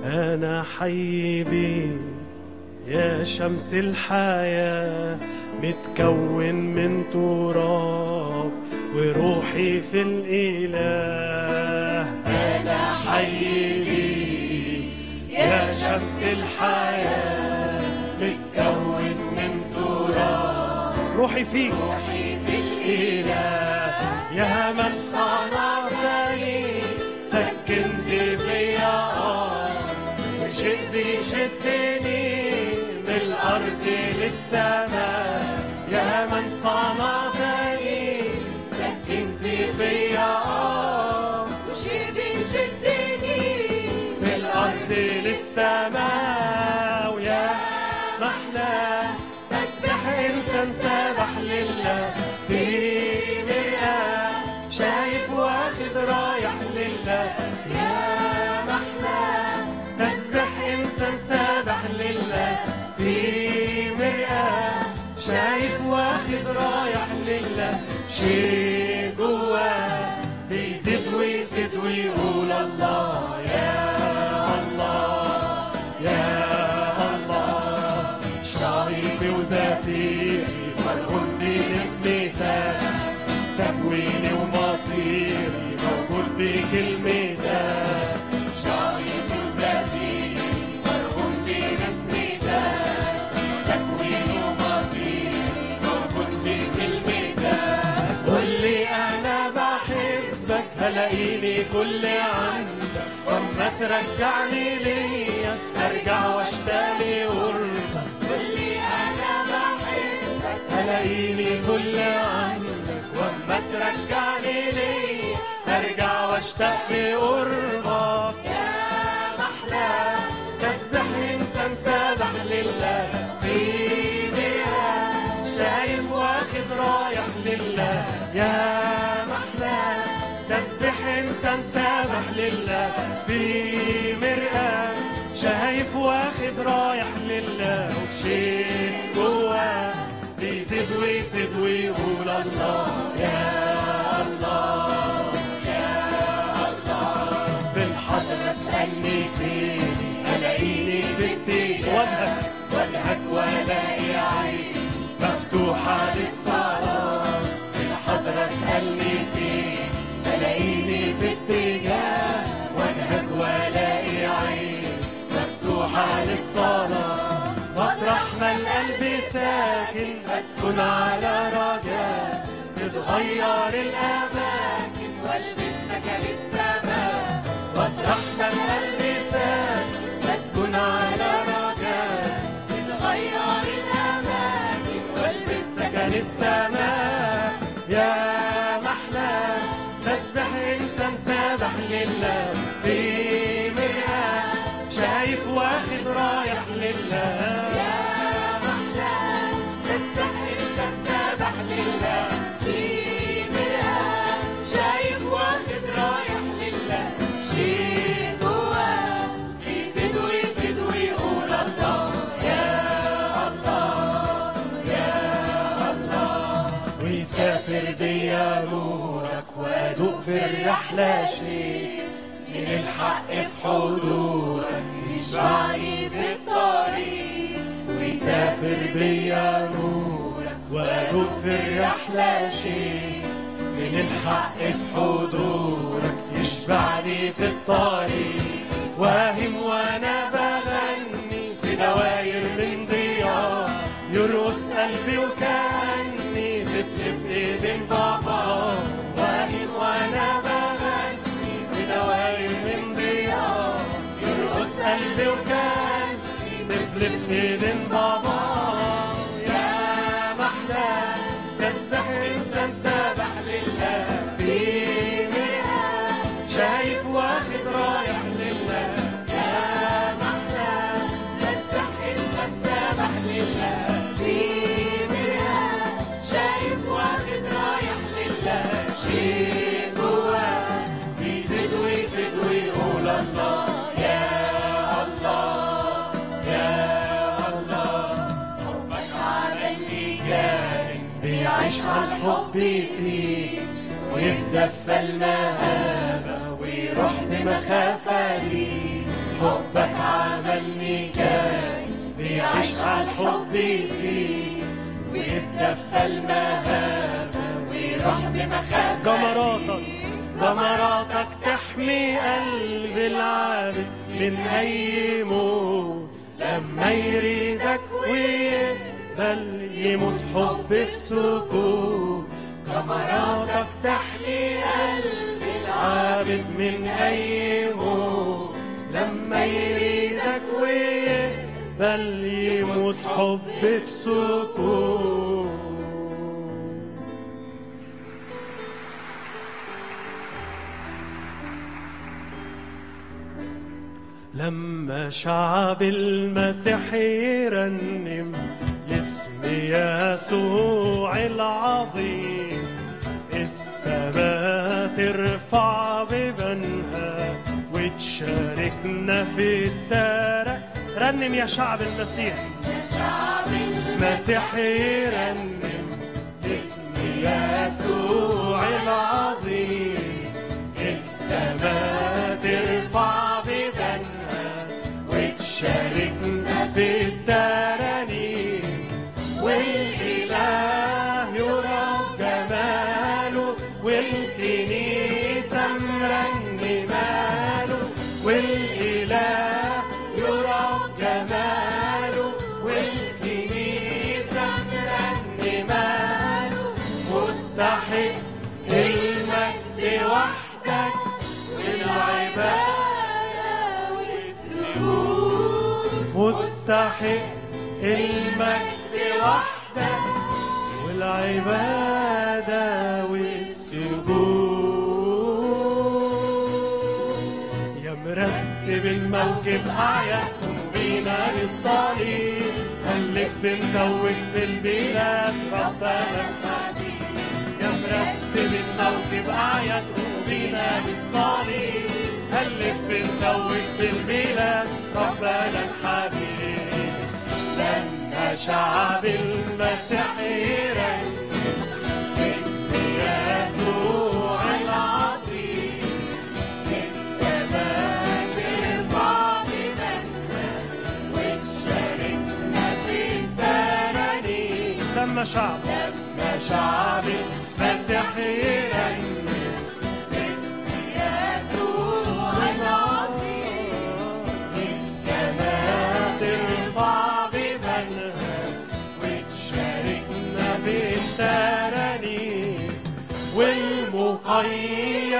أنا حي بيك يا شمس الحياة متكون من تراب وروحي في الإله أنا حي بيك يا شمس الحياة متكون من تراب روحي فيك روحي في الإله يا من صنعتني سكنت فيا أرض شيء بيشدني من الأرض للسماء يا من صنعتني سكنت فيا أرض وشي بيشدني من الأرض للسماء ويا محلى تسبح إنسان سبح لله في مرآة شايف واخد رايح لله يا محلى تسبح إنسان سبح لله في مرآة شايف واخد رايح لله شي جواه بيزيد ويفيد ويقول الله يا الله يا الله شعيبي وزفيري مرهون باسمتك تكويني ومصيري موجود بكلمتك شعيبي وزفيري مرهون باسمتك تكويني ومصيري موجود بكلمتك قول لي انا بحبك هلاقيني كل عندك واما ترجعني ليا ارجع واشتاق لقربك واللي أنا بحبك هلاقيني كل عندك واما ترجعني ليا ارجع واشتاق لقربك يا محلى تسبح انسان سابح لله في مرآة شايف واخد رايح لله يا محلى تسبح انسان سابح لله في مرآة شايف واخد رايح لله وشيء جواه بيزيد ويفيد ويقول الله يا الله في الحضرة اسألني فين ألاقيني في الدين وجهك وجهك وألاقي عيني مفتوحة للصلاة في الحضرة اسألني فين ألاقيني في اتجاه وجهك وألاقي عيني مفتوحة للصلاة مطرح ما القلب ساكن أسكن على رجاء تتغير الأماكن والبسك للسماء مطرح ما القلب ساكن أسكن على رجاء تتغير الأماكن والبسك للسماء يا محلى تسبح إنسان سابح لله في مرآة شايف واخد رايح لله يا محلى تسبح إنسان سابح لله في مرآة شايف واخد رايح لله شي جواه بيزيد ويفيد ويقول الله يا الله يا الله ويسافر بيا نورك وادوق في الرحلة شيء من الحق في حضورك يشبعني في الطريق ويسافر بيا نورك وادوق في الرحلة شيء من الحق في حضورك يشبعني في الطريق واهم وانا بغني في دواير من ضياء يرقص قلبي وكأني طفل في ايدين بابا واهم وانا بغني في دواير من ضياء يرقص قلبي وكأني طفل في ايدين بابا يا محلى تسبح انسان سابح لله في مرآة شايف واخد رايح لله يا محلى تسبح إنسان سابح لله في مرآة شايف واخد رايح لله شيء جواه بيزيد ويفيد ويقول الله يا الله يا الله حبك عمل لي جاري بيعيش على الحب فيه ويتدفى المهابة ويروح بمخافة ليه حبك عملني كان بيعيش على الحب فيه ويتدفى المهابة ويروح بمخافة جمراتك جمراتك تحمي قلب العابد من أي موت لما يريدك ويقبل يموت حب في سكوت جمراتك تحمي قلب العابد من أي موت لما يريدك ويقبل يموت حب في سكوت لما شعب المسيح يرنم لاسم يسوع العظيم السماء ترفع ببنها وتشاركنا في التارة رنم يا شعب المسيح شعب المسيح يرنم اسم يسوع العظيم السماء ترفع ببنها وتشاركنا في الترانيم والإله يرى جماله والكنيسة مرنماله والإله يرى جماله والكنيسة مرنماله مستحق المجد وحدك والعبادة والسجود مستحق المجد وحدك والعبادة والسجود يا مرتب الموكب أعيادكم بينا للصليب هنلف نتوج في البلاد ربنا الحبيب يا مرتب الموكب أعيادكم بينا للصليب هنلف نتوج في البلاد ربنا الحبيب لما شعب المسيح يرنم اسم يسوع العظيم السماء ترفع بمجدها وتشاركنا في الترانيم لما شعب لما شعب المسيح يرنم اسم يسوع العظيم السماء ترفع بمنها وتشاركنا بالترانيم والمقيد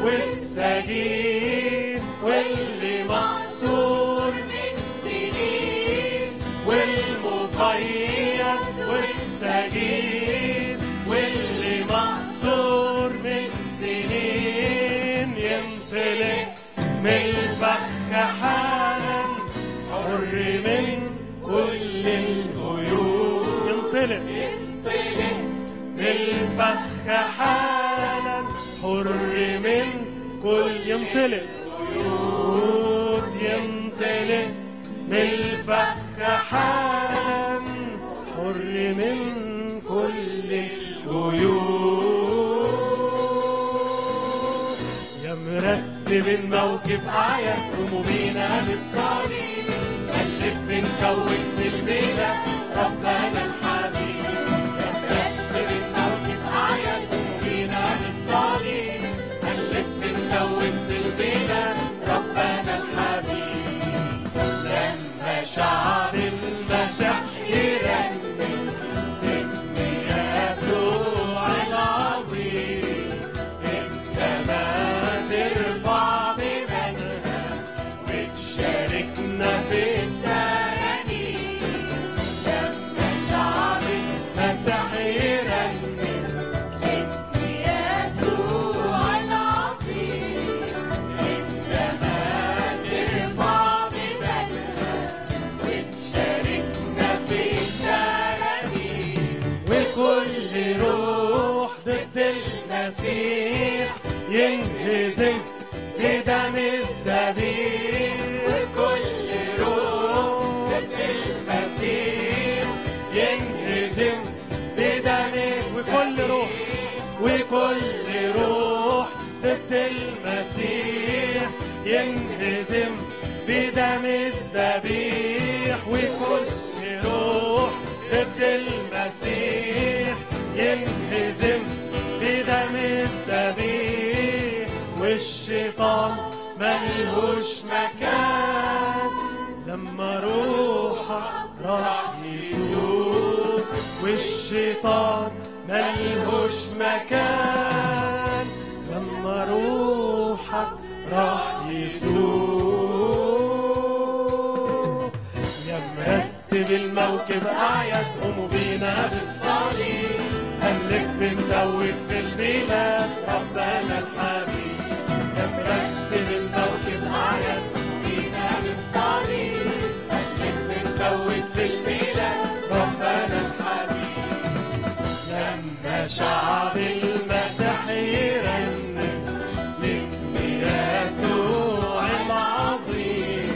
والسجين واللي مقصور من سنين والمقيد والسجين واللي مقصور من سنين ينطلق من الفخ حالا حر من كل القيود ينطلق ينطلق من الفخ حالا حر من كل ينطلق قيود ينطلق من الفخ حالا حر من كل القيود يا مرتب الموكب أعياد همومينا للصليب ألف نكون في البلاد ربنا الحبيب يا مرتب الموكب أعياد همومينا للصليب ألف نكون في البلاد ربنا الحبيب لما شعب المسيح يرنم اسم يسوع العظيم السماء ترفع بمنها وتشاركنا في الترانيم لما شعب المسيح يرنم اسم يسوع العظيم السماء ترفع بمنها وتشاركنا في الترانيم وكل روح ضد المسيح ينهزم بدم الذبيح وكل روح ضد المسيح ينهزم بدم وكل روح وكل روح ضد المسيح ينهزم بدم الذبيح وكل روح ضد المسيح ينهزم بدم الذبيح والشيطان ملهوش مكان لما روحك راح يسوق والشيطان ملهوش مكان لما روحك راح يسوق يا مرتب الموكب أعياد قوموا بينا بالصليب هنلف ندوب في البلاد ربنا الحبيب يا مرتب الموكب أعياد قوموا بينا بالصليب هنلف ندوب في البلاد ربنا الحبيب لما شعب المسيح يرنم لاسم يسوع العظيم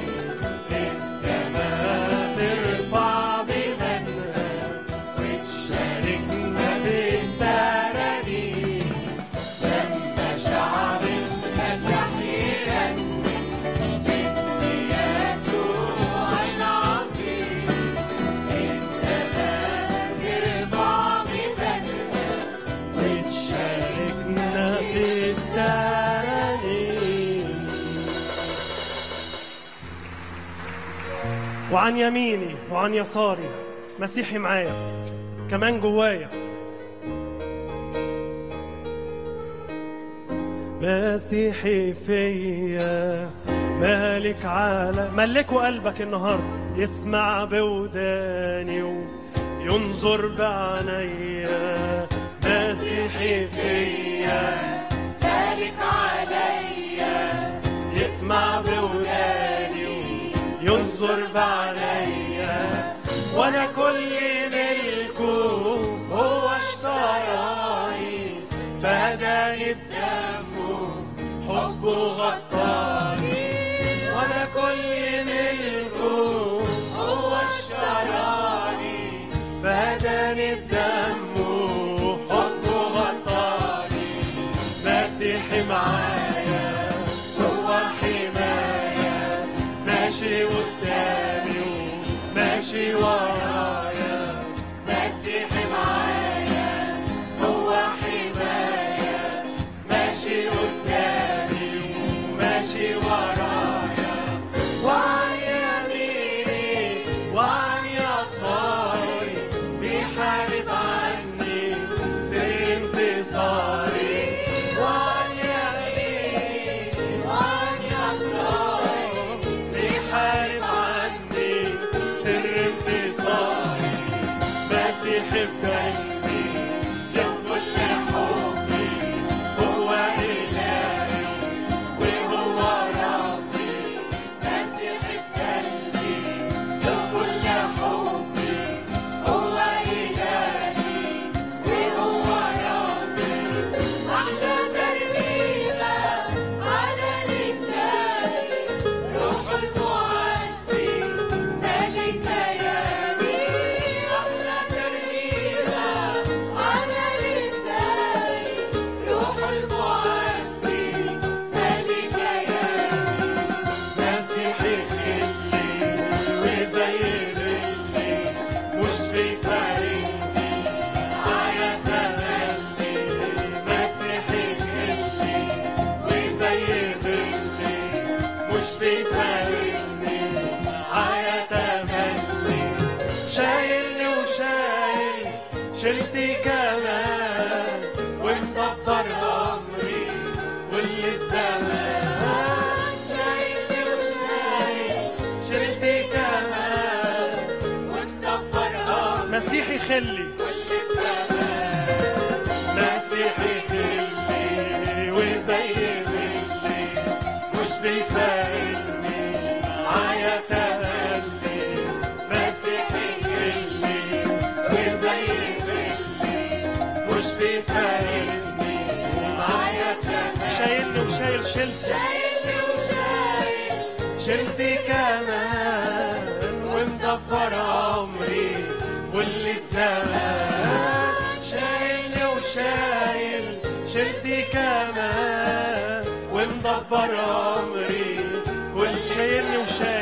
السماء ترفع بمنها وتشاركنا بالترانيم لما شعب المسيح يرنم لاسم يسوع العظيم السماء ترفع بمنها وتشاركنا بالترانيم وعن يميني وعن يساري مسيحي معايا كمان جوايا مسيحي فيا مالك على ملكوا قلبك النهارده يسمع بوداني وينظر بعينيا مسيحي فيا مالك عليا يسمع بوداني وينظر بعينيا وانا كل ملكه هو اشتراني فهداني بدمه حبه غطاني وانا كل ملكه هو اشتراني فهداني بدمه حبه غطاني مسيحي معايا هو حماية ماشي قدامي وماشي ورايا مسيحي معايا هو حماية ماشي قدامي وماشي ورايا وعن يميني وعن يساري بيحارب عني سر انتصاري وعن يميني وعن يساري بيحارب عني سر انتصاري مسيحي في قلبي له كل حبي هو إلهي وهو ربي مسيحي في قلبي له كل حبي هو إلهي وهو ربي أحلى ترنيمة على لساني روح المعزي ملك ليالي أحلى ترنيمة على لساني روح المعزي ملك ليالي مسيحي خلي وزي ظلي مش بيفارقني عيا تملي مسيحي خلي وزي ظلي مش بيفارقني عيا تملي شايلني وشايل شلتي كمان ومدبر امري كل الزمان شايلني وشايل شلتي كمان ومدبر امري مسيحي خلي كل الزمان مسيحي خلي وزي ظلي مش بيفارقني عيا تملي مسيحي خلي وزي ظلي مش بيفارقني معايا تملي شايلني وشايل شلتي شايلني وشايل شلتي كمان ومدبر عمري كل الزمان شايلني وشايل شلتي كمان ومدبر عمري كل شايلني وشايل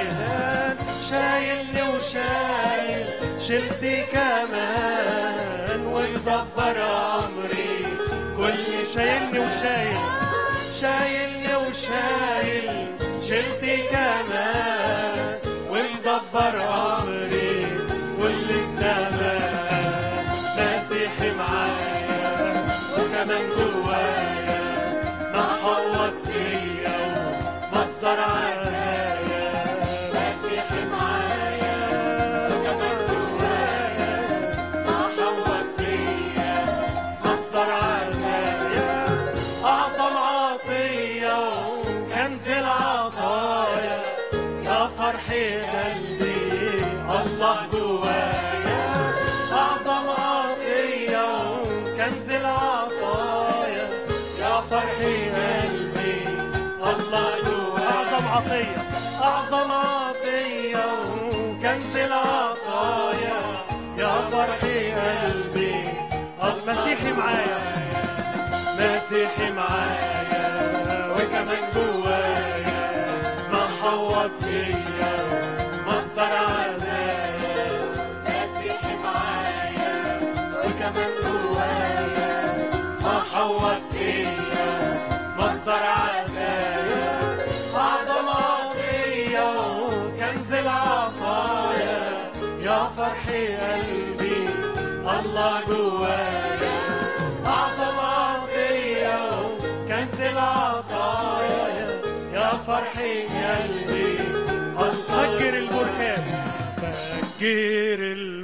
شلتي كمان ومدبر أمري كل شايلني وشايل شايلني وشايل شلتي كمان ومدبر أمري كل الزمان مسيحي معايا وكمان جوايا ما حوط فيا ومصدر عزايا مسيحي معايا وكمان جوايا ما حوط فيا مصدر عزايا أعظم عطية وكنز العطايا يا فرحي قلبي الله جوايا أعظم عطية وكنز العطايا يا فرحي قلبي الله جوايا أعظم عطية أعظم عطية وكنز العطايا يا فرحي قلبي المسيحي معايا مسيحي معايا وكمان جوايا ما حوط فيا مصدر عزايا مسيحي معايا وكمان جوايا ما حوط فيا مصدر عزايا أعظم عطية وكنز العطايا يا فرحي قلبي الله جوايا أعظم عطية وكنز العطايا يا فرحي قلبي فجر البركان فجر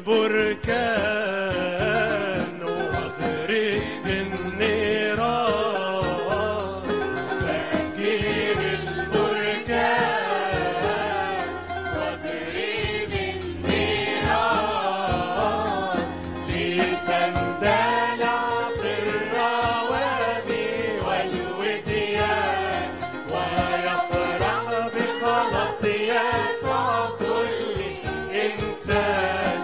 البركان واضرب النيران فجر البركان واضرب النيران لتندلع في الروابي والوديان ويفرح بخلاص يسوع كل إنسان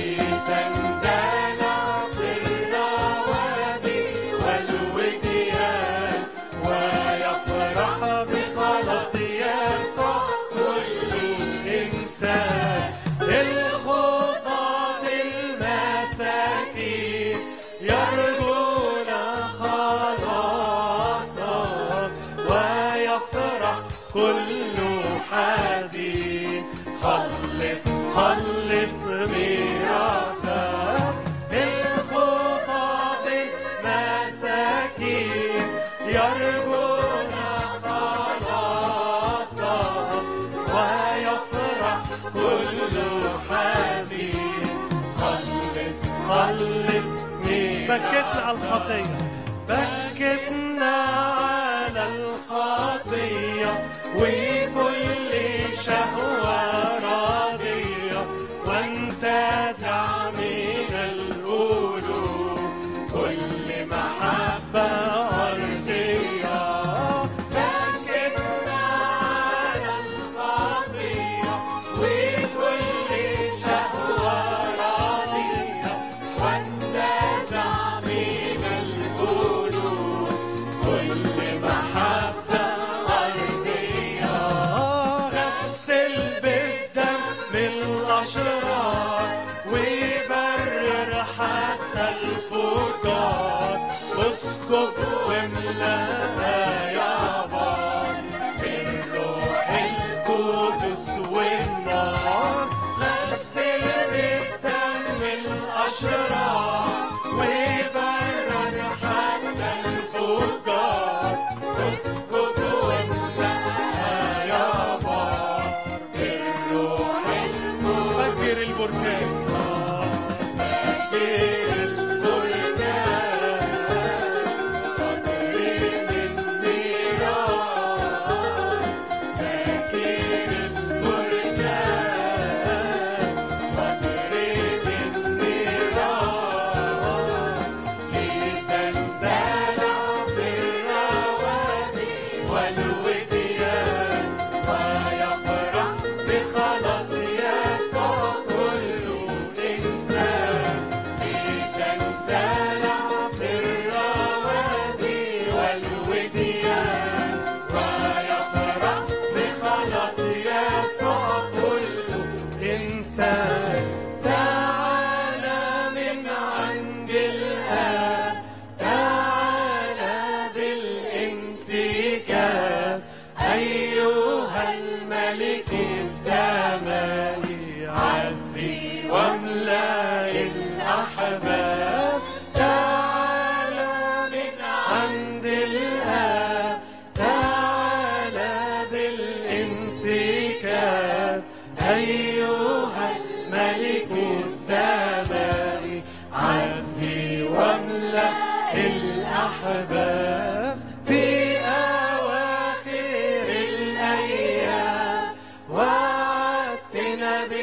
لتندلع في الروابي والوديان ويفرح بخلاص يسوع كل إنسان الخطاة المساكين يرجون خلاصا ويفرح كل حزين خلص خلص ميراثا الخطاة المساكين يرجون خلاصا ويفرح كل حزين خلص خلص بكتنا على الخطية بكتنا على الخطية وكل شهوة راضية وانتزع من القلوب كل محبة أرضية بكتنا على الخطية وكل شهوة راضية وانتزع من القلوب كل محبة أرضية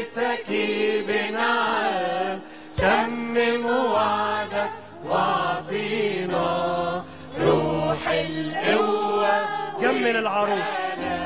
سكيب نعم تمم وعدك واعطينا روح القوة جمل العروس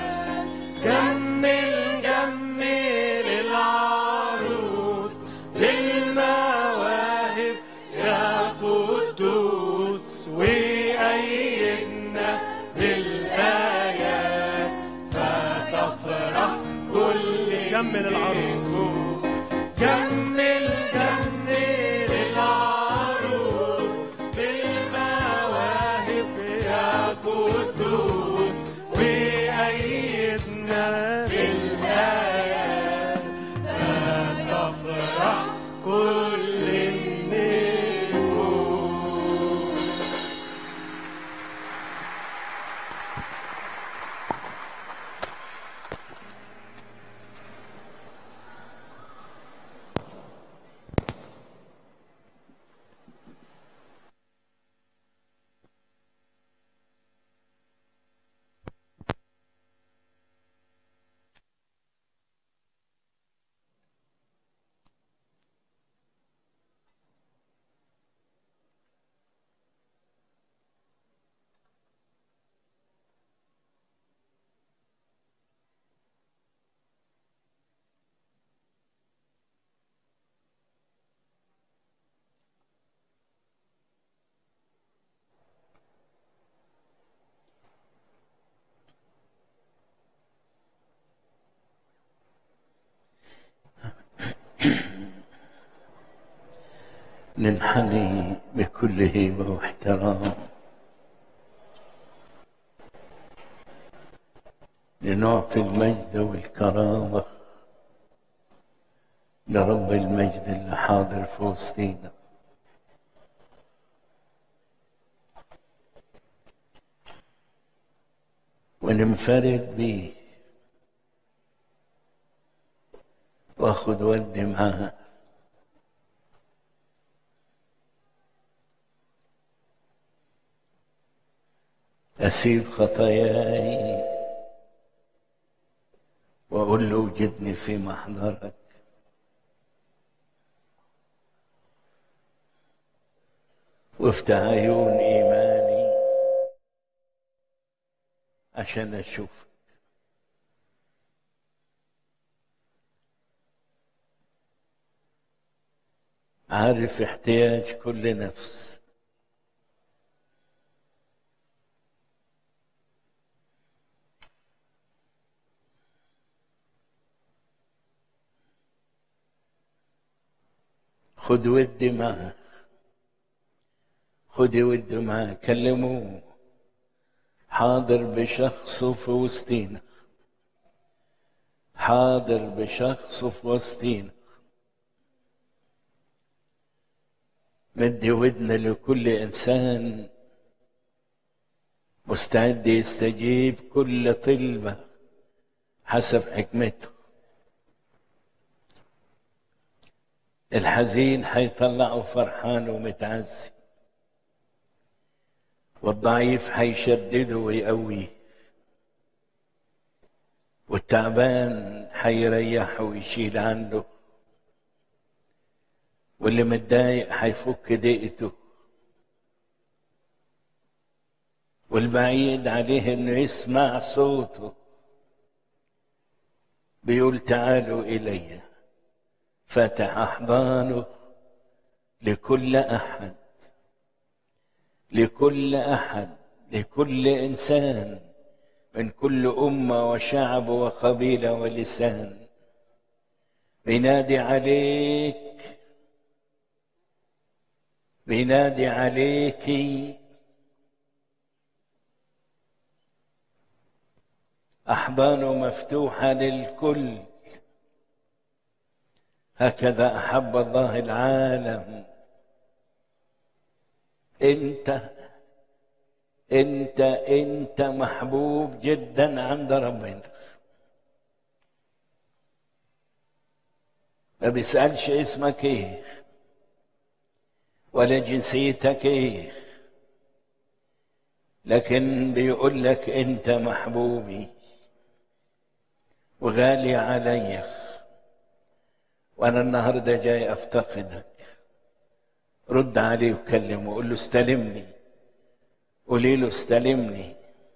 جمل جمل العروس بالمواهب يا قدوس وأيدنا بالآيات فتفرح كل جمل العروس. النفوس. جمل جمل العروس بالمواهب يا قدوس وأيدنا بالآيات فتفرح كل النفوس ننحني بكل هيبة واحترام لنعطي المجد والكرامة لرب المجد اللي حاضر في وسطينا وننفرد بيه واخد ودي معاه أسيب خطاياي وأقول له وجدني في محضرك وافتح عيون إيماني عشان أشوفك عارف احتياج كل نفس خد ودي معاه خدي ودي معاه كلموه حاضر بشخصه في وسطينا حاضر بشخصه في وسطينا مدي ودنا لكل انسان مستعد يستجيب كل طلبه حسب حكمته الحزين حيطلعه فرحان ومتعزي والضعيف حيشدده ويقويه والتعبان حيريحه ويشيل عنه واللي متضايق حيفك ضيقته والبعيد عليه انه يسمع صوته بيقول تعالوا الي فتح احضانه لكل احد لكل احد لكل انسان من كل امه وشعب وقبيله ولسان بينادي عليك بينادي عليك احضانه مفتوحه للكل هكذا احب الله العالم انت انت انت محبوب جدا عند ربنا ما بيسالش اسمك ايه ولا جنسيتك ايه لكن بيقول لك انت محبوبي وغالي علي وانا النهارده جاي افتقدك رد عليه وكلمه وقول له استلمني قولي له استلمني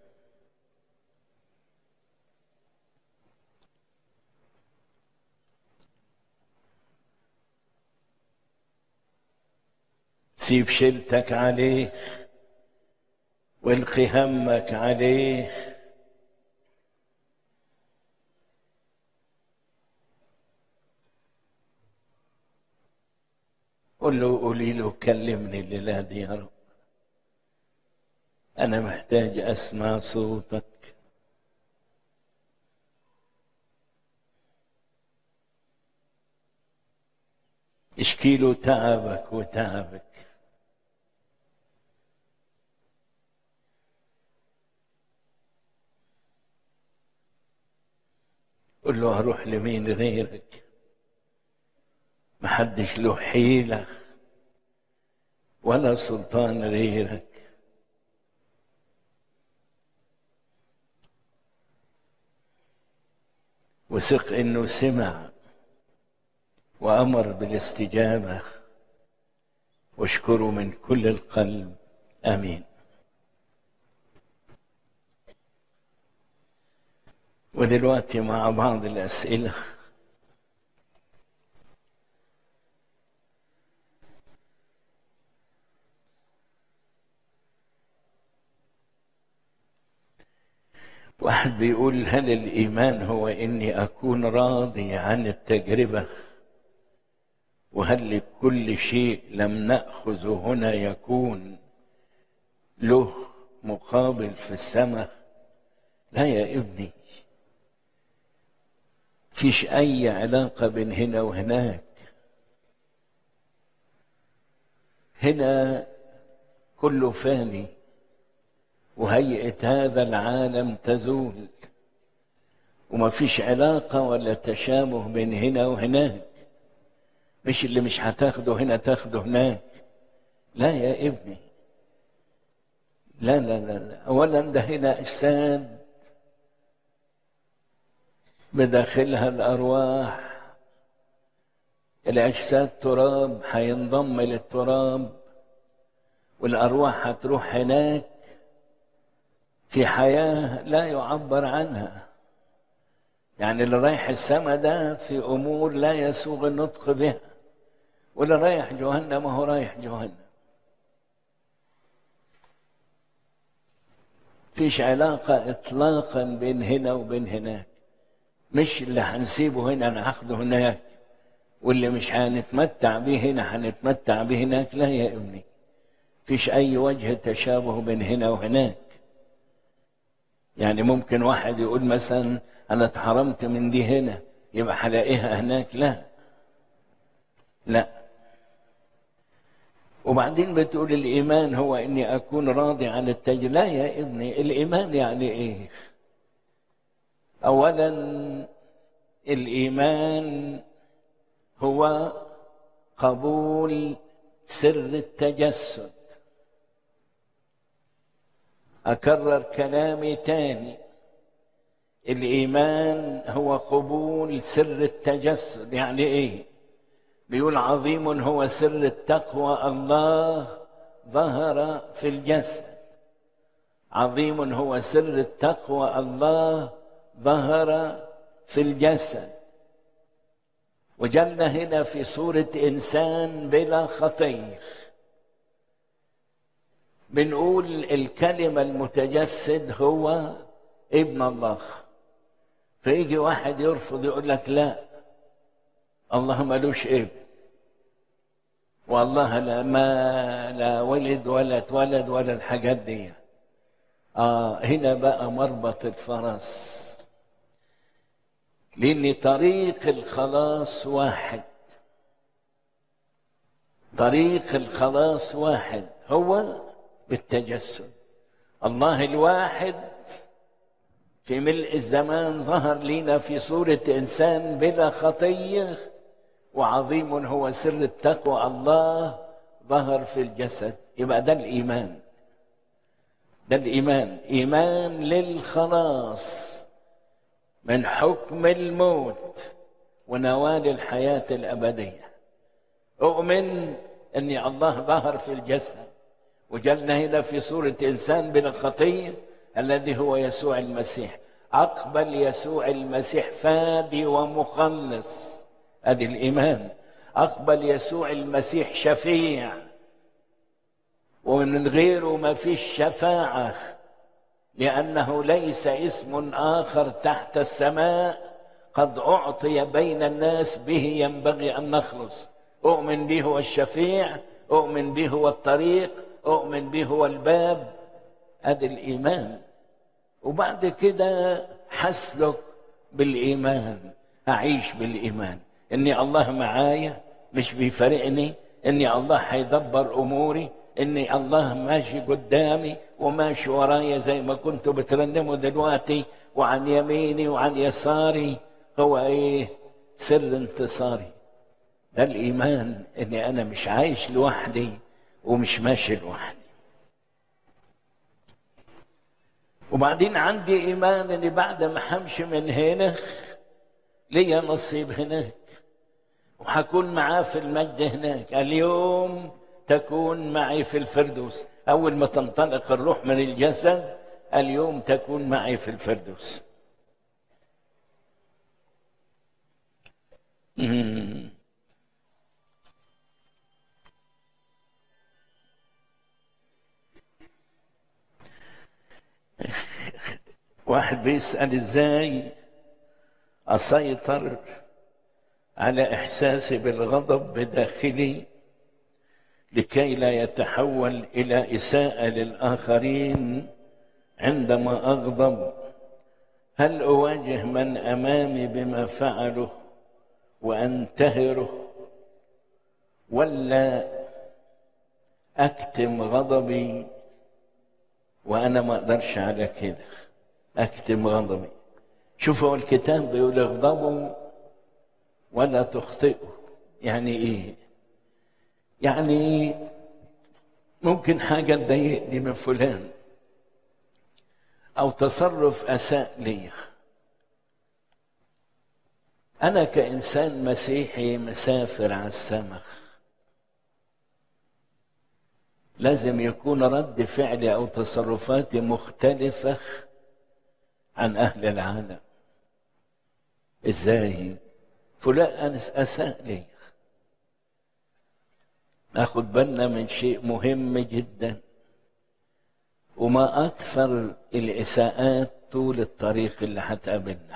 سيب شيلتك عليه والقي همك عليه قول له قولي له كلمني الليلة دي يا رب أنا محتاج أسمع صوتك اشكي له تعبك وتعبك قل له هروح لمين غيرك محدش له حيلة ولا سلطان غيرك وثق انه سمع وامر بالاستجابه واشكره من كل القلب امين ودلوقتي مع بعض الاسئله واحد بيقول هل الايمان هو اني اكون راضي عن التجربه وهل لكل شيء لم ناخذه هنا يكون له مقابل في السماء لا يا ابني فيش اي علاقه بين هنا وهناك هنا كله فاني وهيئة هذا العالم تزول وما فيش علاقة ولا تشابه بين هنا وهناك مش اللي مش هتاخده هنا تاخده هناك لا يا ابني لا لا لا, لا. أولا ده هنا أجساد بداخلها الأرواح الأجساد تراب هينضم للتراب والأرواح هتروح هناك في حياة لا يعبر عنها يعني اللي رايح السماء ده في أمور لا يسوغ النطق بها واللي رايح جهنم هو رايح جهنم فيش علاقة إطلاقا بين هنا وبين هناك مش اللي هنسيبه هنا ناخده هناك واللي مش هنتمتع به هنا هنتمتع به هناك لا يا ابني فيش أي وجه تشابه بين هنا وهناك يعني ممكن واحد يقول مثلا انا اتحرمت من دي هنا يبقى هلاقيها هناك لا لا وبعدين بتقول الايمان هو اني اكون راضي عن التج لا يا ابني الايمان يعني ايه اولا الايمان هو قبول سر التجسد أكرر كلامي تاني الإيمان هو قبول سر التجسد يعني إيه؟ بيقول عظيم هو سر التقوى الله ظهر في الجسد عظيم هو سر التقوى الله ظهر في الجسد وجلنا هنا في صورة إنسان بلا خطيه بنقول الكلمة المتجسد هو ابن الله فيجي واحد يرفض يقول لك لا الله ملوش ابن والله لا ما لا ولد ولا اتولد ولا الحاجات دي اه هنا بقى مربط الفرس لان طريق الخلاص واحد طريق الخلاص واحد هو بالتجسد الله الواحد في ملء الزمان ظهر لنا في صورة إنسان بلا خطية وعظيم هو سر التقوى الله ظهر في الجسد يبقى ده الإيمان ده الإيمان إيمان للخلاص من حكم الموت ونوال الحياة الأبدية أؤمن أن الله ظهر في الجسد وجلنا هنا في صورة إنسان بلا خطية الذي هو يسوع المسيح أقبل يسوع المسيح فادي ومخلص هذه الإيمان أقبل يسوع المسيح شفيع ومن غيره ما فيش شفاعة لأنه ليس اسم آخر تحت السماء قد أعطي بين الناس به ينبغي أن نخلص أؤمن به هو الشفيع أؤمن به هو الطريق أؤمن به هو الباب هذا الإيمان وبعد كده حسلك بالإيمان أعيش بالإيمان إني الله معايا مش بيفارقني إني الله هيدبر أموري إني الله ماشي قدامي وماشي ورايا زي ما كنتوا بترنموا دلوقتي وعن يميني وعن يساري هو إيه سر انتصاري ده الإيمان إني أنا مش عايش لوحدي ومش ماشي لوحدي وبعدين عندي ايمان اني بعد ما همشي من هنا ليا نصيب هناك وحكون معاه في المجد هناك اليوم تكون معي في الفردوس اول ما تنطلق الروح من الجسد اليوم تكون معي في الفردوس مم. واحد بيسأل ازاي اسيطر على احساسي بالغضب بداخلي لكي لا يتحول الى اساءة للاخرين عندما اغضب هل اواجه من امامي بما فعله وانتهره ولا اكتم غضبي وانا ما اقدرش على كده اكتم غضبي شوفوا الكتاب بيقول اغضبوا ولا تخطئوا يعني ايه يعني ممكن حاجة تضايقني من فلان أو تصرف أساء لي أنا كإنسان مسيحي مسافر على السماء لازم يكون رد فعلي أو تصرفاتي مختلفة عن أهل العالم إزاي فلان أساء لي ناخد بالنا من شيء مهم جدا وما أكثر الإساءات طول الطريق اللي هتقابلنا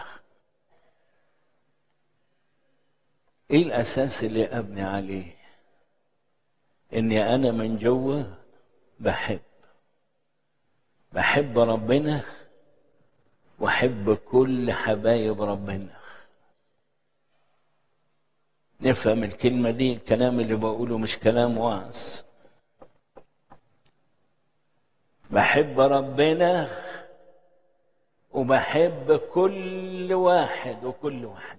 إيه الأساس اللي أبني عليه إني أنا من جوه بحب بحب ربنا واحب كل حبايب ربنا نفهم الكلمة دي الكلام اللي بقوله مش كلام وعظ بحب ربنا وبحب كل واحد وكل واحدة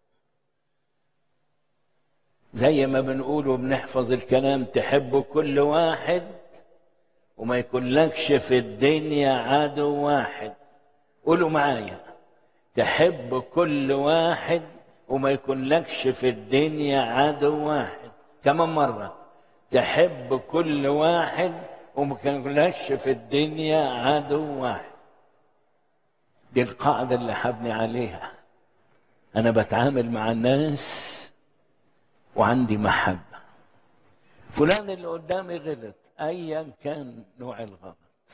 زي ما بنقول وبنحفظ الكلام تحب كل واحد وما يكونلكش في الدنيا عدو واحد قولوا معايا تحب كل واحد وما يكونلكش في الدنيا عدو واحد كمان مرة تحب كل واحد وما يكونلكش في الدنيا عدو واحد دي القاعدة اللي حبني عليها أنا بتعامل مع الناس وعندي محبة فلان اللي قدامي غلط أيا كان نوع الغلط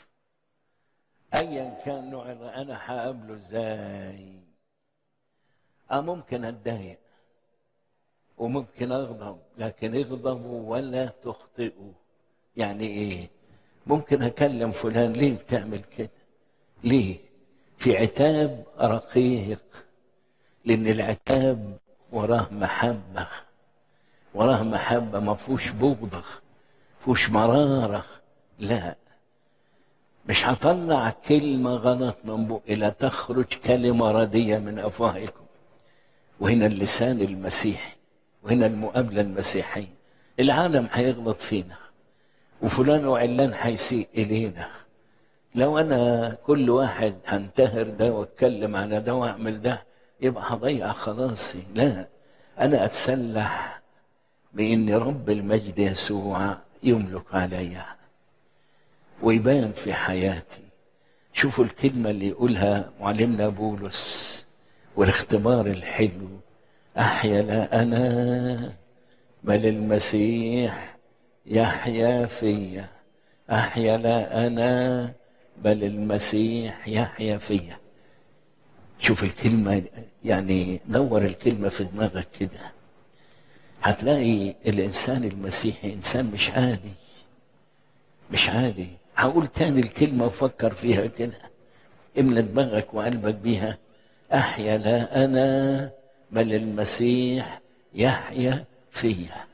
ايا كان نوع الغ- انا هقابله ازاي اه ممكن اتضايق وممكن اغضب لكن اغضبوا ولا تخطئوا يعني ايه ممكن اكلم فلان ليه بتعمل كده ليه في عتاب رقيق لان العتاب وراه محبه وراه محبه ما فيهوش بغضه فيهوش مراره لا مش هطلع كلمة غلط من بقي لا تخرج كلمة ردية من أفواهكم وهنا اللسان المسيحي وهنا المقابلة المسيحية العالم هيغلط فينا وفلان وعلان هيسيء إلينا لو أنا كل واحد هنتهر ده واتكلم على ده واعمل ده يبقى هضيع خلاصي لا أنا أتسلح بإن رب المجد يسوع يملك علي ويبان في حياتي شوفوا الكلمة اللي يقولها معلمنا بولس والاختبار الحلو أحيا لا أنا بل المسيح يحيا فيا أحيا لا أنا بل المسيح يحيا فيا شوف الكلمة يعني نور الكلمة في دماغك كده هتلاقي الإنسان المسيحي إنسان مش عادي مش عادي هقول تاني الكلمة وفكر فيها كده املى دماغك وقلبك بيها أحيا لا أنا بل المسيح يحيا فيا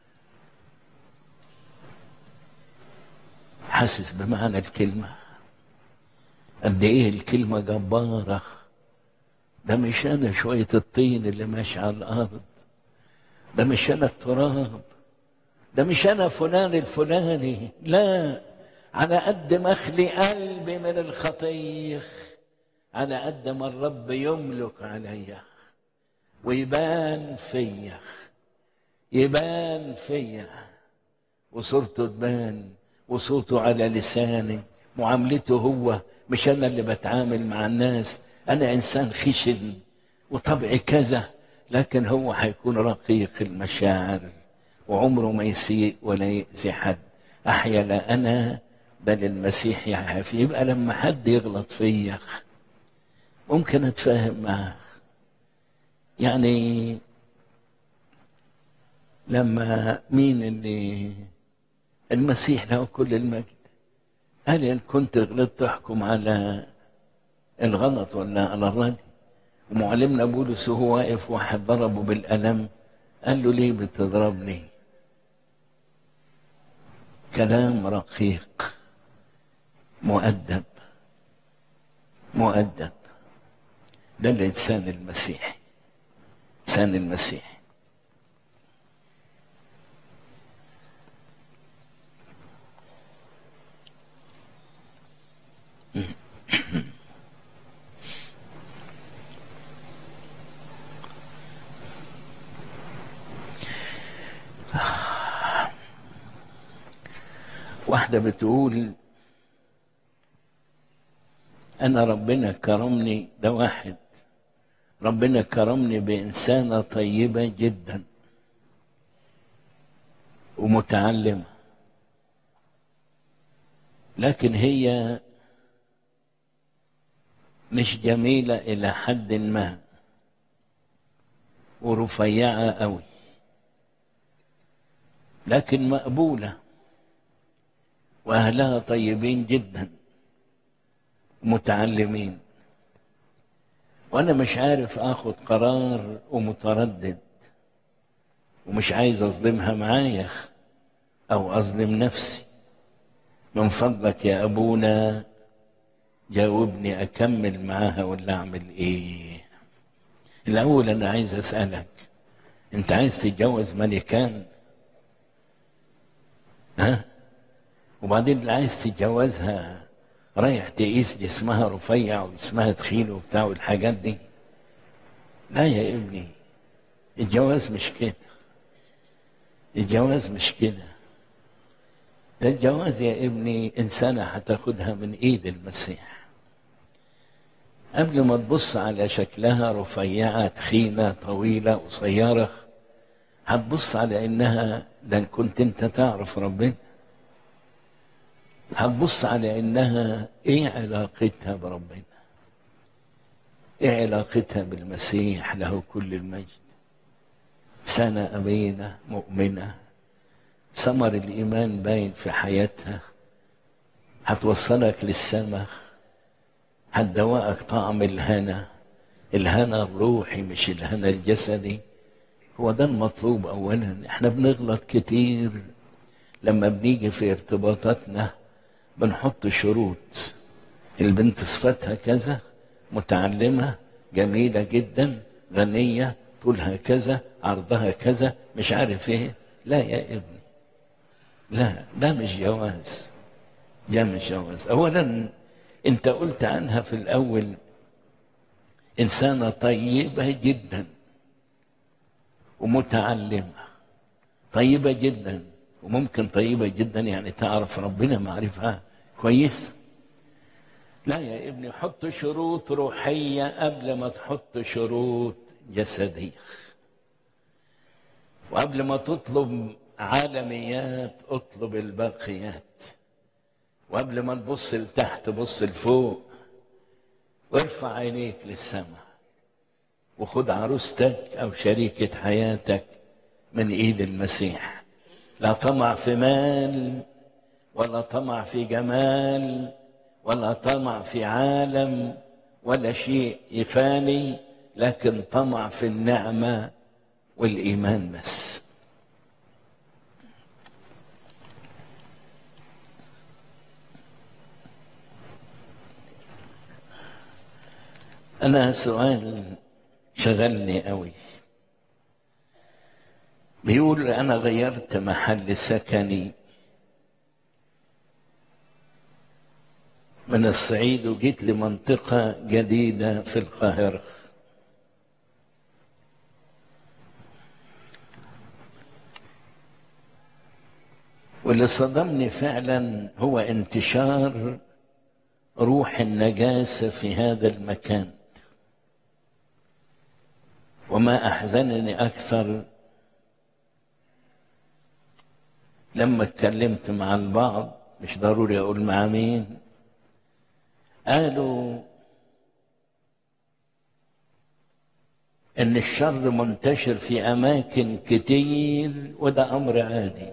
حاسس بمعنى الكلمة قد إيه الكلمة جبارة ده مش أنا شوية الطين اللي ماشي على الأرض ده مش أنا التراب ده مش أنا فلان الفلاني لا على قد ما أخلي قلبي من الخطيخ على قد ما الرب يملك عليا ويبان فيا يبان فيا وصورته تبان وصوته على لساني معاملته هو مش انا اللي بتعامل مع الناس انا انسان خشن وطبعي كذا لكن هو هيكون رقيق المشاعر وعمره ما يسيء ولا يأذي حد احيا لا انا بل المسيح يعافي يبقى لما حد يغلط فيا ممكن اتفاهم معاه يعني لما مين اللي المسيح له كل المجد قال إن كنت غلطت تحكم على الغلط ولا على الردي ومعلمنا بولس وهو واقف واحد ضربه بالقلم قال له ليه بتضربني كلام رقيق مؤدب مؤدب ده الإنسان المسيحي إنسان المسيحي واحدة بتقول أنا ربنا كرمني ده واحد ربنا كرمني بإنسانة طيبة جدا ومتعلمة لكن هي مش جميلة إلى حد ما ورفيعة أوي لكن مقبولة وأهلها طيبين جدا متعلمين وأنا مش عارف آخد قرار ومتردد ومش عايز أظلمها معايا أو أظلم نفسي من فضلك يا أبونا جاوبني أكمل معاها ولا أعمل إيه الأول أنا عايز أسألك أنت عايز تتجوز ملكان ها وبعدين اللي عايز تتجوزها رايح تقيس جسمها رفيع وجسمها تخين وبتاع والحاجات دي لا يا ابني الجواز مش كده الجواز مش كده ده الجواز يا ابني إنسانة هتاخدها من إيد المسيح قبل ما تبص على شكلها رفيعة تخينة طويلة قصيرة هتبص على إنها ده إن كنت أنت تعرف ربنا هتبص على إنها إيه علاقتها بربنا إيه علاقتها بالمسيح له كل المجد سنة أمينة مؤمنة ثمر الإيمان باين في حياتها هتوصلك للسماء هتدوقك طعم الهنا الهنا الروحي مش الهنا الجسدي هو ده المطلوب أولا احنا بنغلط كتير لما بنيجي في ارتباطاتنا بنحط شروط البنت صفتها كذا متعلمة جميلة جدا غنية طولها كذا عرضها كذا مش عارف ايه لا يا ابني لا ده مش جواز ده مش جواز اولا انت قلت عنها في الاول انسانه طيبه جدا ومتعلمة طيبة جدا وممكن طيبة جدا يعني تعرف ربنا معرفة كويسة لا يا ابني حط شروط روحية قبل ما تحط شروط جسدية وقبل ما تطلب عالميات اطلب الباقيات وقبل ما تبص لتحت بص لفوق وارفع عينيك للسماء وخد عروستك او شريكة حياتك من ايد المسيح لا طمع في مال ولا طمع في جمال ولا طمع في عالم ولا شيء يفاني لكن طمع في النعمة والإيمان بس أنا سؤال شغلني قوي بيقول أنا غيرت محل سكني من الصعيد وجيت لمنطقة جديدة في القاهرة واللي صدمني فعلا هو انتشار روح النجاسة في هذا المكان وما أحزنني أكثر لما اتكلمت مع البعض مش ضروري أقول مع مين قالوا ان الشر منتشر في اماكن كتير وده امر عادي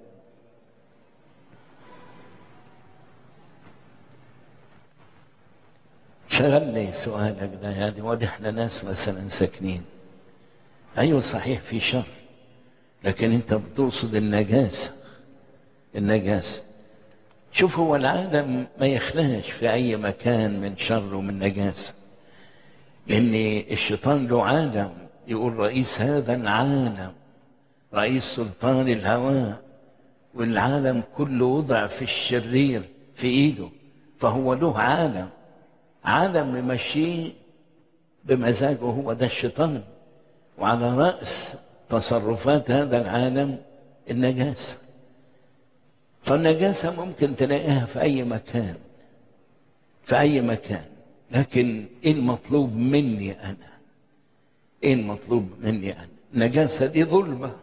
شغلني سؤالك ده يعني وادي احنا ناس مثلا ساكنين ايوه صحيح في شر لكن انت بتقصد النجاسه النجاسه شوف هو العالم ما يخلاش في أي مكان من شر ومن نجاسة لأن الشيطان له عالم يقول رئيس هذا العالم رئيس سلطان الهواء والعالم كله وضع في الشرير في إيده فهو له عالم عالم يمشيه بمزاجه هو ده الشيطان وعلى رأس تصرفات هذا العالم النجاسه فالنجاسة ممكن تلاقيها في أي مكان في أي مكان لكن إيه المطلوب مني أنا إيه المطلوب مني أنا النجاسة دي ظلمة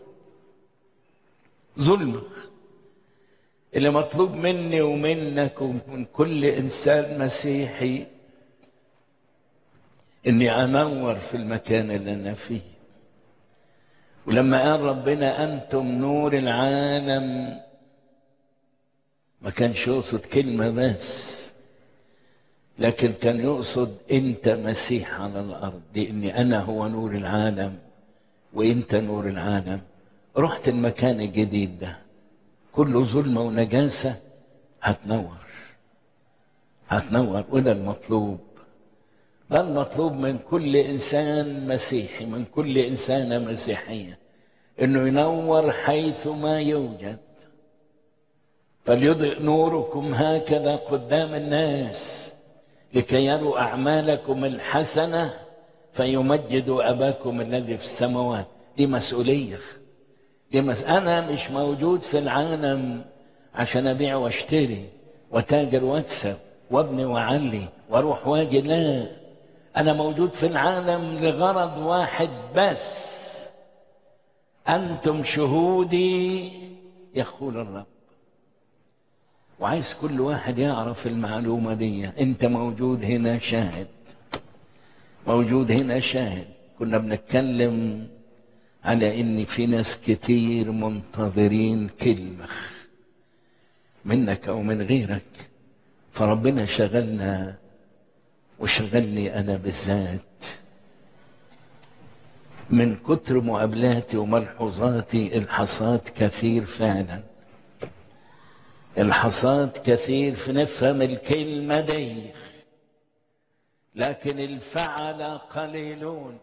ظلمة اللي مطلوب مني ومنك ومن كل إنسان مسيحي إني أنور في المكان اللي أنا فيه ولما قال ربنا أنتم نور العالم ما كانش يقصد كلمة بس لكن كان يقصد أنت مسيح على الأرض لأني أنا هو نور العالم وأنت نور العالم رحت المكان الجديد ده كله ظلمة ونجاسة هتنور هتنور وده المطلوب ده المطلوب من كل إنسان مسيحي من كل إنسانة مسيحية إنه ينور حيث ما يوجد فليضئ نوركم هكذا قدام الناس لكي يروا اعمالكم الحسنه فيمجدوا اباكم الذي في السماوات دي مسؤوليه دي مس... انا مش موجود في العالم عشان ابيع واشتري وتاجر واكسب وابني واعلي واروح واجي لا انا موجود في العالم لغرض واحد بس انتم شهودي يقول الرب وعايز كل واحد يعرف المعلومة دي انت موجود هنا شاهد موجود هنا شاهد كنا بنتكلم على ان في ناس كتير منتظرين كلمة منك او من غيرك فربنا شغلنا وشغلني انا بالذات من كتر مقابلاتي وملحوظاتي الحصاد كثير فعلا الحصاد كثير في نفهم الكلمة دي لكن الفعل قليلون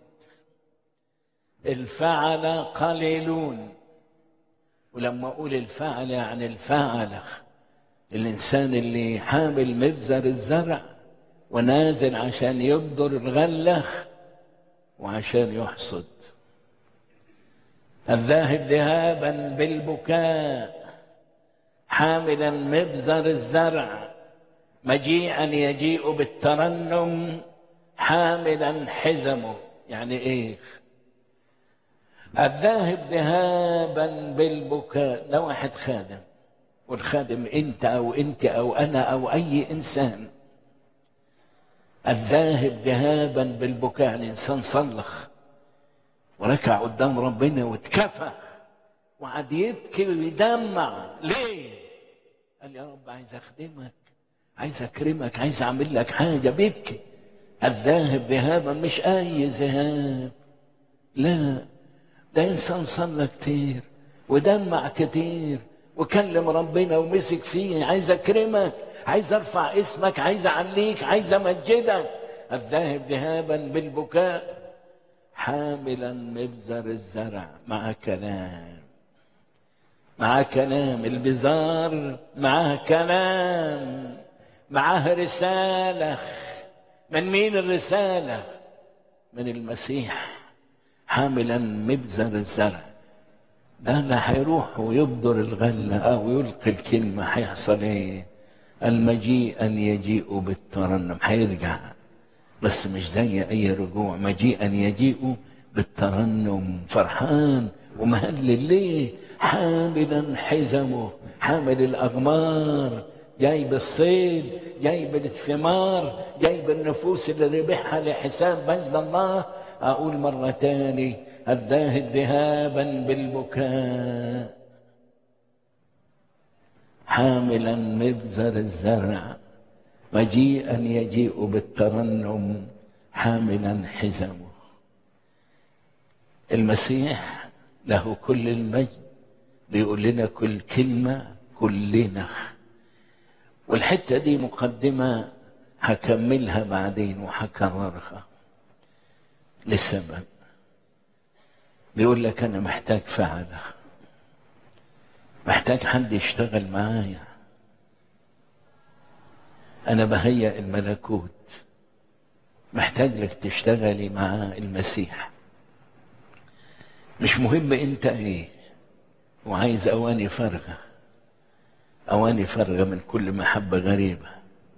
الفعل قليلون ولما أقول الفعل يعني الفعل الإنسان اللي حامل مبزر الزرع ونازل عشان يبذر الغلة وعشان يحصد الذاهب ذهابا بالبكاء حاملا مبزر الزرع مجيئا يجيء بالترنم حاملا حزمه يعني ايه الذاهب ذهابا بالبكاء ده واحد خادم والخادم انت او انت او انا او اي انسان الذاهب ذهابا بالبكاء الانسان صلخ وركع قدام ربنا واتكفى وقعد يبكي ويدمع ليه؟ قال يا رب عايز اخدمك عايز اكرمك عايز اعمل لك حاجه بيبكي الذاهب ذهابا مش اي ذهاب لا ده انسان صلى كتير ودمع كتير وكلم ربنا ومسك فيه عايز اكرمك عايز ارفع اسمك عايز اعليك عايز امجدك الذاهب ذهابا بالبكاء حاملا مبزر الزرع مع كلام مع كلام البزار معاه كلام معاه رسالة من مين الرسالة من المسيح حاملا مبزر الزرع ده اللي هيروح ويبدر الغلة أو يلقي الكلمة هيحصل إيه؟ المجيء أن يجيء بالترنم هيرجع بس مش زي أي رجوع مجيئا يجيء بالترنم فرحان ومهلل ليه؟ حاملا حزمه حامل الأغمار جايب الصيد جايب الثمار جايب النفوس اللي ربحها لحساب مجد الله أقول مرة تاني الذاهب ذهابا بالبكاء حاملا مبزر الزرع مجيئا يجيء بالترنم حاملا حزمه المسيح له كل المجد بيقول لنا كل كلمة كلنا والحتة دي مقدمة هكملها بعدين وهكررها لسبب بيقول لك أنا محتاج فعلة محتاج حد يشتغل معايا أنا بهيئ الملكوت محتاج لك تشتغلي مع المسيح مش مهم أنت إيه وعايز أواني فارغة أواني فارغة من كل محبة غريبة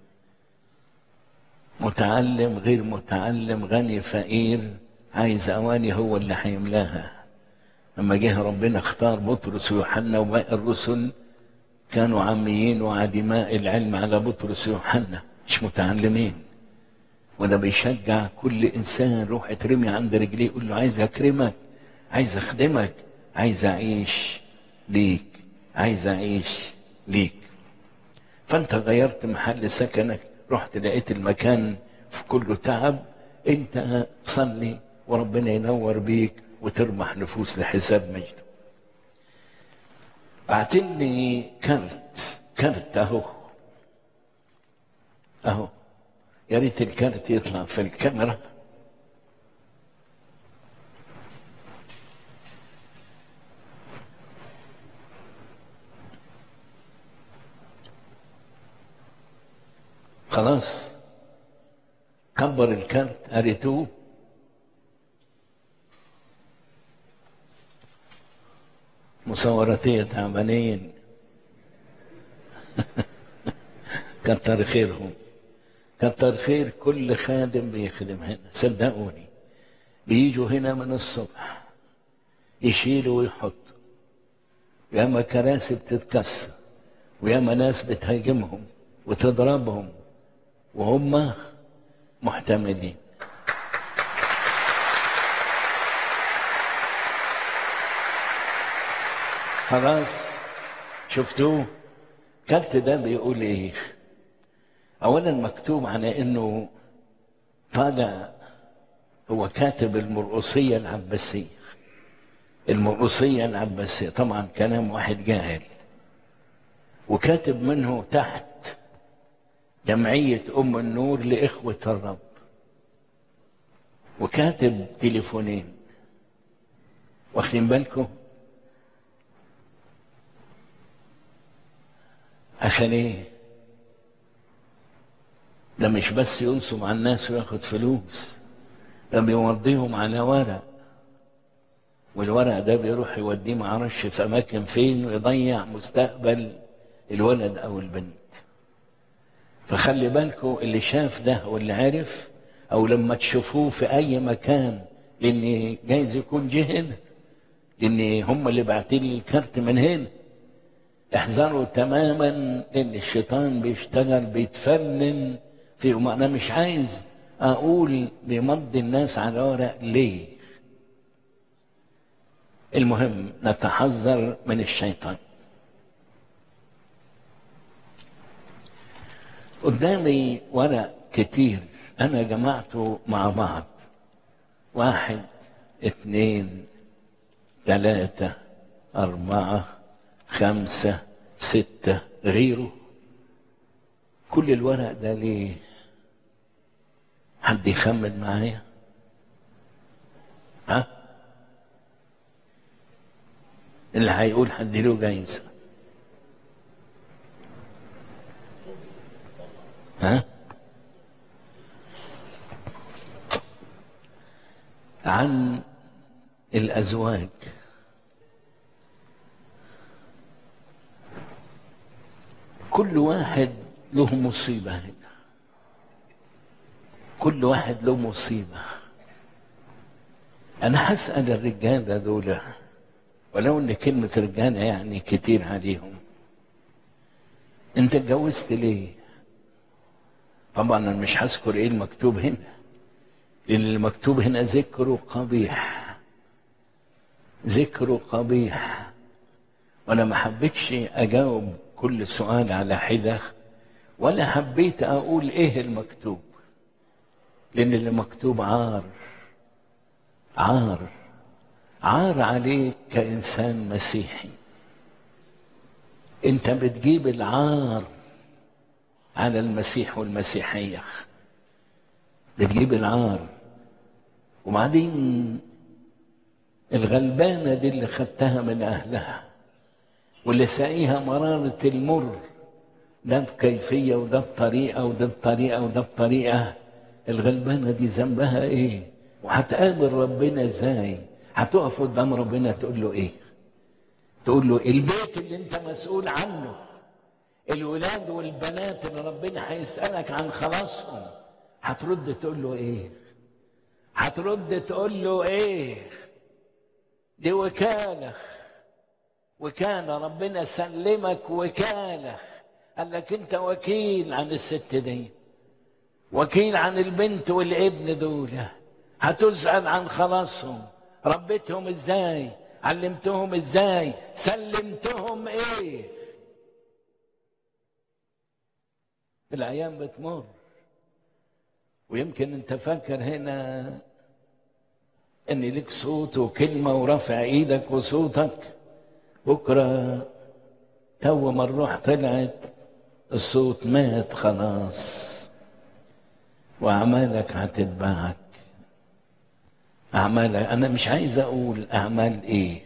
متعلم غير متعلم غني فقير عايز أواني هو اللي هيملاها لما جه ربنا اختار بطرس ويوحنا وباقي الرسل كانوا عميين وعدماء العلم على بطرس ويوحنا مش متعلمين وده بيشجع كل انسان روح اترمي عند رجليه يقول له عايز اكرمك عايز اخدمك عايز اعيش ليك عايز اعيش ليك فانت غيرت محل سكنك رحت لقيت المكان في كله تعب انت صلي وربنا ينور بيك وتربح نفوس لحساب مجده بعتني كارت كارت اهو اهو يا ريت الكارت يطلع في الكاميرا خلاص كبر الكارت قريتوه مصورتين تعبانين كتر خيرهم كتر خير كل خادم بيخدم هنا صدقوني بيجوا هنا من الصبح يشيلوا ويحطوا ياما كراسي بتتكسر وياما ناس بتهاجمهم وتضربهم وهم محتملين خلاص شفتوه كارت ده بيقول ايه اولا مكتوب على انه طالع هو كاتب المرقصية العباسية المرقصية العباسية طبعا كلام واحد جاهل وكاتب منه تحت جمعية أم النور لإخوة الرب وكاتب تليفونين واخدين بالكم عشان ايه ده مش بس ينصب على الناس وياخد فلوس ده بيمضيهم على ورق والورق ده بيروح يوديه معرفش في اماكن فين ويضيع مستقبل الولد او البنت فخلي بالكم اللي شاف ده واللي عرف او لما تشوفوه في اي مكان لان جايز يكون جه هنا لان هم اللي باعتين لي الكارت من هنا احذروا تماما لان الشيطان بيشتغل بيتفنن في وما انا مش عايز اقول بيمضي الناس على ورق ليه المهم نتحذر من الشيطان قدامي ورق كتير انا جمعته مع بعض واحد اثنين ثلاثة أربعة خمسة ستة غيره كل الورق ده ليه حد يخمن معايا ها اللي هيقول هديله جايزة ها عن الأزواج كل واحد له مصيبة هنا كل واحد له مصيبة أنا هسأل الرجالة دول ولو إن كلمة رجالة يعني كتير عليهم أنت اتجوزت ليه؟ طبعا أنا مش هذكر إيه المكتوب هنا لأن المكتوب هنا ذكره قبيح ذكره قبيح وأنا ما حبيتش أجاوب كل سؤال على حدة ولا حبيت أقول إيه المكتوب لأن اللي مكتوب عار عار عار عليك كإنسان مسيحي أنت بتجيب العار على المسيح والمسيحية بتجيب العار وبعدين الغلبانة دي اللي خدتها من أهلها واللي ساقيها مرارة المر ده بكيفية وده بطريقة وده بطريقة وده بطريقة الغلبانة دي ذنبها ايه وهتقابل ربنا ازاي هتقف قدام ربنا تقول له ايه تقول له البيت اللي انت مسؤول عنه الولاد والبنات اللي ربنا هيسألك عن خلاصهم هترد تقول له ايه هترد تقول له ايه دي وكالة وكالة ربنا سلمك وكالة قال لك انت وكيل عن الست دي وكيل عن البنت والابن دول هتسأل عن خلاصهم ربيتهم ازاي علمتهم ازاي سلمتهم ايه الايام بتمر ويمكن انت فاكر هنا ان لك صوت وكلمة ورفع ايدك وصوتك بكرة تو ما الروح طلعت الصوت مات خلاص وأعمالك هتتبعك أعمالك أنا مش عايز أقول أعمال إيه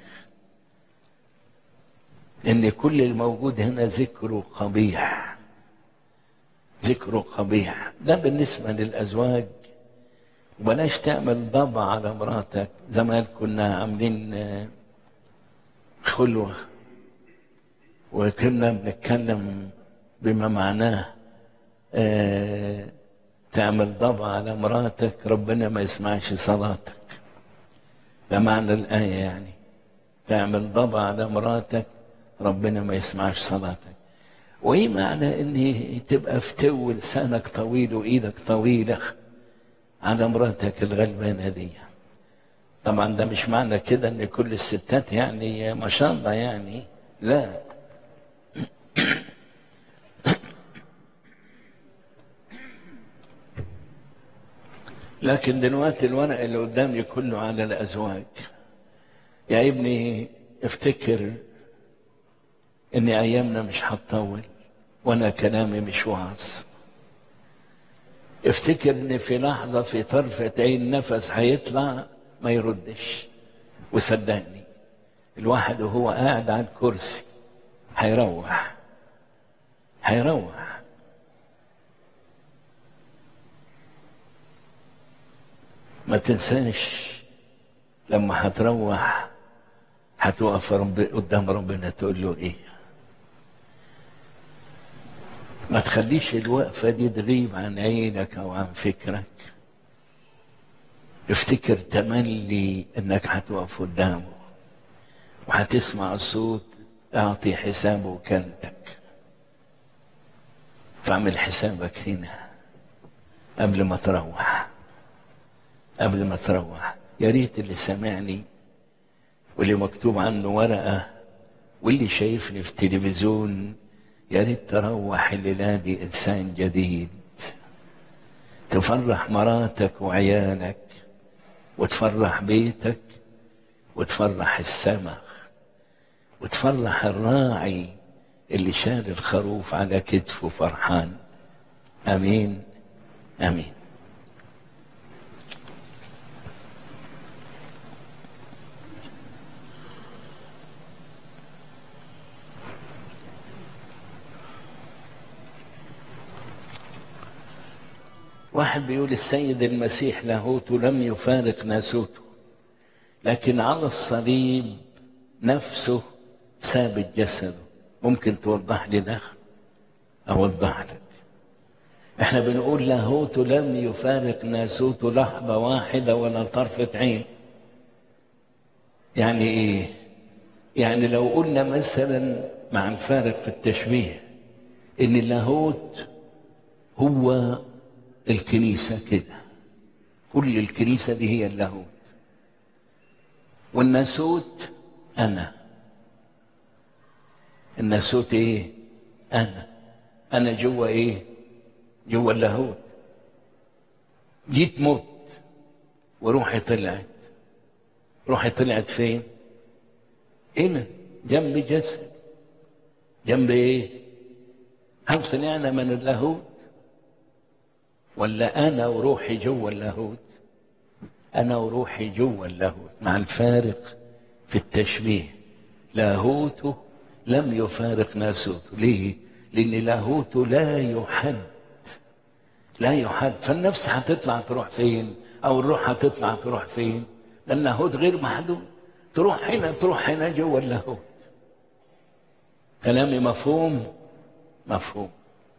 إن كل الموجود هنا ذكره قبيح ذكره قبيح ده بالنسبة للأزواج وبلاش تعمل ضبع على مراتك زمان كنا عاملين خلوة وكنا بنتكلم بما معناه آه تعمل ضبع على مراتك ربنا ما يسمعش صلاتك ده معنى الآية يعني تعمل ضبع على مراتك ربنا ما يسمعش صلاتك وايه معنى ان تبقى فتو لسانك طويل وايدك طويله على مراتك الغلبانه دي طبعا ده مش معنى كده ان كل الستات يعني ما شاء الله يعني لا لكن دلوقتي الورق اللي قدامي كله على الازواج يا ابني افتكر ان ايامنا مش هتطول وانا كلامي مش وعظ افتكر ان في لحظه في طرفه عين نفس هيطلع ما يردش وصدقني الواحد وهو قاعد على الكرسي هيروح هيروح ما تنساش لما هتروح هتقف رب قدام ربنا تقول له ايه ما تخليش الوقفة دي تغيب عن عينك أو عن فكرك افتكر تملي انك هتقف قدامه وهتسمع الصوت اعطي حساب وكالتك فاعمل حسابك هنا قبل ما تروح قبل ما تروح يا ريت اللي سامعني واللي مكتوب عنه ورقة واللي شايفني في التلفزيون يا ريت تروح الليلة دي إنسان جديد تفرح مراتك وعيالك وتفرح بيتك وتفرح السماء وتفرح الراعي اللي شال الخروف على كتفه فرحان امين امين واحد بيقول السيد المسيح لاهوته لم يفارق ناسوته لكن على الصليب نفسه ثابت جسده ممكن توضح لي ده اوضح لك احنا بنقول لاهوته لم يفارق ناسوته لحظة واحدة ولا طرفة عين يعني ايه يعني لو قلنا مثلا مع الفارق في التشبيه ان اللاهوت هو الكنيسة كده كل الكنيسة دي هي اللاهوت والناسوت أنا الناسوت إيه؟ أنا أنا جوا إيه؟ جوا اللاهوت جيت موت وروحي طلعت روحي طلعت فين؟ هنا جنب جسد جنب إيه؟ هل طلعنا من اللاهوت؟ ولا انا وروحي جوا اللاهوت انا وروحي جوا اللاهوت مع الفارق في التشبيه لاهوته لم يفارق ناسوته ليه لان لاهوته لا يحد لا يحد فالنفس هتطلع تروح فين او الروح هتطلع تروح فين ده اللاهوت غير محدود تروح هنا تروح هنا جوا اللاهوت كلامي مفهوم مفهوم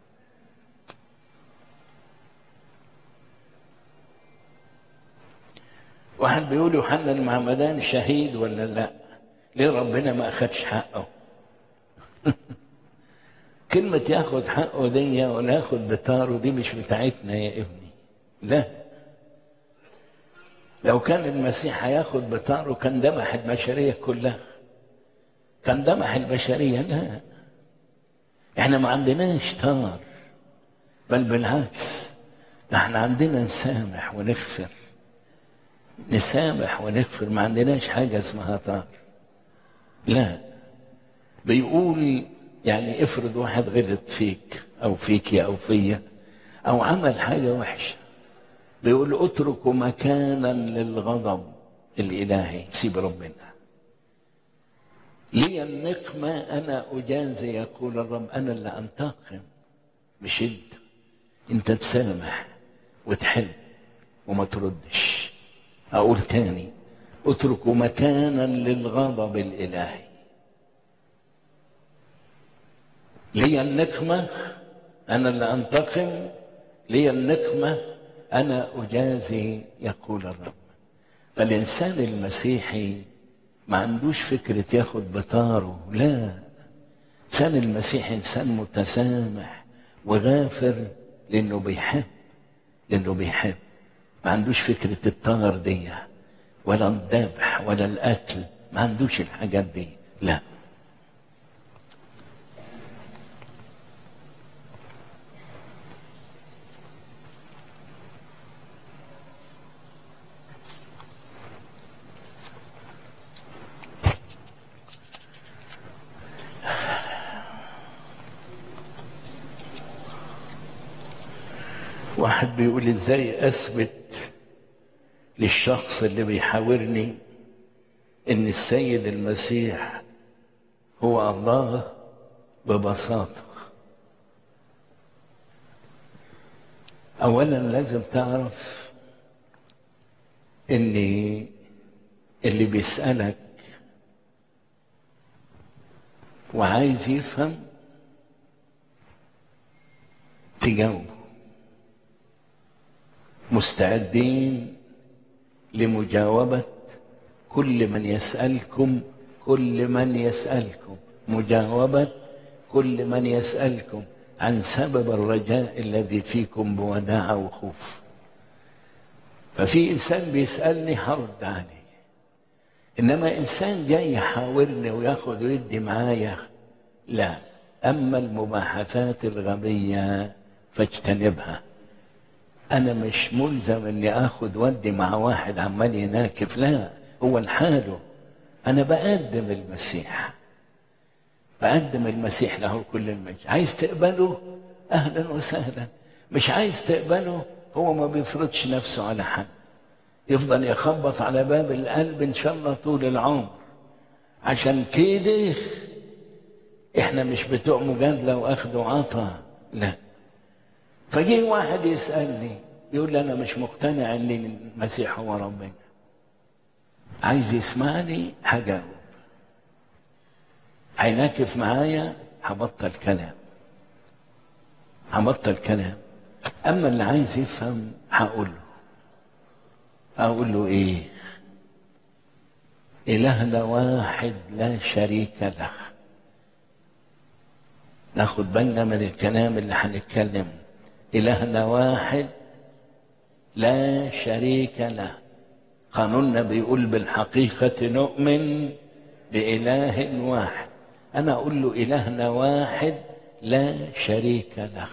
واحد بيقول يوحنا المعمدان شهيد ولا لا ليه ربنا ما اخدش حقه كلمة ياخد حقه دي ولا ياخد بطاره دي مش بتاعتنا يا ابني لا لو كان المسيح هياخد بطاره كان دمح البشرية كلها كان دمح البشرية لا احنا ما عندناش طار بل بالعكس ده احنا عندنا نسامح ونغفر نسامح ونغفر ما عندناش حاجة اسمها طار لا بيقول يعني افرض واحد غلط فيك او فيك او فيا او عمل حاجة وحشة بيقول اتركوا مكانا للغضب الالهي سيب ربنا لي النقمة أنا أجازي يقول الرب أنا اللي أنتقم مش أنت أنت تسامح وتحب وما تردش أقول تاني اتركوا مكانا للغضب الإلهي لي النقمة أنا اللي أنتقم لي النقمة أنا أجازي يقول الرب فالإنسان المسيحي ما عندوش فكرة ياخد بطاره لا إنسان المسيحي إنسان متسامح وغافر لأنه بيحب لأنه بيحب ما عندوش فكرة الطار دي ولا الذبح ولا القتل ما عندوش الحاجات دي لا واحد بيقول ازاي اثبت للشخص اللي بيحاورني ان السيد المسيح هو الله ببساطه اولا لازم تعرف ان اللي بيسالك وعايز يفهم تجاوب مستعدين لمجاوبة كل من يسألكم كل من يسألكم مجاوبة كل من يسألكم عن سبب الرجاء الذي فيكم بوداع وخوف ففي إنسان بيسألني هرد عليه إنما إنسان جاي يحاورني وياخد ويدي معايا لا أما المباحثات الغبية فاجتنبها أنا مش ملزم إني آخد ودي مع واحد عمال يناكف لا هو لحاله أنا بقدم المسيح بقدم المسيح له كل المجد عايز تقبله أهلا وسهلا مش عايز تقبله هو ما بيفرضش نفسه على حد يفضل يخبط على باب القلب إن شاء الله طول العمر عشان كده احنا مش بتوع مجادله واخد وعطا لا فجه واحد يسالني يقول لي انا مش مقتنع ان المسيح هو ربنا عايز يسمعني هجاوب هيناكف معايا هبطل كلام هبطل كلام اما اللي عايز يفهم هقول له اقول له ايه الهنا واحد لا شريك له ناخد بالنا من الكلام اللي هنتكلم إلهنا واحد لا شريك له قانوننا بيقول بالحقيقة نؤمن بإله واحد أنا أقول له إلهنا واحد لا شريك له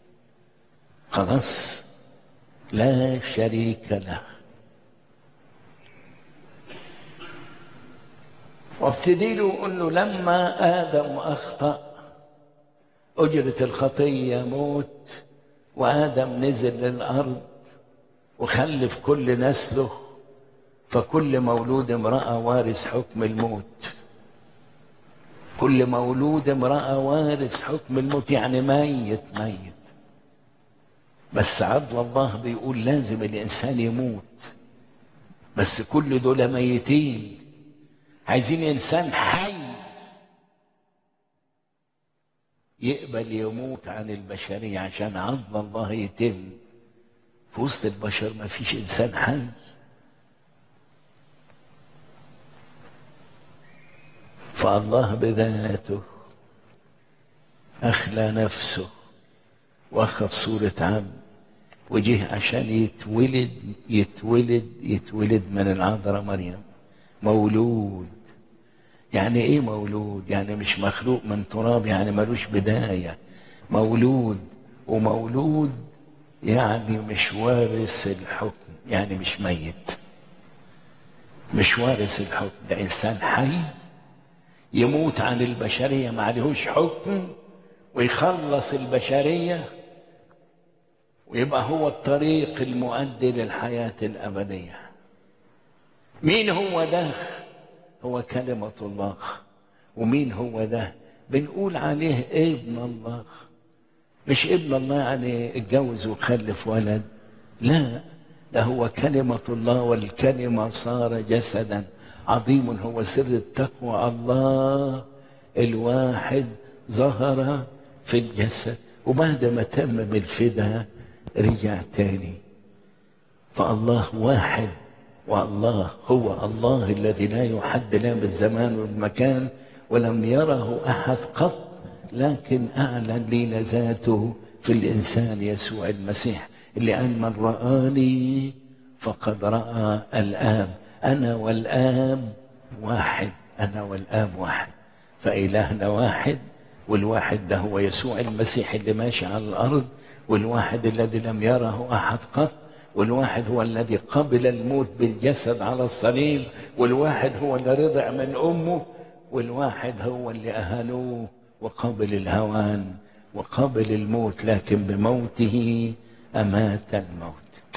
خلاص لا شريك له وابتدي له أقول له لما آدم أخطأ أجرة الخطية موت وآدم نزل للأرض وخلف كل نسله فكل مولود امرأة وارث حكم الموت كل مولود امرأة وارث حكم الموت يعني ميت ميت بس عدل الله بيقول لازم الإنسان يموت بس كل دول ميتين عايزين إنسان حي يقبل يموت عن البشرية عشان عدل الله يتم في وسط البشر ما فيش إنسان حي فالله بذاته أخلى نفسه واخذ صورة عبد وجه عشان يتولد يتولد يتولد من العذراء مريم مولود يعني ايه مولود يعني مش مخلوق من تراب يعني ملوش بداية مولود ومولود يعني مش وارث الحكم يعني مش ميت مش وارث الحكم ده انسان حي يموت عن البشرية ما عليهوش حكم ويخلص البشرية ويبقى هو الطريق المؤدي للحياة الأبدية مين هو ده هو كلمة الله ومين هو ده بنقول عليه ابن الله مش ابن الله يعني اتجوز وخلف ولد لا ده هو كلمة الله والكلمة صار جسدا عظيم هو سر التقوى الله الواحد ظهر في الجسد وبعد ما تم بالفداء رجع تاني فالله واحد والله هو الله الذي لا يحد لا بالزمان والمكان ولم يره احد قط لكن اعلن لنا ذاته في الانسان يسوع المسيح اللي قال من رآني فقد رأى الآب أنا والآب واحد أنا والآب واحد فإلهنا واحد والواحد ده هو يسوع المسيح اللي ماشي على الأرض والواحد الذي لم يره أحد قط والواحد هو الذي قبل الموت بالجسد على الصليب والواحد هو اللي رضع من أمه والواحد هو اللي أهانوه وقبل الهوان وقبل الموت لكن بموته أمات الموت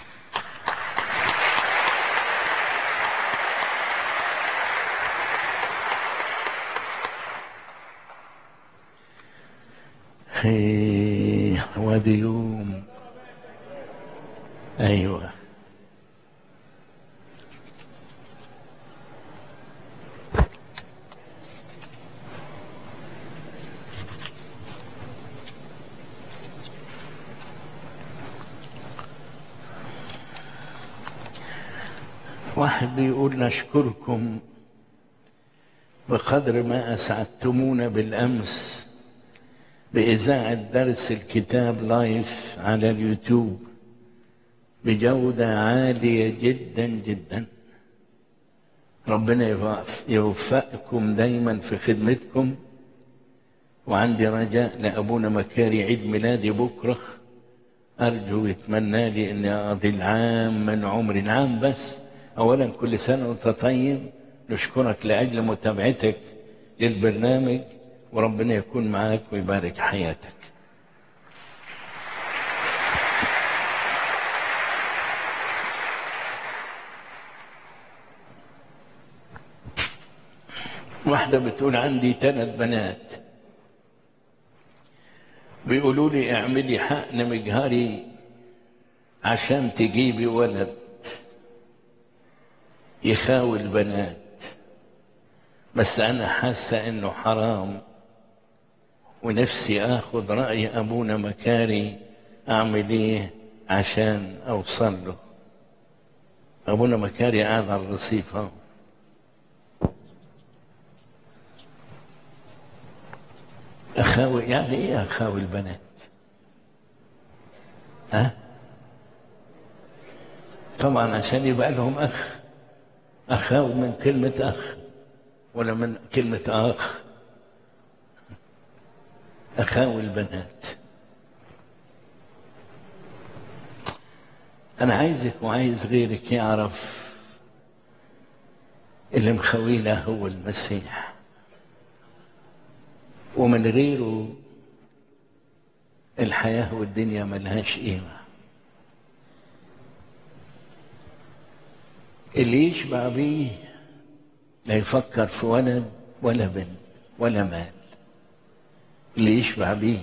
إيه، وادي يوم ايوه واحد بيقول نشكركم بقدر ما أسعدتمونا بالأمس بإذاعة درس الكتاب لايف على اليوتيوب بجودة عالية جدا جدا ربنا يوفق- يوفقكم دايما في خدمتكم وعندي رجاء لأبونا مكاري عيد ميلادي بكرة أرجو ويتمنى لي أني أقضي العام من عمري العام بس أولا كل سنة وأنت طيب نشكرك لأجل متابعتك للبرنامج وربنا يكون معاك ويبارك حياتك واحدة بتقول عندي ثلاث بنات بيقولوا لي اعملي حقن مجهري عشان تجيبي ولد يخاوي البنات بس انا حاسه انه حرام ونفسي اخذ راي ابونا مكاري اعمل ايه عشان اوصل له ابونا مكاري قاعد على الرصيف اهو أخاوي يعني إيه أخاوي البنات؟ ها؟ طبعا عشان يبقى لهم أخ أخاوي من كلمة أخ ولا من كلمة أخ أخاوي البنات أنا عايزك وعايز غيرك يعرف اللي مخوينا هو المسيح ومن غيره الحياة والدنيا ملهاش قيمة اللي يشبع بيه لا يفكر في ولد ولا بنت ولا مال اللي يشبع بيه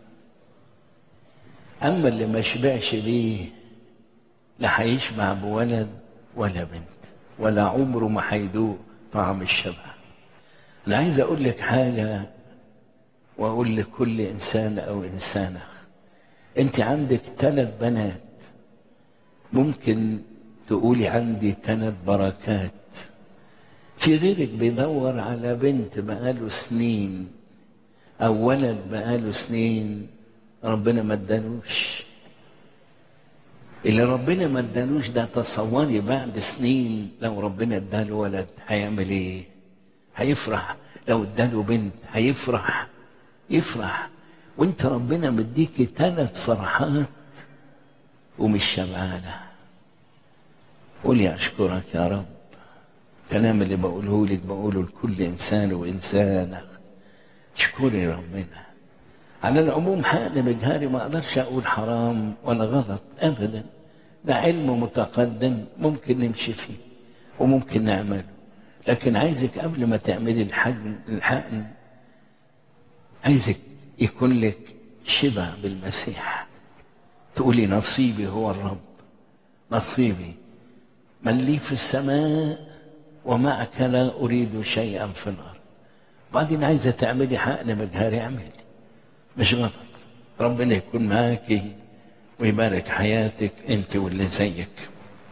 أما اللي ما شبعش بيه لا هيشبع بولد ولا بنت ولا عمره ما هيدوق طعم الشبع أنا عايز أقول لك حاجة واقول لكل انسان او انسانه انت عندك ثلاث بنات ممكن تقولي عندي ثلاث بركات في غيرك بيدور على بنت بقاله سنين او ولد بقاله سنين ربنا ما ادالوش اللي ربنا ما ادالوش ده تصوري بعد سنين لو ربنا اداله ولد هيعمل ايه هيفرح لو اداله بنت هيفرح يفرح وانت ربنا مديكي ثلاث فرحات ومش شبعانة قولي أشكرك يا رب الكلام اللي بقوله لك بقوله لكل إنسان وإنسانة اشكري ربنا على العموم حقن مجهري ما أقدرش أقول حرام ولا غلط أبدا ده علم متقدم ممكن نمشي فيه وممكن نعمله لكن عايزك قبل ما تعملي الحجم الحقن عايزك يكون لك شبع بالمسيح تقولي نصيبي هو الرب نصيبي من لي في السماء ومعك لا أريد شيئا في الأرض بعدين عايزة تعملي حقن مجهري اعملي مش غلط ربنا يكون معاكي ويبارك حياتك انت واللي زيك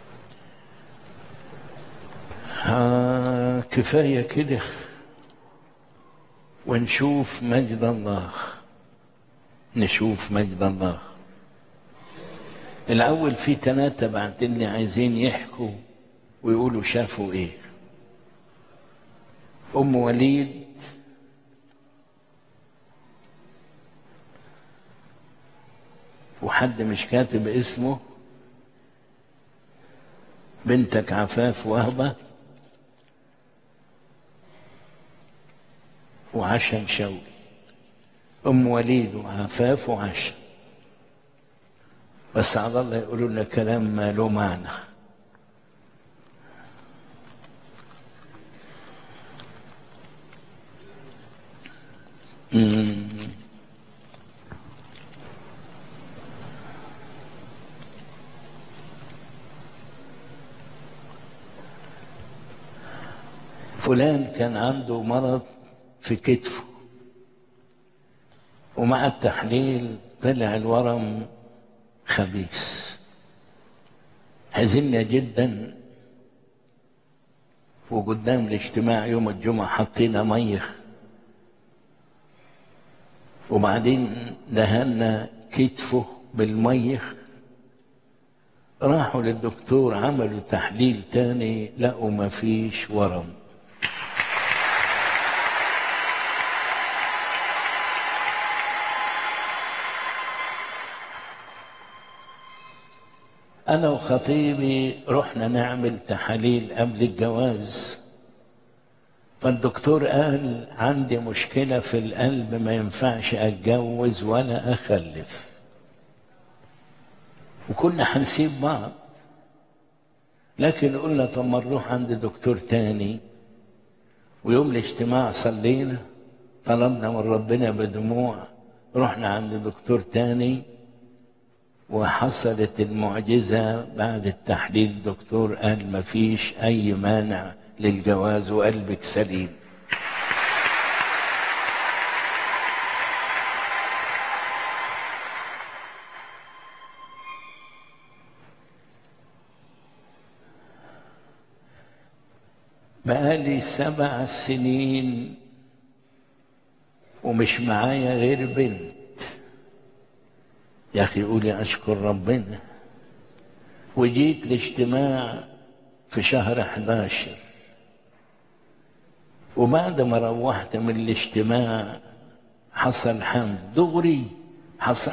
آه كفاية كده ونشوف مجد الله نشوف مجد الله الأول في ثلاثة بعتين لي عايزين يحكوا ويقولوا شافوا إيه أم وليد وحد مش كاتب اسمه بنتك عفاف وهبه وعشم شوقي ام وليد وعفاف وعشم بس على الله يقولوا لنا كلام ما له معنى مم. فلان كان عنده مرض في كتفه ومع التحليل طلع الورم خبيث حزنا جدا وقدام الاجتماع يوم الجمعة حطينا مية وبعدين دهنا كتفه بالمية راحوا للدكتور عملوا تحليل تاني لقوا ما فيش ورم أنا وخطيبي رحنا نعمل تحاليل قبل الجواز فالدكتور قال عندي مشكلة في القلب ما ينفعش أتجوز ولا أخلف وكنا هنسيب بعض لكن قلنا طب ما نروح عند دكتور تاني ويوم الاجتماع صلينا طلبنا من ربنا بدموع رحنا عند دكتور تاني وحصلت المعجزة بعد التحليل الدكتور قال ما فيش أي مانع للجواز وقلبك سليم بقالي سبع سنين ومش معايا غير بنت يا أخي قولي أشكر ربنا وجيت الاجتماع في شهر 11 وبعد ما روحت من الاجتماع حصل حمل دغري حصل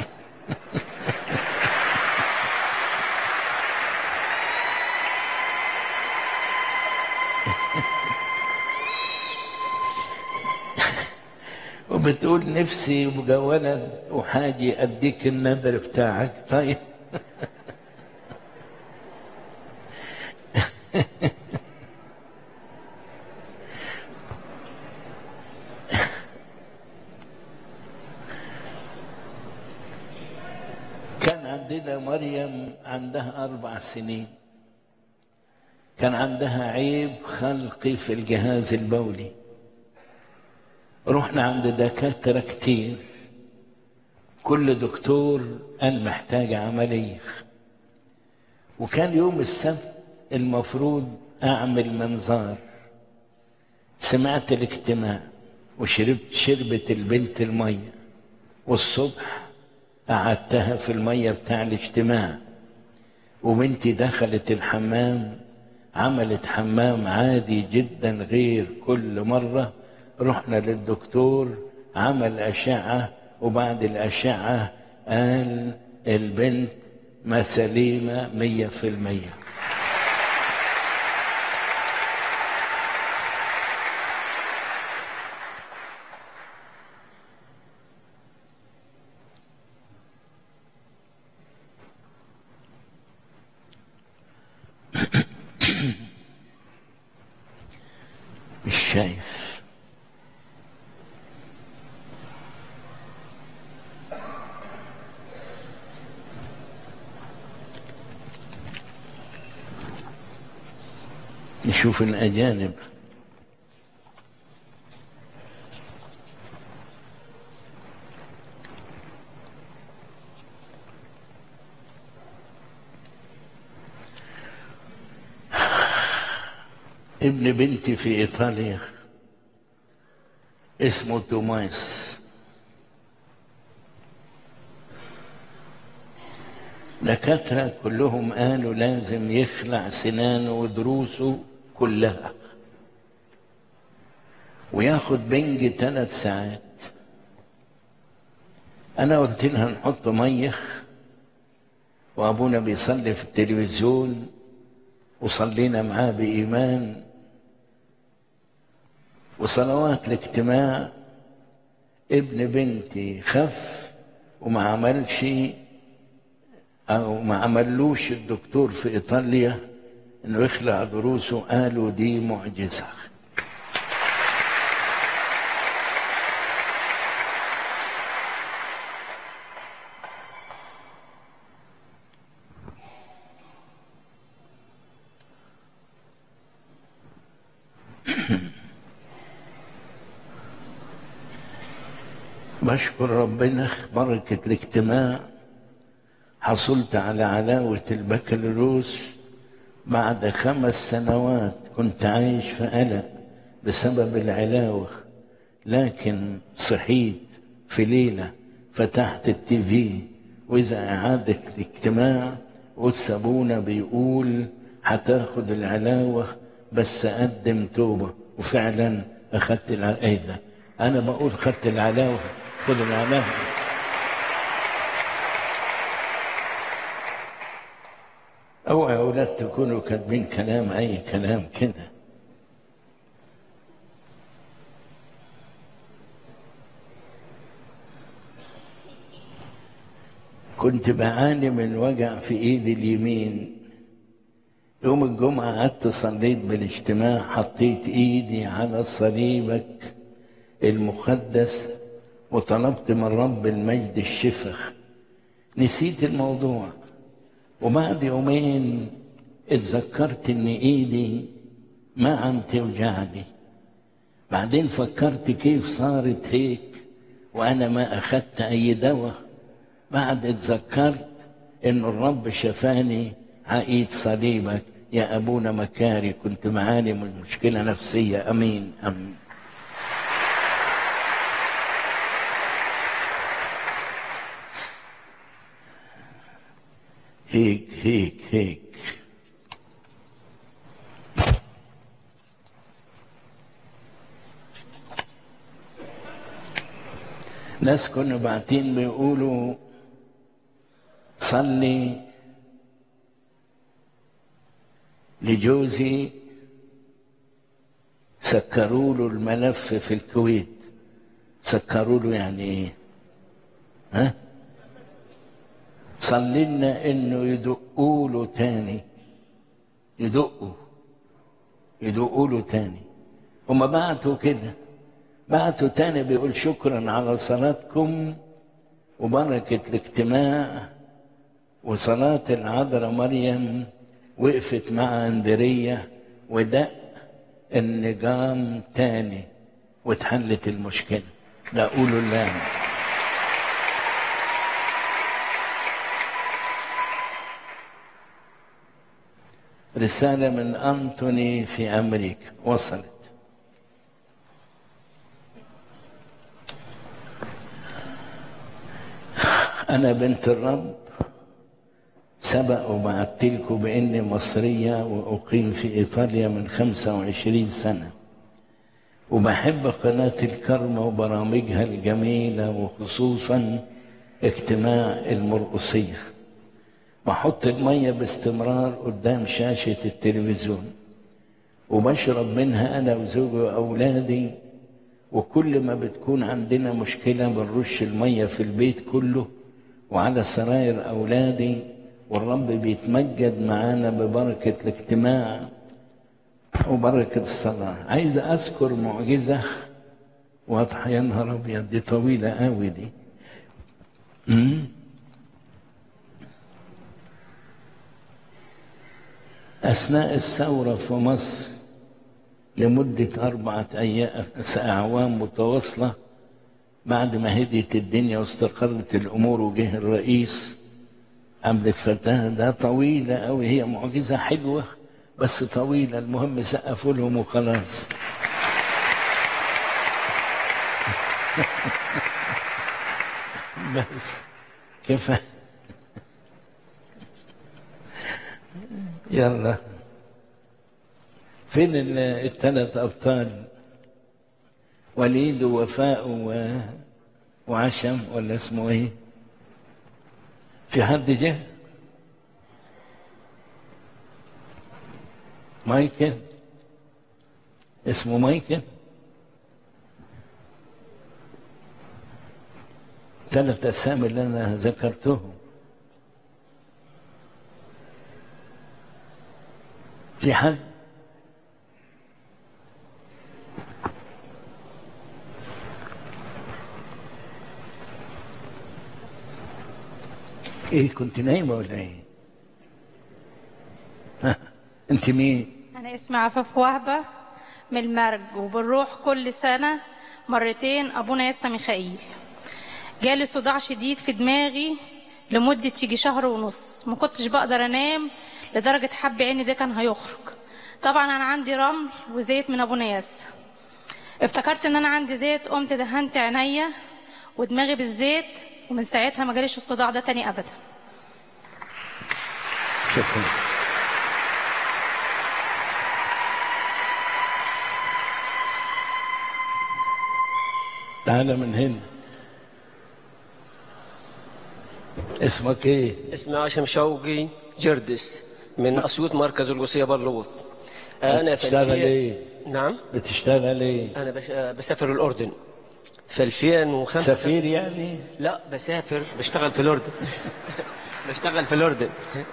وبتقول نفسي يبقى ولد وحاجي اديك النذر بتاعك طيب كان عندنا مريم عندها أربع سنين كان عندها عيب خلقي في الجهاز البولي رحنا عند دكاترة كتير كل دكتور قال محتاج عملية وكان يوم السبت المفروض أعمل منظار سمعت الاجتماع وشربت شربت البنت المية والصبح قعدتها في المية بتاع الاجتماع وبنتي دخلت الحمام عملت حمام عادي جدا غير كل مرة رحنا للدكتور عمل أشعة وبعد الأشعة قال البنت ما سليمة مية في المية مش شايف نشوف الأجانب ابن بنتي في إيطاليا اسمه توماس دكاترة كلهم قالوا لازم يخلع سنانه ودروسه كلها وياخد بنج ثلاث ساعات أنا قلت لها نحط مية وأبونا بيصلي في التلفزيون وصلينا معاه بإيمان وصلوات الاجتماع ابن بنتي خف وما عملش او ما عملوش الدكتور في ايطاليا انه يخلع ضروسه قالوا دي معجزه بشكر ربنا بركة الاجتماع حصلت على علاوة البكالوريوس بعد خمس سنوات كنت عايش في قلق بسبب العلاوة لكن صحيت في ليلة فتحت التيفي وإذا إعادة الاجتماع والسابونة بيقول هتاخد العلاوة بس قدم توبة وفعلا أخدت العلاوة إيه ده أنا بقول خدت العلاوة خد العلاوة اوعى يا اولاد تكونوا كاتبين كلام اي كلام كده كنت بعاني من وجع في ايدي اليمين يوم الجمعة قعدت صليت بالاجتماع حطيت ايدي على صليبك المقدس وطلبت من رب المجد الشفاء نسيت الموضوع وبعد يومين اتذكرت ان ايدي ما عم توجعني بعدين فكرت كيف صارت هيك وانا ما اخدت اي دواء بعد اتذكرت ان الرب شفاني عقيد صليبك يا ابونا مكاري كنت معاني من مشكله نفسيه امين امين هيك هيك هيك ناس كانوا باعتين بيقولوا صلي لجوزي سكروا له الملف في الكويت سكروا له يعني ايه ها صلي لنا انه يدقوا له تاني يدقوا يدقوا له تاني هما بعتوا كده بعتوا تاني بيقول شكرا على صلاتكم وبركة الاجتماع وصلاة العذراء مريم وقفت مع اندرية ودق النجام تاني واتحلت المشكلة ده قولوا الله رسالة من أنتوني في أمريكا وصلت أنا بنت الرب سبق وبعت لكم بإني مصرية وأقيم في إيطاليا من 25 سنة وبحب قناة الكرمة وبرامجها الجميلة وخصوصا اجتماع المرقصية بحط المية باستمرار قدام شاشة التلفزيون وبشرب منها أنا وزوجي وأولادي وكل ما بتكون عندنا مشكلة بنرش المية في البيت كله وعلى سراير أولادي والرب بيتمجد معانا ببركة الاجتماع وبركة الصلاة عايز أذكر معجزة واضحة يا نهار أبيض دي طويلة قوي دي أمم. أثناء الثورة في مصر لمدة أربعة أيام أعوام متواصلة بعد ما هديت الدنيا واستقرت الأمور وجه الرئيس عبد الفتاح ده طويلة أوي هي معجزة حلوة بس طويلة المهم سقفوا لهم وخلاص بس كفاية يلا فين ال- الثلاث أبطال وليد ووفاء و... وعشم ولا اسمه ايه في حد جه مايكل اسمه مايكل ثلاث اسامي اللي انا ذكرتهم في حد ايه كنت نايمه ولا ايه ها انت مين أنا اسمي عفاف وهبة من المرج وبنروح كل سنة مرتين أبونا يسا ميخائيل جالي صداع شديد في دماغي لمدة يجي شهر ونص ما كنتش بقدر أنام لدرجة حب عيني ده كان هيخرج طبعا انا عندي رمل وزيت من ابو ناس افتكرت ان انا عندي زيت قمت دهنت عينيا ودماغي بالزيت ومن ساعتها ما جاليش الصداع ده تاني ابدا شكرا تعال من هنا اسمك ايه؟ اسمي هاشم شوقي جردس من اسيوط مركز القصيه بلوط انا في بتشتغل الفين- ايه؟ نعم بتشتغل ايه؟ انا بش... بسافر الاردن في 2005 سفير يعني؟ لا بسافر بشتغل في الاردن بشتغل في الاردن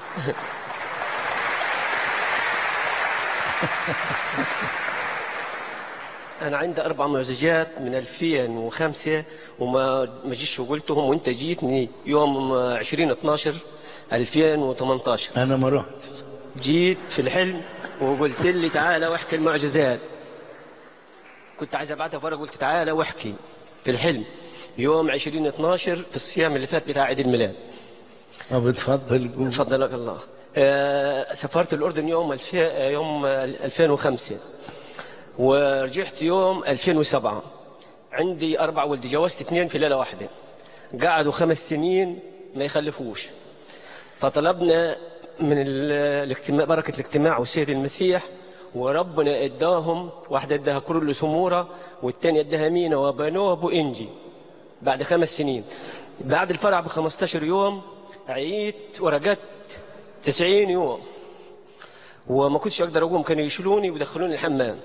انا عندي اربع معزجات من 2005 وما ما جيش وقلتهم وانت جيتني يوم 20 12 2018 انا ما رحت جيت في الحلم وقلت لي تعالى واحكي المعجزات كنت عايز ابعتها ورقه قلت تعالى واحكي في الحلم يوم 20 12 في الصيام اللي فات بتاع عيد الميلاد طب اتفضل قول فضلك الله آه، سافرت الاردن يوم الف... آه، يوم آه، 2005 ورجعت يوم 2007 عندي اربع ولد جوزت اثنين في ليله واحده قعدوا خمس سنين ما يخلفوش فطلبنا من ال- الاجتماع بركه الاجتماع والسيد المسيح وربنا اداهم واحده اداها كرولوس ومورا والثانيه اداها مينا وبنوب وانجي بعد خمس سنين بعد الفرع ب 15 يوم عيت ورقدت 90 يوم وما كنتش اقدر اقوم كانوا يشيلوني ويدخلوني الحمام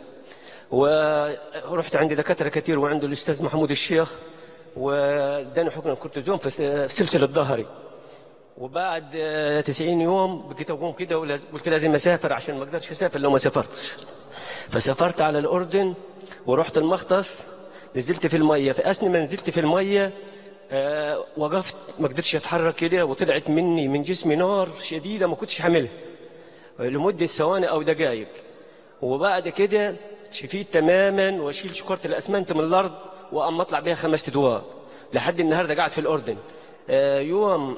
ورحت عند دكاتره كثير وعنده الاستاذ محمود الشيخ واداني حقن الكورتيزون في في سلسله ظهري وبعد آه، 90 يوم بقيت اقوم كده ولا- قلت لازم اسافر عشان ما اقدرش اسافر لو ما سافرتش فسافرت على الاردن ورحت المختص نزلت في الميه في اثناء ما نزلت في الميه آه وقفت ما قدرتش اتحرك كده وطلعت مني من جسمي نار شديده ما كنتش حاملها لمده ثواني او دقائق وبعد كده شفيت تماما واشيل شكاره الاسمنت من الارض واما اطلع بيها خمس ادوار لحد النهارده قاعد في الاردن آه يوم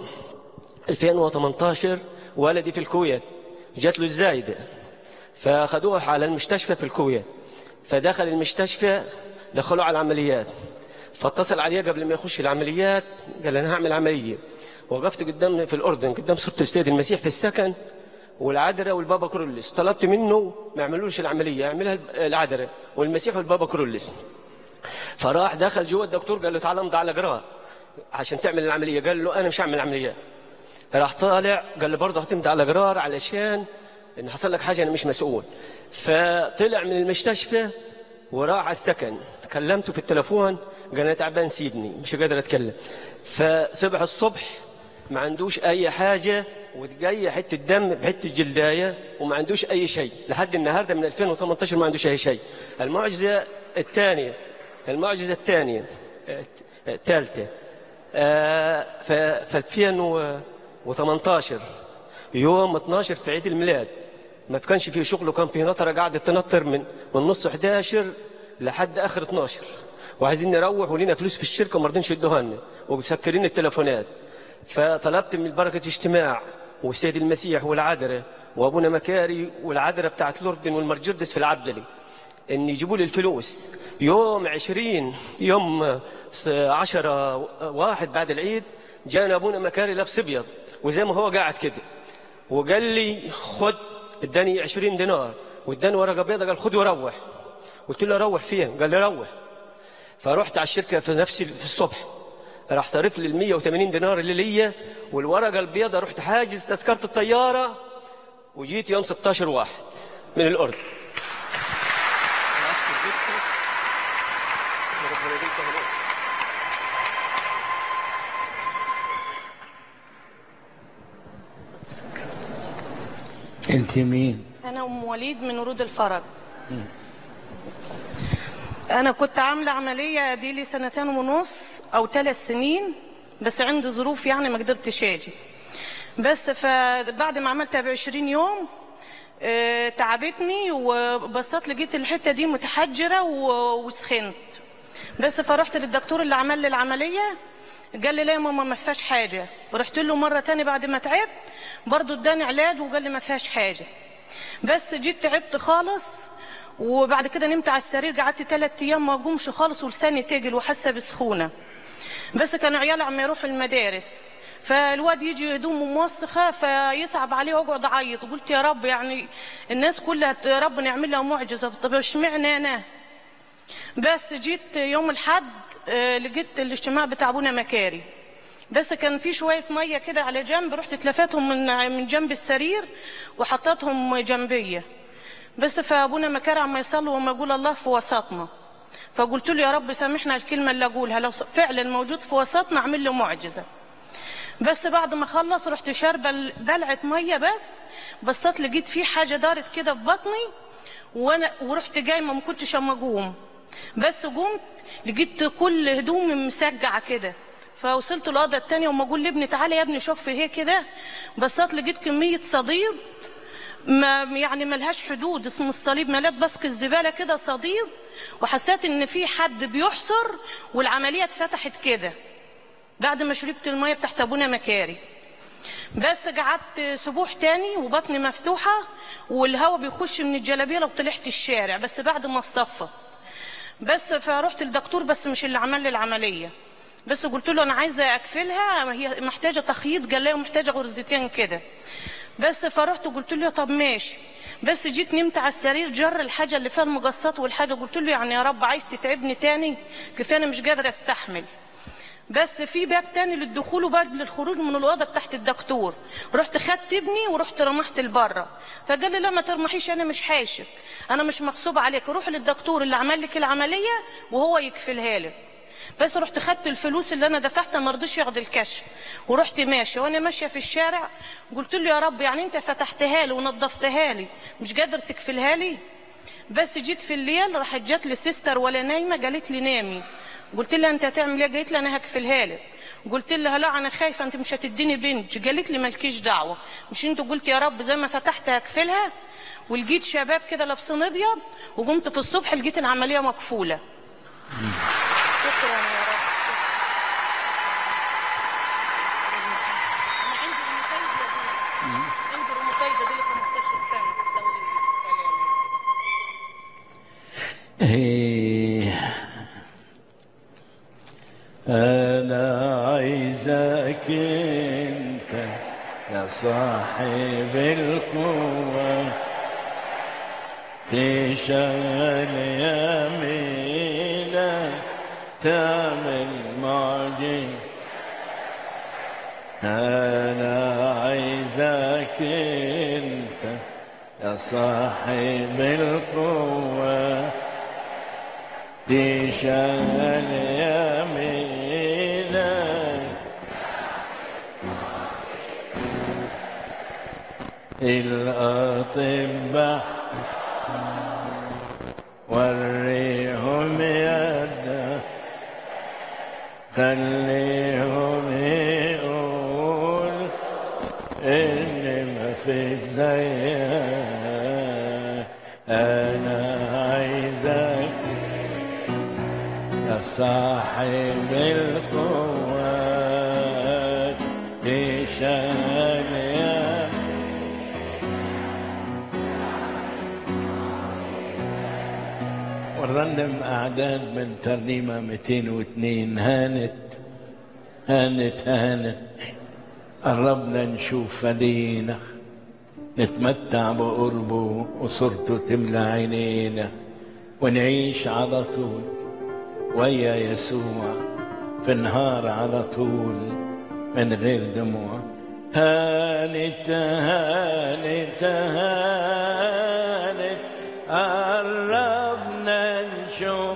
2018 ولدي في الكويت جات له الزايده فاخذوه على المستشفى في الكويت فدخل المستشفى دخلوه على العمليات فاتصل علي قبل ما يخش العمليات قال انا هعمل عمليه وقفت قدام في الاردن قدام صوره السيد المسيح في السكن والعذراء والبابا كرولس طلبت منه ما يعملوش العمليه يعملها العذراء والمسيح والبابا كرولس فراح دخل جوه الدكتور قال له تعال امضي على قرار عشان تعمل العمليه قال له انا مش هعمل عمليه راح طالع قال له برضه هتمضي على قرار علشان ان حصل لك حاجه انا مش مسؤول فطلع من المستشفى وراح على السكن كلمته في التليفون قال انا تعبان سيبني مش قادر اتكلم فصبح الصبح ما عندوش اي حاجه وتجي حته دم بحته جلدايه وما عندوش اي شيء لحد النهارده من 2018 ما عندوش اي شيء المعجزه الثانيه المعجزه الثانيه الثالثه آه، ف في 2018 يوم 12 في عيد الميلاد ما كانش فيه شغل وكان فيه نطره قاعده تنطر من من نص 11 لحد اخر 12 وعايزين نروح ولينا فلوس في الشركه وما رضينش يدوها لنا ومسكرين التليفونات فطلبت من بركه اجتماع والسيد المسيح والعذراء وابونا مكاري والعذراء بتاعت لوردن والمرجردس في العبدلي ان يجيبوا لي الفلوس يوم عشرين يوم س- عشرة واحد بعد العيد جانا ابونا مكاري لابس ابيض وزي ما هو قاعد كده وقال لي خد اداني 20 دينار واداني ورقه بيضاء قال خد وروح قلت له اروح فين قال لي روح فرحت على الشركه في نفسي في الصبح راح صارف لي ال 180 دينار اللي ليا والورقه البيضاء رحت حاجز تذكره الطياره وجيت يوم 16 واحد من الاردن انت مين؟ أنا أم وليد من ورود الفرج أنا كنت عاملة عملية دي لي سنتين ونص أو ثلاث سنين بس عندي ظروف يعني ما قدرتش أجي بس فبعد ما عملتها بعشرين يوم آه، تعبتني وبصيت لقيت الحتة دي متحجرة و- وسخنت بس فرحت للدكتور اللي عمل لي العملية قال لي لا يا ماما ما فيهاش حاجة ورحت له مرة تاني بعد ما تعبت برضه اداني علاج وقال لي ما فيهاش حاجة بس جيت تعبت خالص وبعد كده نمت على السرير قعدت ثلاث ايام ما اقومش خالص ولساني تاجل وحاسه بسخونه بس كانوا عيالي عم يروحوا المدارس فالواد يجي هدومه موسخه فيصعب عليه واقعد اعيط قلت يا رب يعني الناس كلها يا رب نعمل لها معجزه طب اشمعنى انا بس جيت يوم الحد آه، لقيت الاجتماع بتاع ابونا مكاري بس كان في شويه ميه كده على جنب رحت اتلفتهم من من جنب السرير وحطيتهم جنبيه بس فابونا مكاري عم يصلي وما يقول الله في وسطنا فقلت له يا رب سامحنا على الكلمه اللي اقولها لو فعلا موجود في وسطنا اعمل له معجزه بس بعد ما خلص رحت شاربه بلعه ميه بس بصيت لقيت في حاجه دارت كده في بطني وانا ورحت جايمه ما كنتش اما اقوم بس قمت لقيت كل هدومي مسجعه كده فوصلت الاوضه التانية وما اقول لابني تعالى يا ابني شوف في هي كده بصيت لقيت كميه صديد ما يعني ملهاش حدود اسم الصليب ملاك بسك الزباله كده صديد وحسيت ان في حد بيحصر والعمليه اتفتحت كده بعد ما شربت الميه بتاعت ابونا مكاري بس قعدت سبوح تاني وبطني مفتوحه والهواء بيخش من الجلابيه لو طلعت الشارع بس بعد ما اتصفى بس فرحت للدكتور بس مش اللي عمل لي العمليه بس قلت له انا عايزه اكفلها هي محتاجه تخييط قال لي محتاجه غرزتين كده بس فرحت قلت له طب ماشي بس جيت نمت على السرير جر الحاجه اللي فيها المقصات والحاجه قلت له يعني يا رب عايز تتعبني تاني كفايه انا مش قادره استحمل بس في باب تاني للدخول وباب للخروج من الاوضه بتاعت الدكتور رحت خدت ابني ورحت رمحت لبره فقال لي لا ما ترمحيش انا مش حاشك انا مش مغصوب عليك روح للدكتور اللي عمل لك العمليه وهو يكفلها لك بس رحت خدت الفلوس اللي انا دفعتها ما رضيش ياخد الكشف ورحت ماشيه وانا ماشيه في الشارع قلت له يا رب يعني انت فتحتها لي ونظفتها لي مش قادر تكفلها لي بس جيت في الليل راحت جات لي سيستر ولا نايمه قالت لي نامي قلت لها انت هتعمل ايه قالت لي انا هكفلها لك قلت لها لا انا خايفه انت مش هتديني بنت قالت لي مالكيش دعوه مش انت قلت يا رب زي ما فتحت هكفلها ولقيت شباب كده لابسين ابيض وقمت في الصبح لقيت العمليه مكفوله شكرا يا رب أنا عندي روماتيزم دي. عندي روماتيزم دي لي 15 سنه تسوي لي سلام. إيه. أنا عايزك أنت يا صاحب القوة تشغل يمينك تعمل معجزة أنا عايزك أنت يا صاحب القوة تشغل يمينك الأطباء وريهم يدك خليهم يقول إن ما في زيك أنا عايزك يا صاحب القوات تشغل يا ونرنم أعداد من ترنيمة 202 هانت هانت هانت قربنا نشوف فدينا نتمتع بقربه وصورته تملى عينينا ونعيش على طول ويا يسوع في النهار على طول من غير دموع هانت هانت هانت قربنا نشوف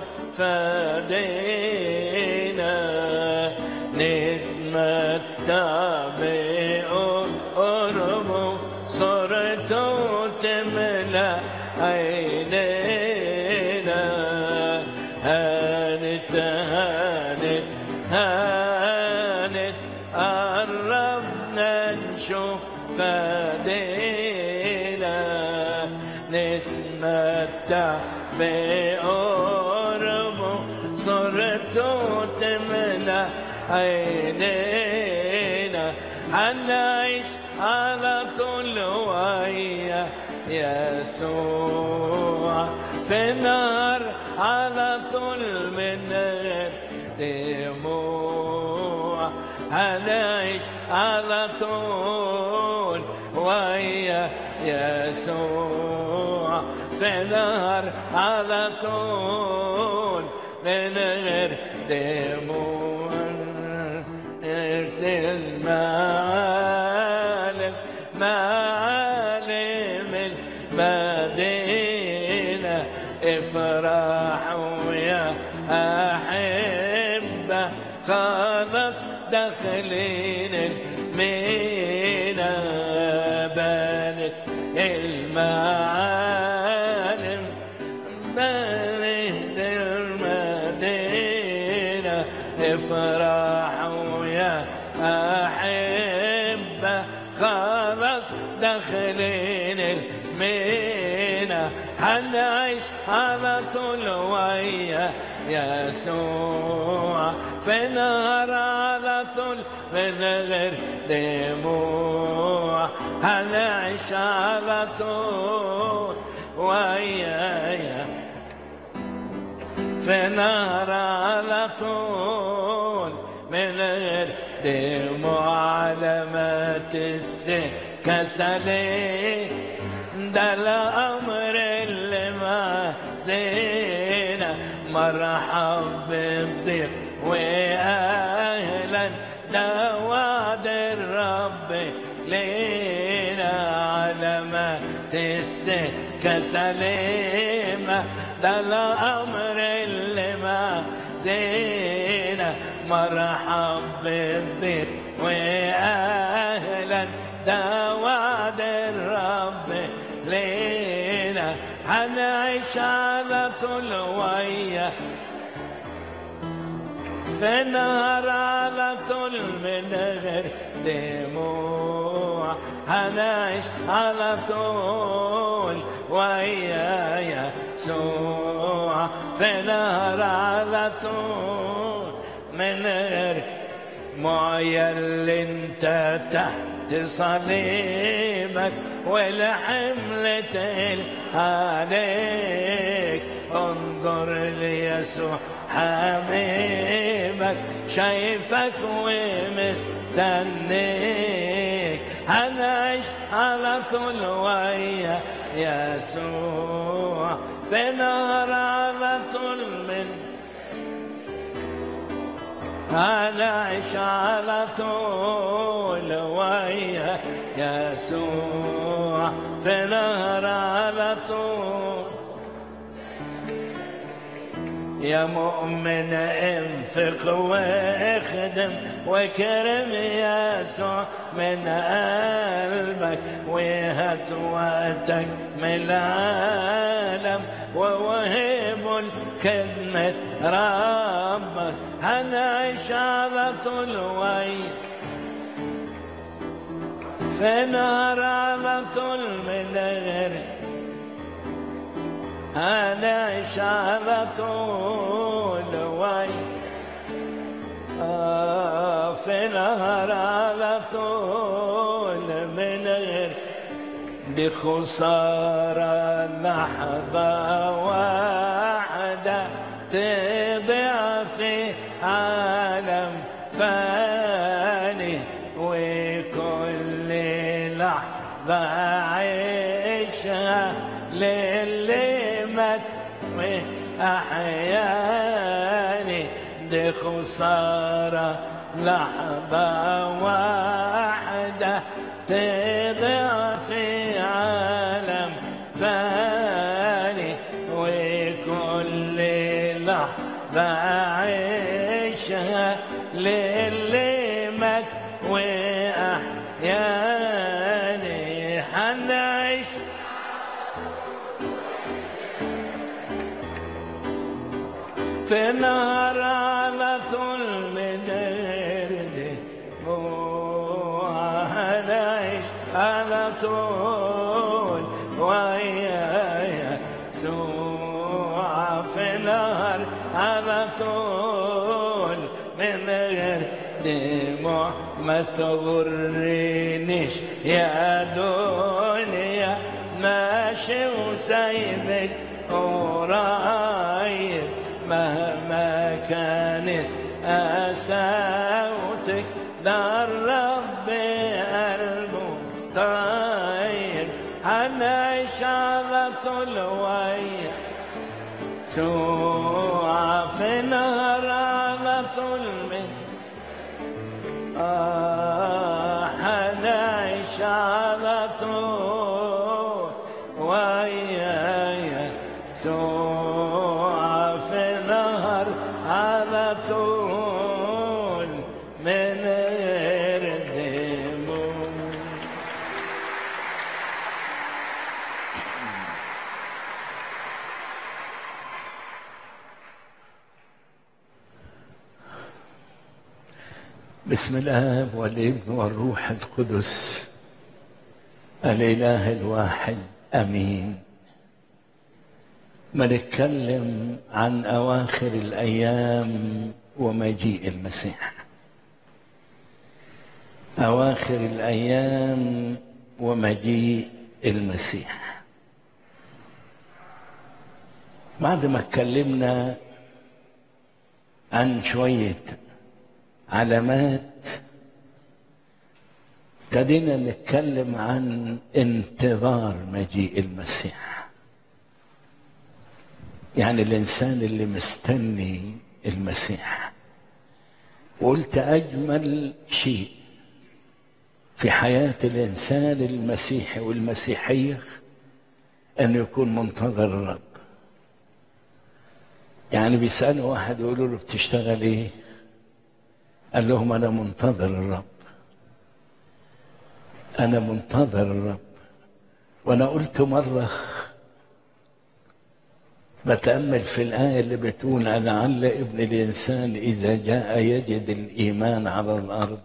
فدينا نتمتع بقربه صورته تملى عينينا هانت هانت هانت قربنا نشوف فدينا نتمتع بقربه صورته تملى عينينا هنعيش على طول ويا يسوع في النهر على طول من غير دموع هنعيش على طول ويا يسوع في نهر على طول من غير دموع اغسل المعالم معالم المدينة افرحوا يا أحبة خلاص داخلين المينا بانت المعالم بانت المدينة افرحوا يا أحبة خلاص داخلين المينا هنعيش على طول ويا يسوع في نهر على طول من غير دموع هنعيش على طول ويا يا في نهر على طول من غير دموع علامات السكة سليم ده الأمر اللي ما زينا مرحب بالضيف وأهلا ده وعد الرب لينا علامات السكة سليمة ده الأمر اللي ما زينا مرحب بالضيف وأهلا ده وعد الرب لينا هنعيش على طول ويا في نهر على طول من غير دموع هنعيش على طول ويا يسوع في نهر على طول من غير معيا اللي انت تحت صليبك والحمل تقل عليك انظر ليسوع حبيبك شايفك ومستنيك هنعيش على طول ويا يسوع في نهر على طول من هنعيش على طول ويا يسوع في نهر على طول يا مؤمن انفق واخدم وكرم يسوع من قلبك وهات وقتك من العالم ووهب الخدمة ربك هنعيش على طول ويا في نهر على طول من غير هنعيش على طول وي آه في نهر على طول من غير دي خسارة لحظة واحدة تضيع في عالم فاني وكل لحظة عيشها للي مات وأحياني دي خسارة لحظة واحدة تضيع في عالم فاني وكل لحظة عيشها للي مات وأحياني حنعيش في نهر على طول من هنعيش على طول ويا يسوع في نهر على طول من غير دموع ما تغرنيش يا دنيا ما سايبك قريب مهما كانت قساوتك ده الرب قلبه طاير هنعيش على طول ويا سوع في نهر على طول من آه هنعيش على طول ويا سوع في نهر على طول من غير دموع بسم الآب والابن والروح القدس الإله الواحد أمين بنتكلم عن أواخر الأيام ومجيء المسيح أواخر الأيام ومجيء المسيح بعد ما اتكلمنا عن شوية علامات ابتدينا نتكلم عن انتظار مجيء المسيح يعني الانسان اللي مستني المسيح وقلت اجمل شيء في حياه الانسان المسيحي والمسيحيه ان يكون منتظر الرب يعني بيسالوا واحد يقولوا له بتشتغل ايه قال لهم انا منتظر الرب انا منتظر الرب وانا قلت مره بتامل في الايه اللي بتقول لعل ابن الانسان اذا جاء يجد الايمان على الارض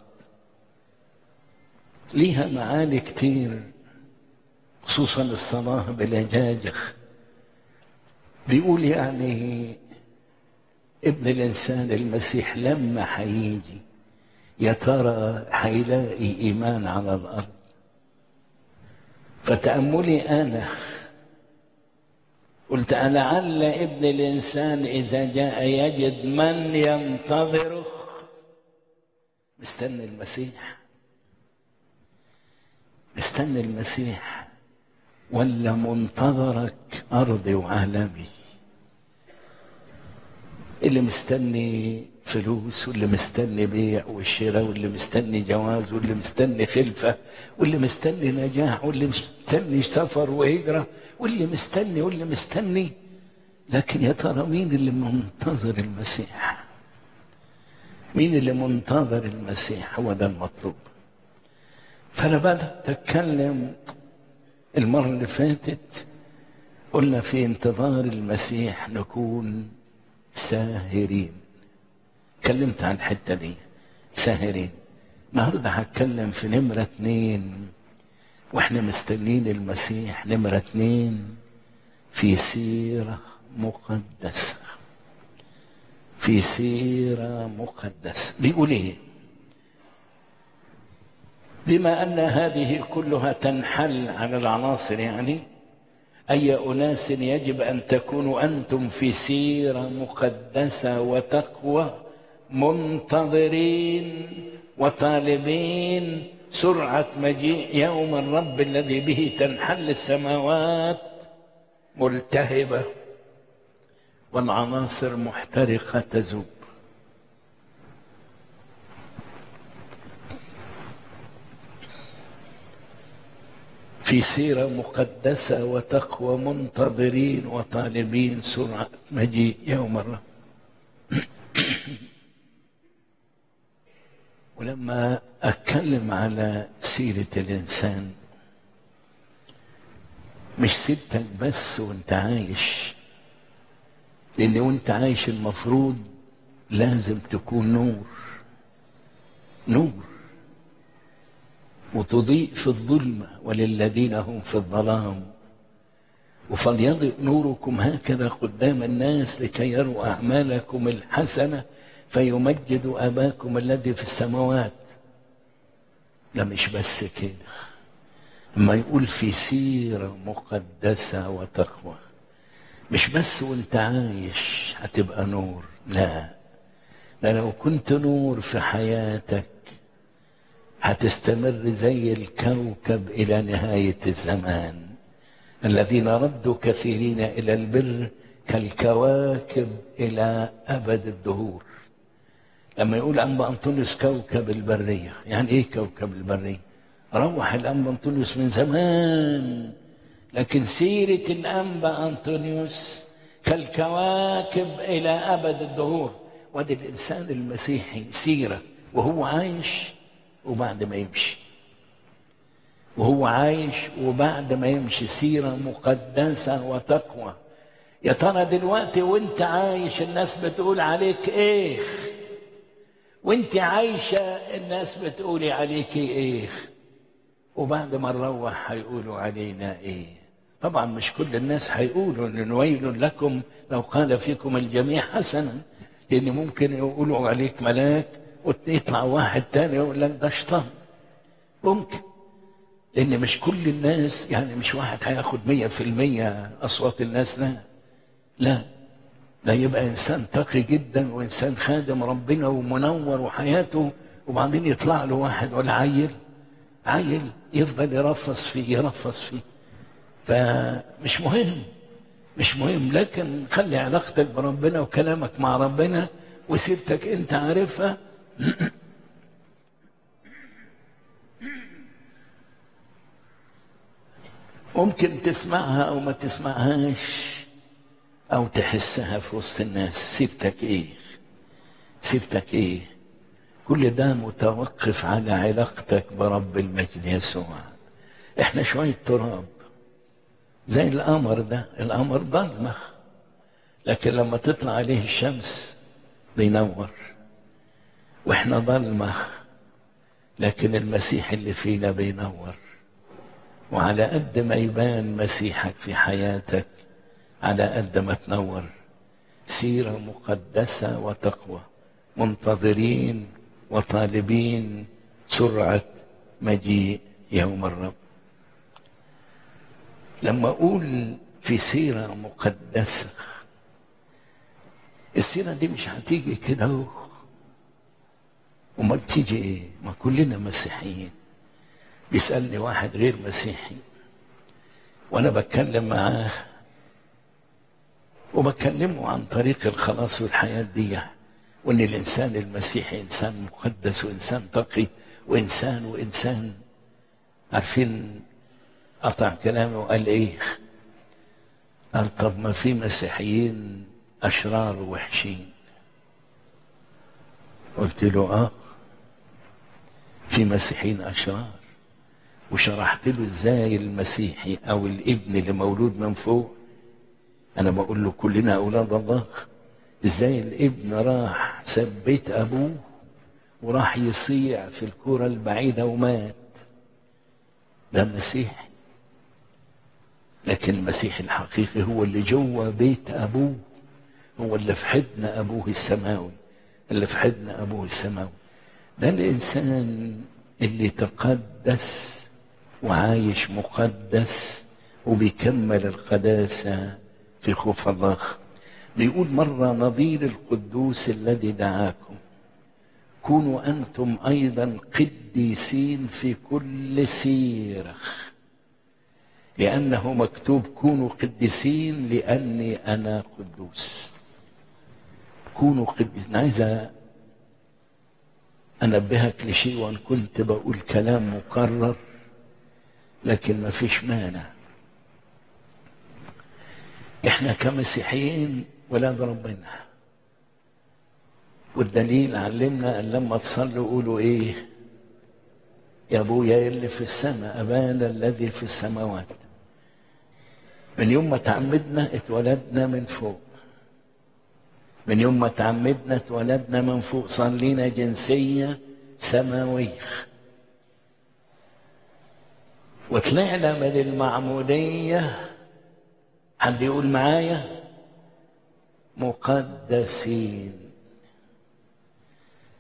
ليها معاني كتير خصوصا الصلاه بلجاجه بيقول يعني ابن الانسان المسيح لما هيجي يا ترى هيلاقي ايمان على الارض فتاملي انا قلت لعل ابن الانسان اذا جاء يجد من ينتظره مستني المسيح مستني المسيح ولا منتظرك ارضي وعالمي اللي مستني فلوس واللي مستني بيع وشراء واللي مستني جواز واللي مستني خلفة واللي مستني نجاح واللي مستني سفر وهجرة واللي مستني واللي مستني لكن يا ترى مين اللي منتظر المسيح مين اللي منتظر المسيح هو ده المطلوب فأنا بدأت أتكلم المرة اللي فاتت قلنا في انتظار المسيح نكون ساهرين اتكلمت عن الحتة دي ساهرين النهارده هتكلم في نمرة اتنين واحنا مستنين المسيح نمرة اتنين في سيرة مقدسة في سيرة مقدسة بيقول ايه بما ان هذه كلها تنحل على العناصر يعني أي أناس يجب أن تكونوا أنتم في سيرة مقدسة وتقوى منتظرين وطالبين سرعة مجيء يوم الرب الذي به تنحل السماوات ملتهبة والعناصر محترقة تذوب في سيرة مقدسة وتقوى منتظرين وطالبين سرعة مجيء يوم الرب ولما أتكلم على سيرة الإنسان مش سيرتك بس وانت عايش لأن وانت عايش المفروض لازم تكون نور نور وتضيء في الظلمة وللذين هم في الظلام وفليضئ نوركم هكذا قدام الناس لكي يروا أعمالكم الحسنة فيمجد أباكم الذي في السماوات لا مش بس كده ما يقول في سيرة مقدسة وتقوى مش بس وانت عايش هتبقى نور لا ده لو كنت نور في حياتك هتستمر زي الكوكب إلى نهاية الزمان الذين ردوا كثيرين إلى البر كالكواكب إلى أبد الدهور لما يقول أنبا أنطونيوس كوكب البرية يعني إيه كوكب البرية روح الأنبا أنطونيوس من زمان لكن سيرة الأنبا أنطونيوس كالكواكب إلى أبد الدهور وادي الإنسان المسيحي سيرة وهو عايش وبعد ما يمشي وهو عايش وبعد ما يمشي سيرة مقدسة وتقوى يا ترى دلوقتي وانت عايش الناس بتقول عليك ايه وانت عايشة الناس بتقولي عليك ايه وبعد ما نروح هيقولوا علينا ايه طبعا مش كل الناس هيقولوا ان ويل لكم لو قال فيكم الجميع حسنا لان ممكن يقولوا عليك ملاك ويطلع واحد تاني يقول لك ده شيطان ممكن لان مش كل الناس يعني مش واحد هياخد مية في المية اصوات الناس لا لا ده يبقى انسان تقي جدا وانسان خادم ربنا ومنور وحياته وبعدين يطلع له واحد ولا عيل عيل يفضل يرفص فيه يرفص فيه فمش مهم مش مهم لكن خلي علاقتك بربنا وكلامك مع ربنا وسيرتك انت عارفها ممكن تسمعها او ما تسمعهاش او تحسها في وسط الناس سيرتك ايه سيرتك ايه كل ده متوقف على علاقتك برب المجد يسوع احنا شويه تراب زي القمر ده القمر ضلمه لكن لما تطلع عليه الشمس بينور واحنا ضلمه لكن المسيح اللي فينا بينور وعلى قد ما يبان مسيحك في حياتك على قد ما تنور سيرة مقدسة وتقوى منتظرين وطالبين سرعة مجيء يوم الرب لما أقول في سيرة مقدسة السيرة دي مش هتيجي كده اهو امال تيجي ايه؟ ما كلنا مسيحيين بيسألني واحد غير مسيحي وانا بتكلم معاه وبكلمه عن طريق الخلاص والحياة دي وان الانسان المسيحي انسان مقدس وانسان تقي وانسان وانسان عارفين قطع كلامه وقال ايه قال طب ما في مسيحيين اشرار ووحشين قلت له اه في مسيحيين اشرار وشرحت له ازاي المسيحي او الابن اللي مولود من فوق انا بقول له كلنا اولاد الله ازاي الابن راح ساب بيت ابوه وراح يصيع في الكرة البعيدة ومات ده مسيحي لكن المسيح الحقيقي هو اللي جوه بيت ابوه هو اللي في حضن ابوه السماوي اللي في حضن ابوه السماوي ده الانسان اللي تقدس وعايش مقدس وبيكمل القداسه في خوف الله بيقول مرة نظير القدوس الذي دعاكم كونوا أنتم أيضا قديسين في كل سيرة لأنه مكتوب كونوا قديسين لأني أنا قدوس كونوا قديسين عايز أنبهك لشيء وأن كنت بقول كلام مكرر لكن ما فيش مانع احنا كمسيحيين ولاد ربنا والدليل علمنا ان لما تصلوا قولوا ايه يا ابويا اللي في السماء ابانا الذي في السماوات من يوم ما تعمدنا اتولدنا من فوق من يوم ما تعمدنا اتولدنا من فوق صار لينا جنسيه سماويه وطلعنا من المعموديه حد يقول معايا مقدسين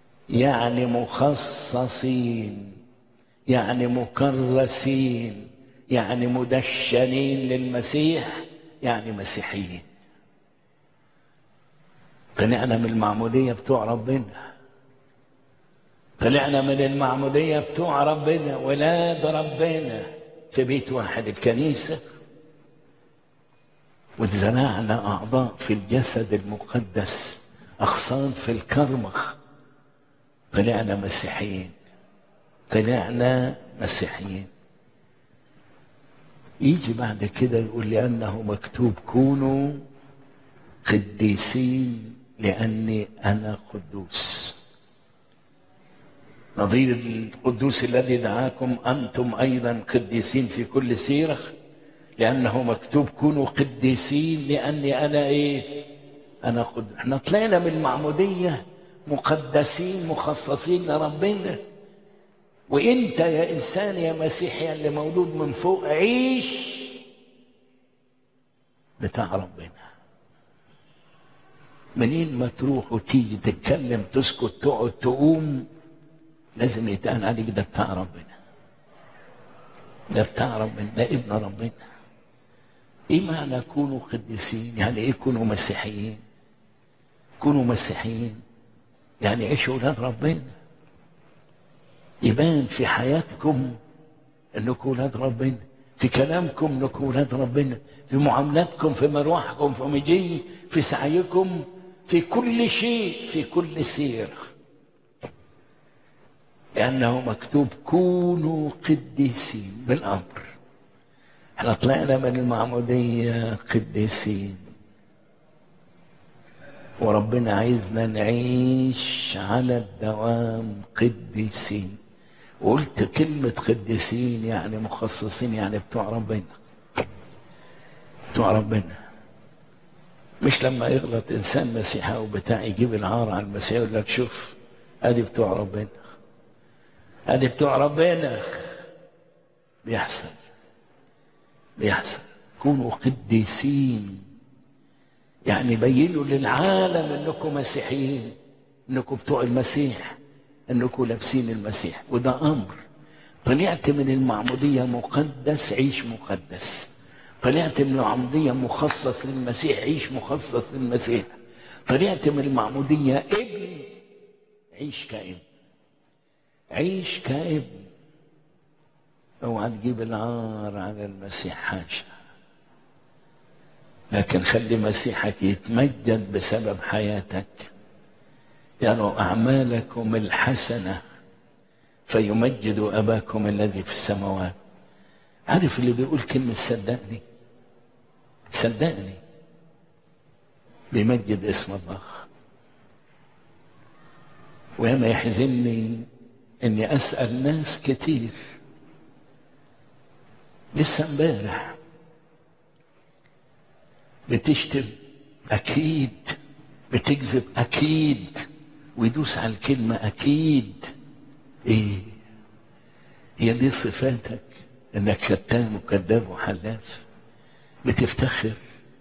يعني مخصصين يعني مكرسين يعني مدشنين للمسيح يعني مسيحيين طلعنا من المعمودية بتوع ربنا طلعنا من المعمودية بتوع ربنا ولاد ربنا في بيت واحد الكنيسة واتزرعنا أعضاء في الجسد المقدس أغصان في الكرمخ طلعنا مسيحيين طلعنا مسيحيين يجي بعد كده يقول لأنه مكتوب كونوا قديسين لأني أنا قدوس نظير القدوس الذي دعاكم أنتم أيضا قديسين في كل سيرة لأنه مكتوب كونوا قديسين لأني أنا إيه أنا قدوس احنا طلعنا من المعمودية مقدسين مخصصين لربنا وانت يا انسان يا مسيحي اللي مولود من فوق عيش بتاع ربنا منين ما تروح وتيجي تتكلم تسكت تقعد تقوم لازم يتقال عليك ده بتاع ربنا ده بتاع ربنا ده ابن ربنا ايه معنى كونوا قديسين يعني ايه كونوا مسيحيين كونوا مسيحيين يعني عيشوا اولاد ربنا يبان في حياتكم انكم اولاد ربنا في كلامكم انكم اولاد ربنا في معاملاتكم في مروحكم في مجي في سعيكم في كل شيء في كل سيره لأنه مكتوب كونوا قديسين بالأمر احنا طلعنا من المعمودية قديسين وربنا عايزنا نعيش على الدوام قديسين وقلت كلمة قديسين يعني مخصصين يعني بتوع ربنا بتوع ربنا مش لما يغلط إنسان مسيحي أو بتاع يجيب العار على المسيح يقول لك شوف أدي بتوع ربنا أدي بتوع ربنا بيحصل بيحصل كونوا قديسين يعني بينوا للعالم انكم مسيحيين انكم بتوع المسيح انكم لابسين المسيح وده امر طلعت من المعمودية مقدس عيش مقدس طلعت من المعمودية مخصص للمسيح عيش مخصص للمسيح طلعت من المعمودية ابن عيش كابن عيش كابن اوعى تجيب العار على المسيح حاشا لكن خلي مسيحك يتمجد بسبب حياتك يعني أعمالكم الحسنة فيمجد أباكم الذي في السماوات عارف اللي بيقول كلمة صدقني صدقني بيمجد اسم الله وياما يحزنني اني اسال ناس كتير لسه امبارح بتشتم اكيد بتكذب اكيد ويدوس على الكلمه اكيد ايه هي دي صفاتك انك شتام وكذاب وحلاف بتفتخر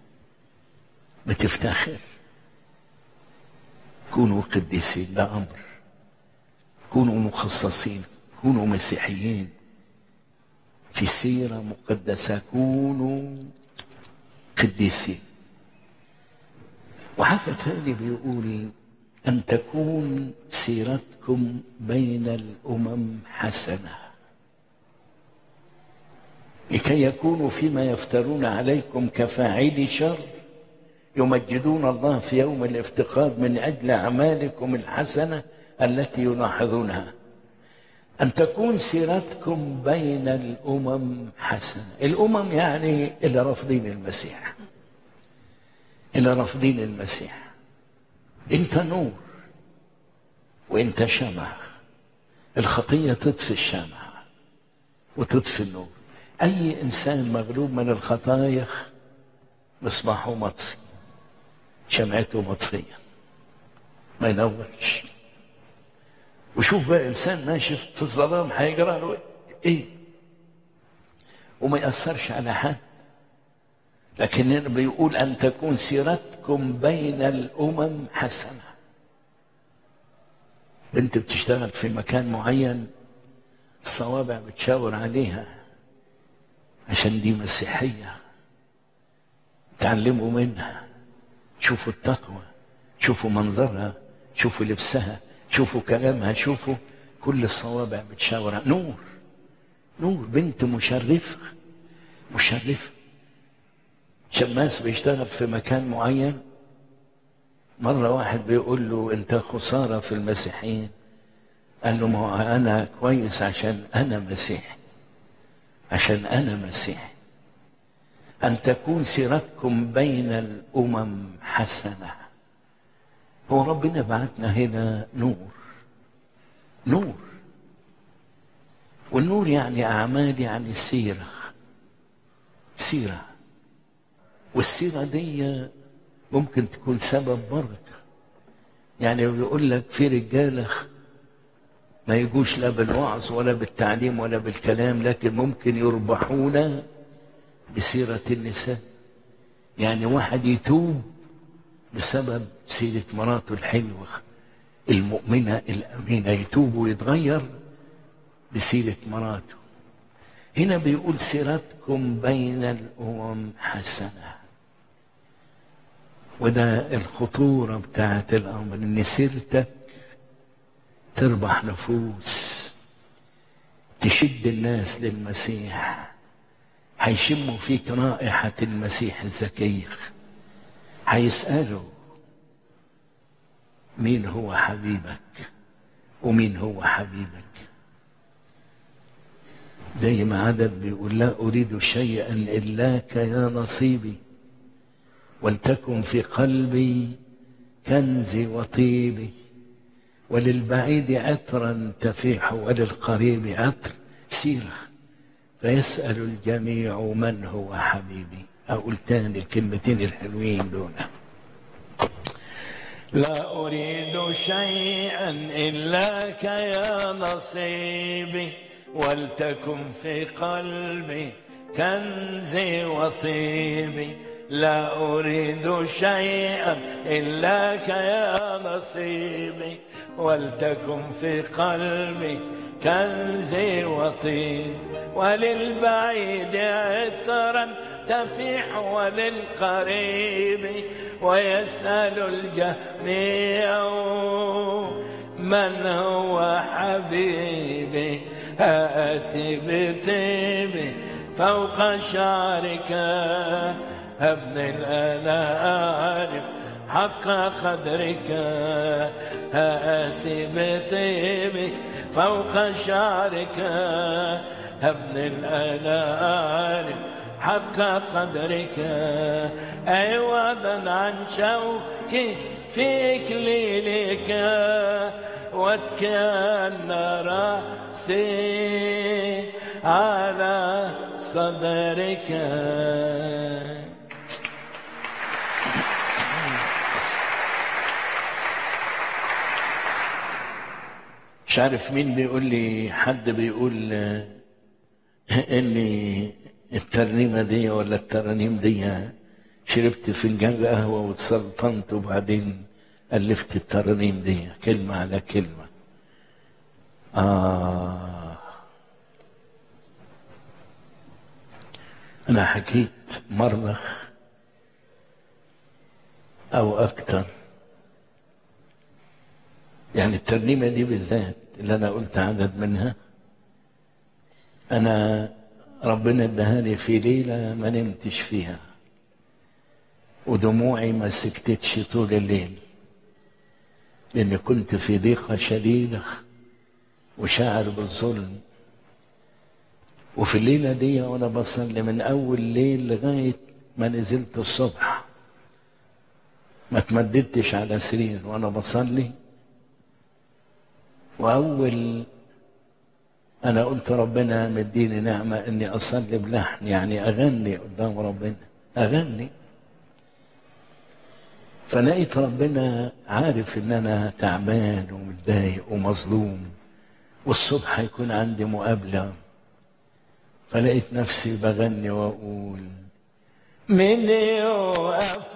بتفتخر كونوا قديسين ده امر كونوا مخصصين كونوا مسيحيين في سيره مقدسه كونوا قديسين وحاجة تاني بيقول أن تكون سيرتكم بين الأمم حسنة لكي يكونوا فيما يفترون عليكم كفاعلي شر يمجدون الله في يوم الافتقاد من أجل أعمالكم الحسنة التي يلاحظونها أن تكون سيرتكم بين الأمم حسنة الأمم يعني اللي رافضين المسيح اللي رافضين المسيح أنت نور وأنت شمع الخطية تطفي الشمع وتطفي النور أي إنسان مغلوب من الخطايا مصباحه مطفي شمعته مطفية ما ينورش وشوف بقى انسان ماشي في الظلام هيجرى له ايه وما ياثرش على حد لكن بيقول ان تكون سيرتكم بين الامم حسنه بنت بتشتغل في مكان معين الصوابع بتشاور عليها عشان دي مسيحية تعلموا منها شوفوا التقوى شوفوا منظرها شوفوا لبسها شوفوا كلامها شوفوا كل الصوابع بتشاور نور نور بنت مشرفة مشرفة شماس بيشتغل في مكان معين مرة واحد بيقول له أنت خسارة في المسيحيين قال له ما هو أنا كويس عشان أنا مسيحي عشان أنا مسيحي أن تكون سيرتكم بين الأمم حسنة هو ربنا بعتنا هنا نور نور والنور يعني أعمال يعني سيرة سيرة والسيرة دي ممكن تكون سبب بركة يعني بيقول لك في رجالة ما يجوش لا بالوعظ ولا بالتعليم ولا بالكلام لكن ممكن يربحون بسيرة النساء يعني واحد يتوب بسبب سيرة مراته الحلوة المؤمنة الأمينة يتوب ويتغير بسيرة مراته هنا بيقول سيرتكم بين الأمم حسنة وده الخطورة بتاعت الأمر إن سيرتك تربح نفوس تشد الناس للمسيح هيشموا فيك رائحة المسيح الزكي هيسألوا مين هو حبيبك ومين هو حبيبك زي ما عدد بيقول لا أريد شيئا إلاك يا نصيبي ولتكن في قلبي كنزي وطيبي وللبعيد عطرا تفيح وللقريب عطر سيرة فيسأل الجميع من هو حبيبي أقول تاني الكلمتين الحلوين دول لا أريد شيئا إلاك يا نصيبي ولتكن في قلبي كنزي وطيبي لا أريد شيئا إلاك يا نصيبي ولتكن في قلبي كنزي وطيب وللبعيد عطرا تفيح وللقريب ويسأل الجميع من هو حبيبي هاتي بطيبي فوق شعرك ابن الأنعام حق قدرك هاتي بطيبي فوق شعرك ابن الأنعام حق قدرك عوضا عن شوكي في إكليلك واتكأن رأسي على صدرك مش عارف مين بيقول لي حد بيقول آه، اني الترنيمه دي ولا الترانيم دي شربت فنجان قهوه واتسلطنت وبعدين الفت الترانيم دي كلمه على كلمه اه انا حكيت مره او اكتر يعني الترنيمه دي بالذات اللي انا قلت عدد منها انا ربنا ادهاني في ليله ما نمتش فيها ودموعي ما سكتتش طول الليل لاني كنت في ضيقه شديده وشاعر بالظلم وفي الليله دي وانا بصلي من اول ليل لغايه ما نزلت الصبح ما تمددتش على سرير وانا بصلي واول انا قلت ربنا مديني نعمه اني اصلي بلحن يعني اغني قدام ربنا اغني فلقيت ربنا عارف ان انا تعبان ومتضايق ومظلوم والصبح هيكون عندي مقابله فلقيت نفسي بغني واقول من يقف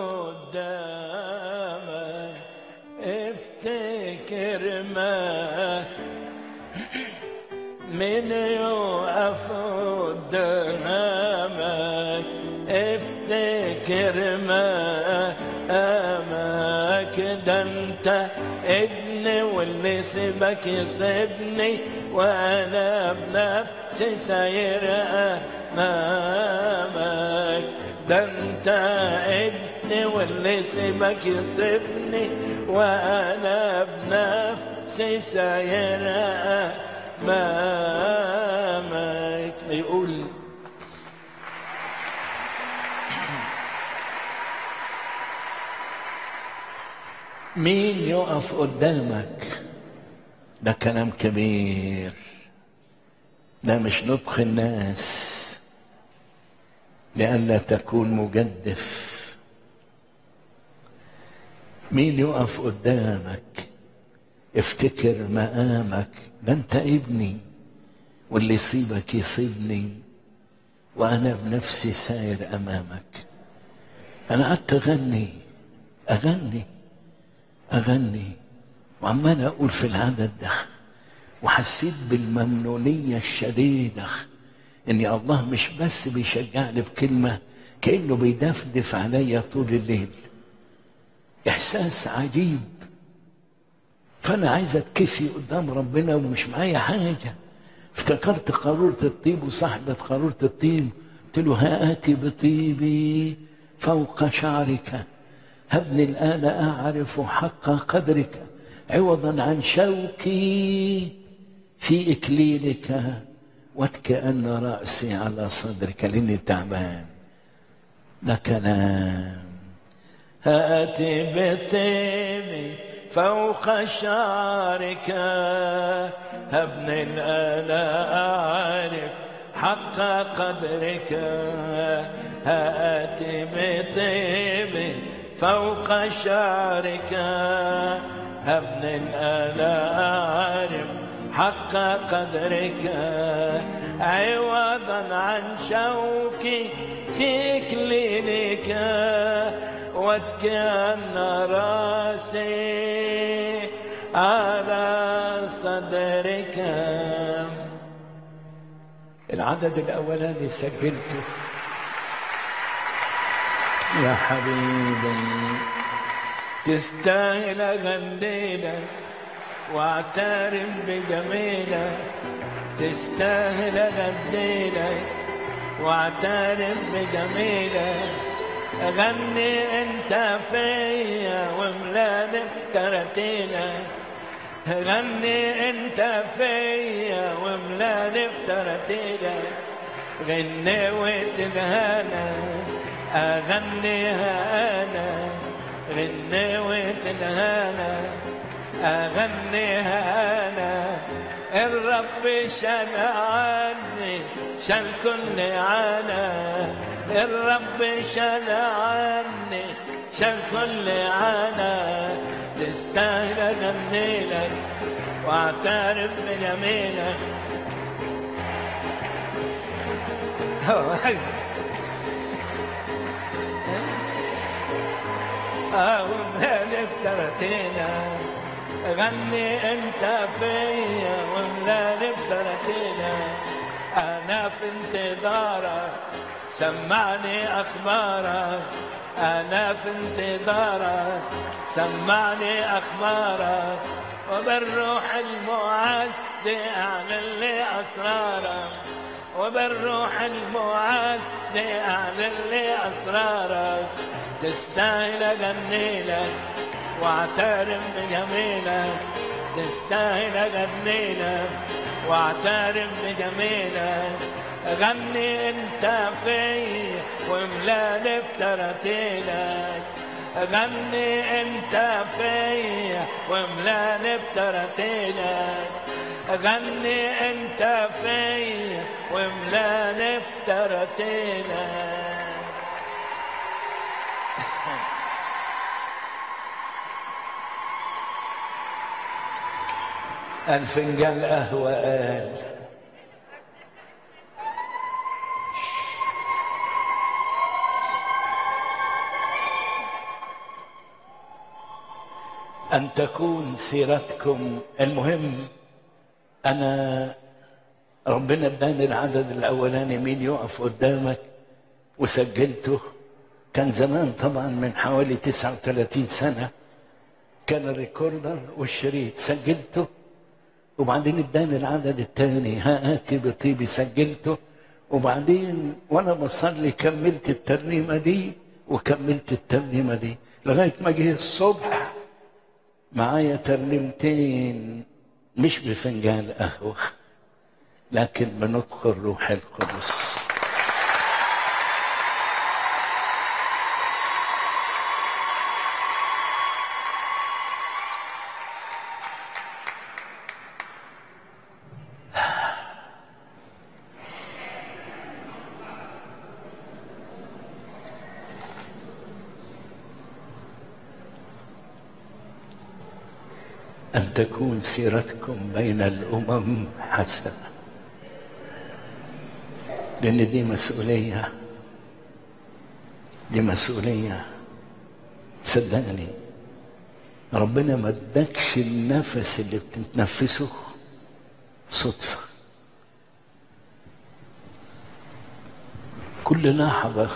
قدامك افتكر ما من يقف قدامك افتكر مقامك ده انت ابني واللي سيبك يسيبني وانا بنفسي ساير امامك ده انت ابني واللي سيبك يسيبني وانا بنفسي ساير امامك يقول مين يقف قدامك ده كلام كبير ده مش نطق الناس لئلا تكون مجدف مين يقف قدامك افتكر مقامك ده انت ابني واللي يصيبك يصيبني وانا بنفسي ساير امامك انا قعدت اغني اغني اغني وعمال اقول في العدد ده وحسيت بالممنونيه الشديده ان الله مش بس بيشجعني بكلمه كانه بيدفدف عليا طول الليل احساس عجيب فانا عايز اتكفي قدام ربنا ومش معايا حاجه افتكرت قارورة الطيب وصاحبة قارورة الطيب قلت له هاتي بطيبي فوق شعرك هبني الآن أعرف حق قدرك عوضا عن شوكي في إكليلك واتكأن رأسي على صدرك لأني تعبان ده كلام هاتي بطيبي فوق شعرك هبني الآن أعرف حق قدرك هاتي بطيبي فوق شعرك هبني الآن أعرف حق قدرك عوضا عن شوكي في إكليلك واتكأن راسي على صدرك العدد الأولاني سجلته يا حبيبي تستاهل أغني لك واعترف بجميلك تستاهل أغني لك واعترف بجميلك غني انت فيا وملاني بترتيلك غني انت فيا وملاني بترتيلك غني وتلهانا اغنيها انا غني وتلهانا اغنيها انا الرب شال عني شال كل عنا الرب شال عني شال كل عنا تستاهل اغني لك واعترف بجميلك أو مالك ترتينا غني انت فيا وملاني بترتينا انا في انتظارك سمعني اخبارك انا في انتظارك سمعني اخبارك وبالروح المعز اعلن لي اسرارك وبالروح المعز اعلن لي اسرارك تستاهل اغني لك واعترف بجميلك تستاهل اغني لك واعترف بجميلك غني انت في وملاني بترتيلك غني انت في وملاني بترتيلك غني انت في وملاني بترتيلك الفنجان قهوة قال أن تكون سيرتكم المهم أنا ربنا اداني العدد الاولاني مين يقف قدامك وسجلته كان زمان طبعا من حوالي 39 سنه كان الريكوردر والشريط سجلته وبعدين اداني العدد الثاني ها اتي بطيبي سجلته وبعدين وانا بصلي كملت الترنيمه دي وكملت الترنيمه دي لغايه ما جه الصبح معايا ترنيمتين مش بفنجان قهوه لكن بنطق الروح القدس أن تكون سيرتكم بين الأمم حسنة لأن دي مسؤولية دي مسؤولية صدقني ربنا ما ادكش النفس اللي بتتنفسه صدفة كل لحظة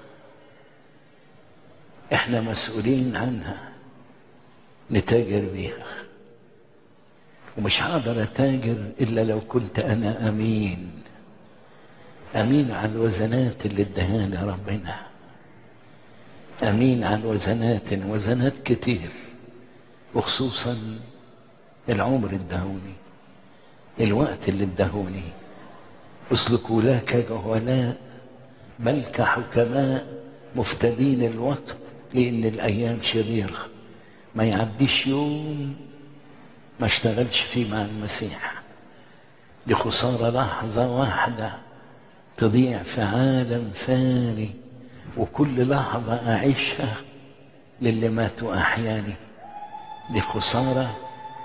احنا مسؤولين عنها نتاجر بيها ومش هقدر اتاجر الا لو كنت انا امين امين على الوزنات اللي ادهاني ربنا امين على الوزنات وزنات كتير وخصوصا العمر ادهوني الوقت اللي ادهوني اسلكوا لا كجهلاء بل كحكماء مفتدين الوقت لان الايام شريره ما يعديش يوم ما اشتغلش فيه مع المسيح دي خسارة لحظة واحدة تضيع في عالم فاني وكل لحظة أعيشها للي ماتوا أحياني دي خسارة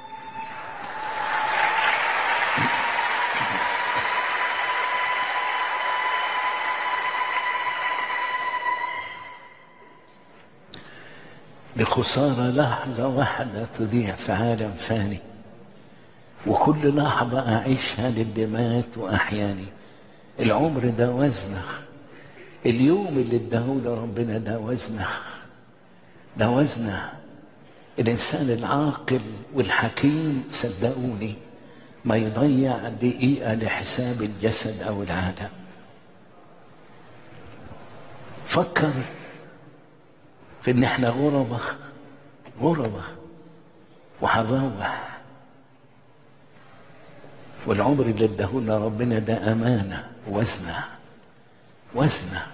دي خسارة لحظة واحدة تضيع في عالم فاني وكل لحظة أعيشها للي مات وأحياني العمر ده وزنه اليوم اللي اداهوله ربنا ده وزنه ده وزنه الإنسان العاقل والحكيم صدقوني ما يضيع دقيقة لحساب الجسد أو العالم فكر في ان احنا غربة غربة وهنروح والعمر اللي اداهولنا ربنا ده امانة وزنة وزنة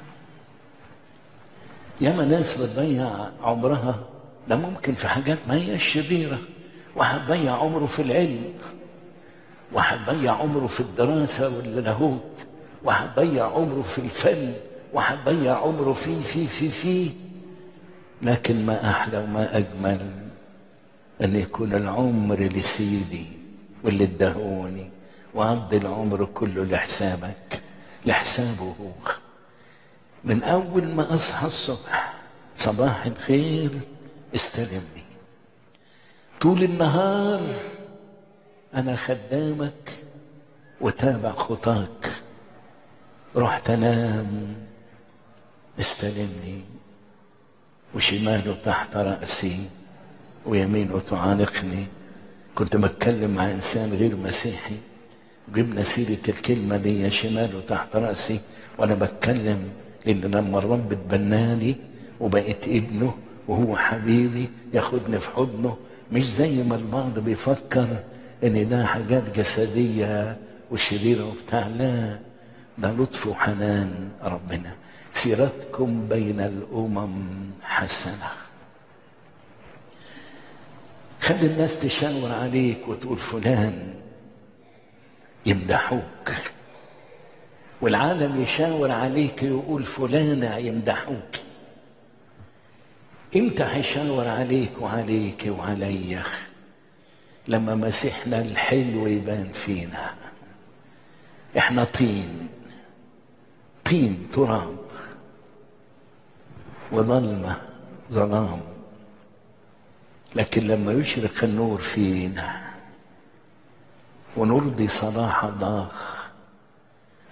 ياما ناس بتضيع عمرها ده ممكن في حاجات ما هي شريرة واحد ضيع عمره في العلم واحد ضيع عمره في الدراسة واللاهوت واحد ضيع عمره في الفن واحد ضيع عمره في في في في لكن ما أحلى وما أجمل أن يكون العمر لسيدي واللي ادهوني وأقضي العمر كله لحسابك لحسابه هو من أول ما أصحى الصبح صباح الخير استلمني طول النهار أنا خدامك وتابع خطاك رحت أنام استلمني وشماله تحت رأسي ويمينه تعانقني كنت بتكلم مع إنسان غير مسيحي جبنا سيرة الكلمة دي شماله تحت رأسي وأنا بتكلم إن لما الرب اتبناني وبقيت ابنه وهو حبيبي ياخدني في حضنه مش زي ما البعض بيفكر إن ده حاجات جسدية وشريرة وبتاع لا ده لطف وحنان ربنا سيرتكم بين الامم حسنه خلي الناس تشاور عليك وتقول فلان يمدحوك والعالم يشاور عليك ويقول فلانة يمدحوك امتى هيشاور عليك وعليك وعليا لما مسيحنا الحلو يبان فينا احنا طين طين تراب وظلمة ظلام لكن لما يشرق النور فينا ونرضي صلاح الله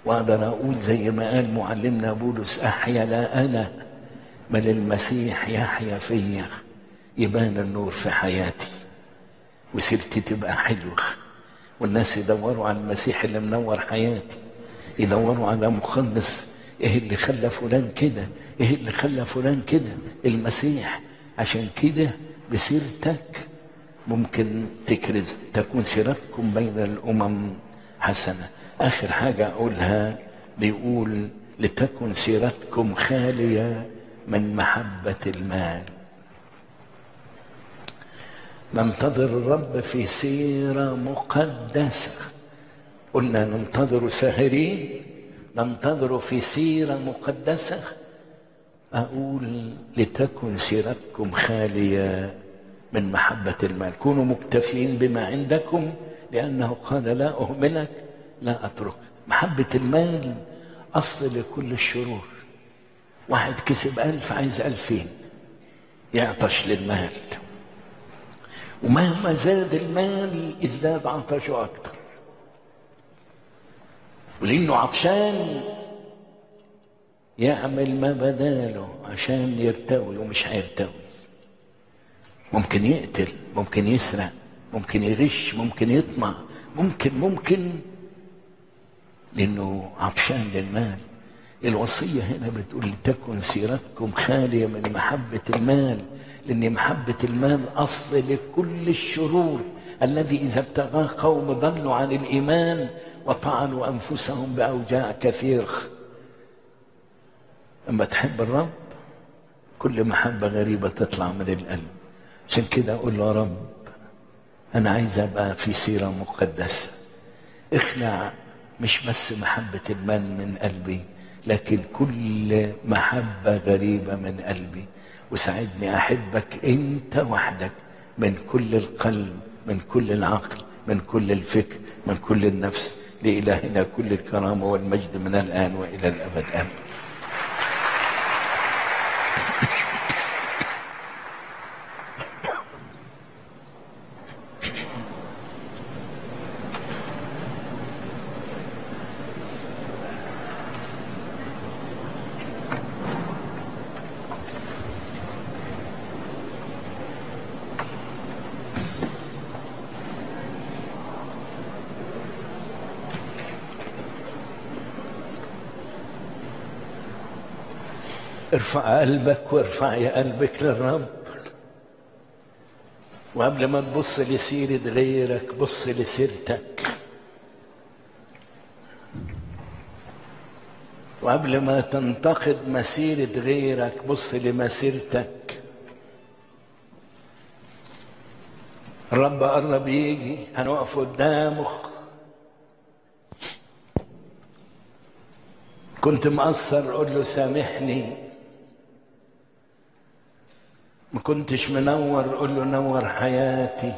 واقدر اقول زي ما قال معلمنا بولس احيا لا انا بل المسيح يحيا فيا يبان النور في حياتي وسيرتي تبقى حلوه والناس يدوروا على المسيح اللي منور حياتي يدوروا على مخلص ايه اللي خلى فلان كده ايه اللي خلى فلان كده المسيح عشان كده بسيرتك ممكن تكرز تكون سيرتكم بين الامم حسنه اخر حاجه اقولها بيقول لتكن سيرتكم خاليه من محبه المال ننتظر الرب في سيره مقدسه قلنا ننتظر ساهرين ننتظر في سيره مقدسه اقول لتكن سيرتكم خاليه من محبه المال كونوا مكتفين بما عندكم لانه قال لا اهملك لا اترك محبه المال اصل لكل الشرور واحد كسب ألف عايز ألفين يعطش للمال ومهما زاد المال ازداد عطشه أكتر ولأنه عطشان يعمل ما بداله عشان يرتوي ومش هيرتوي ممكن يقتل ممكن يسرق ممكن يغش ممكن يطمع ممكن ممكن لأنه عطشان للمال الوصية هنا بتقول تكن سيرتكم خالية من محبة المال لأن محبة المال أصل لكل الشرور الذي إذا ابتغاه قوم ضلوا عن الإيمان وطعنوا أنفسهم بأوجاع كثير أما تحب الرب كل محبة غريبة تطلع من القلب عشان كده أقول له يا رب أنا عايز أبقى في سيرة مقدسة اخلع مش بس محبة المال من قلبي لكن كل محبة غريبة من قلبي وساعدني أحبك أنت وحدك من كل القلب من كل العقل من كل الفكر من كل النفس لإلهنا كل الكرامة والمجد من الآن وإلى الأبد آمين ارفع قلبك وارفعي قلبك للرب وقبل ما تبص لسيرة غيرك بص لسيرتك وقبل ما تنتقد مسيرة غيرك بص لمسيرتك الرب قرب يجي هنقف قدامه كنت مقصر قول له سامحني ما كنتش منور قول له نور حياتي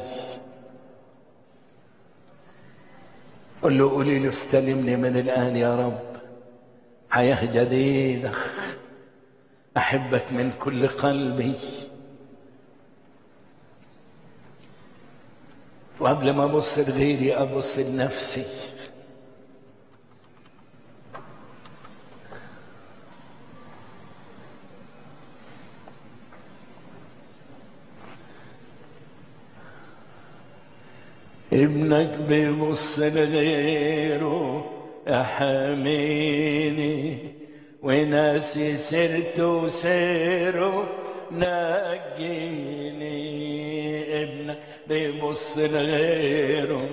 قول له قولي له استلمني من الآن يا رب حياة جديدة أحبك من كل قلبي وقبل ما أبص لغيري أبص لنفسي ابنك بيبص لغيره احميني وناسي سيرته وسيره نجيني ابنك بيبص لغيره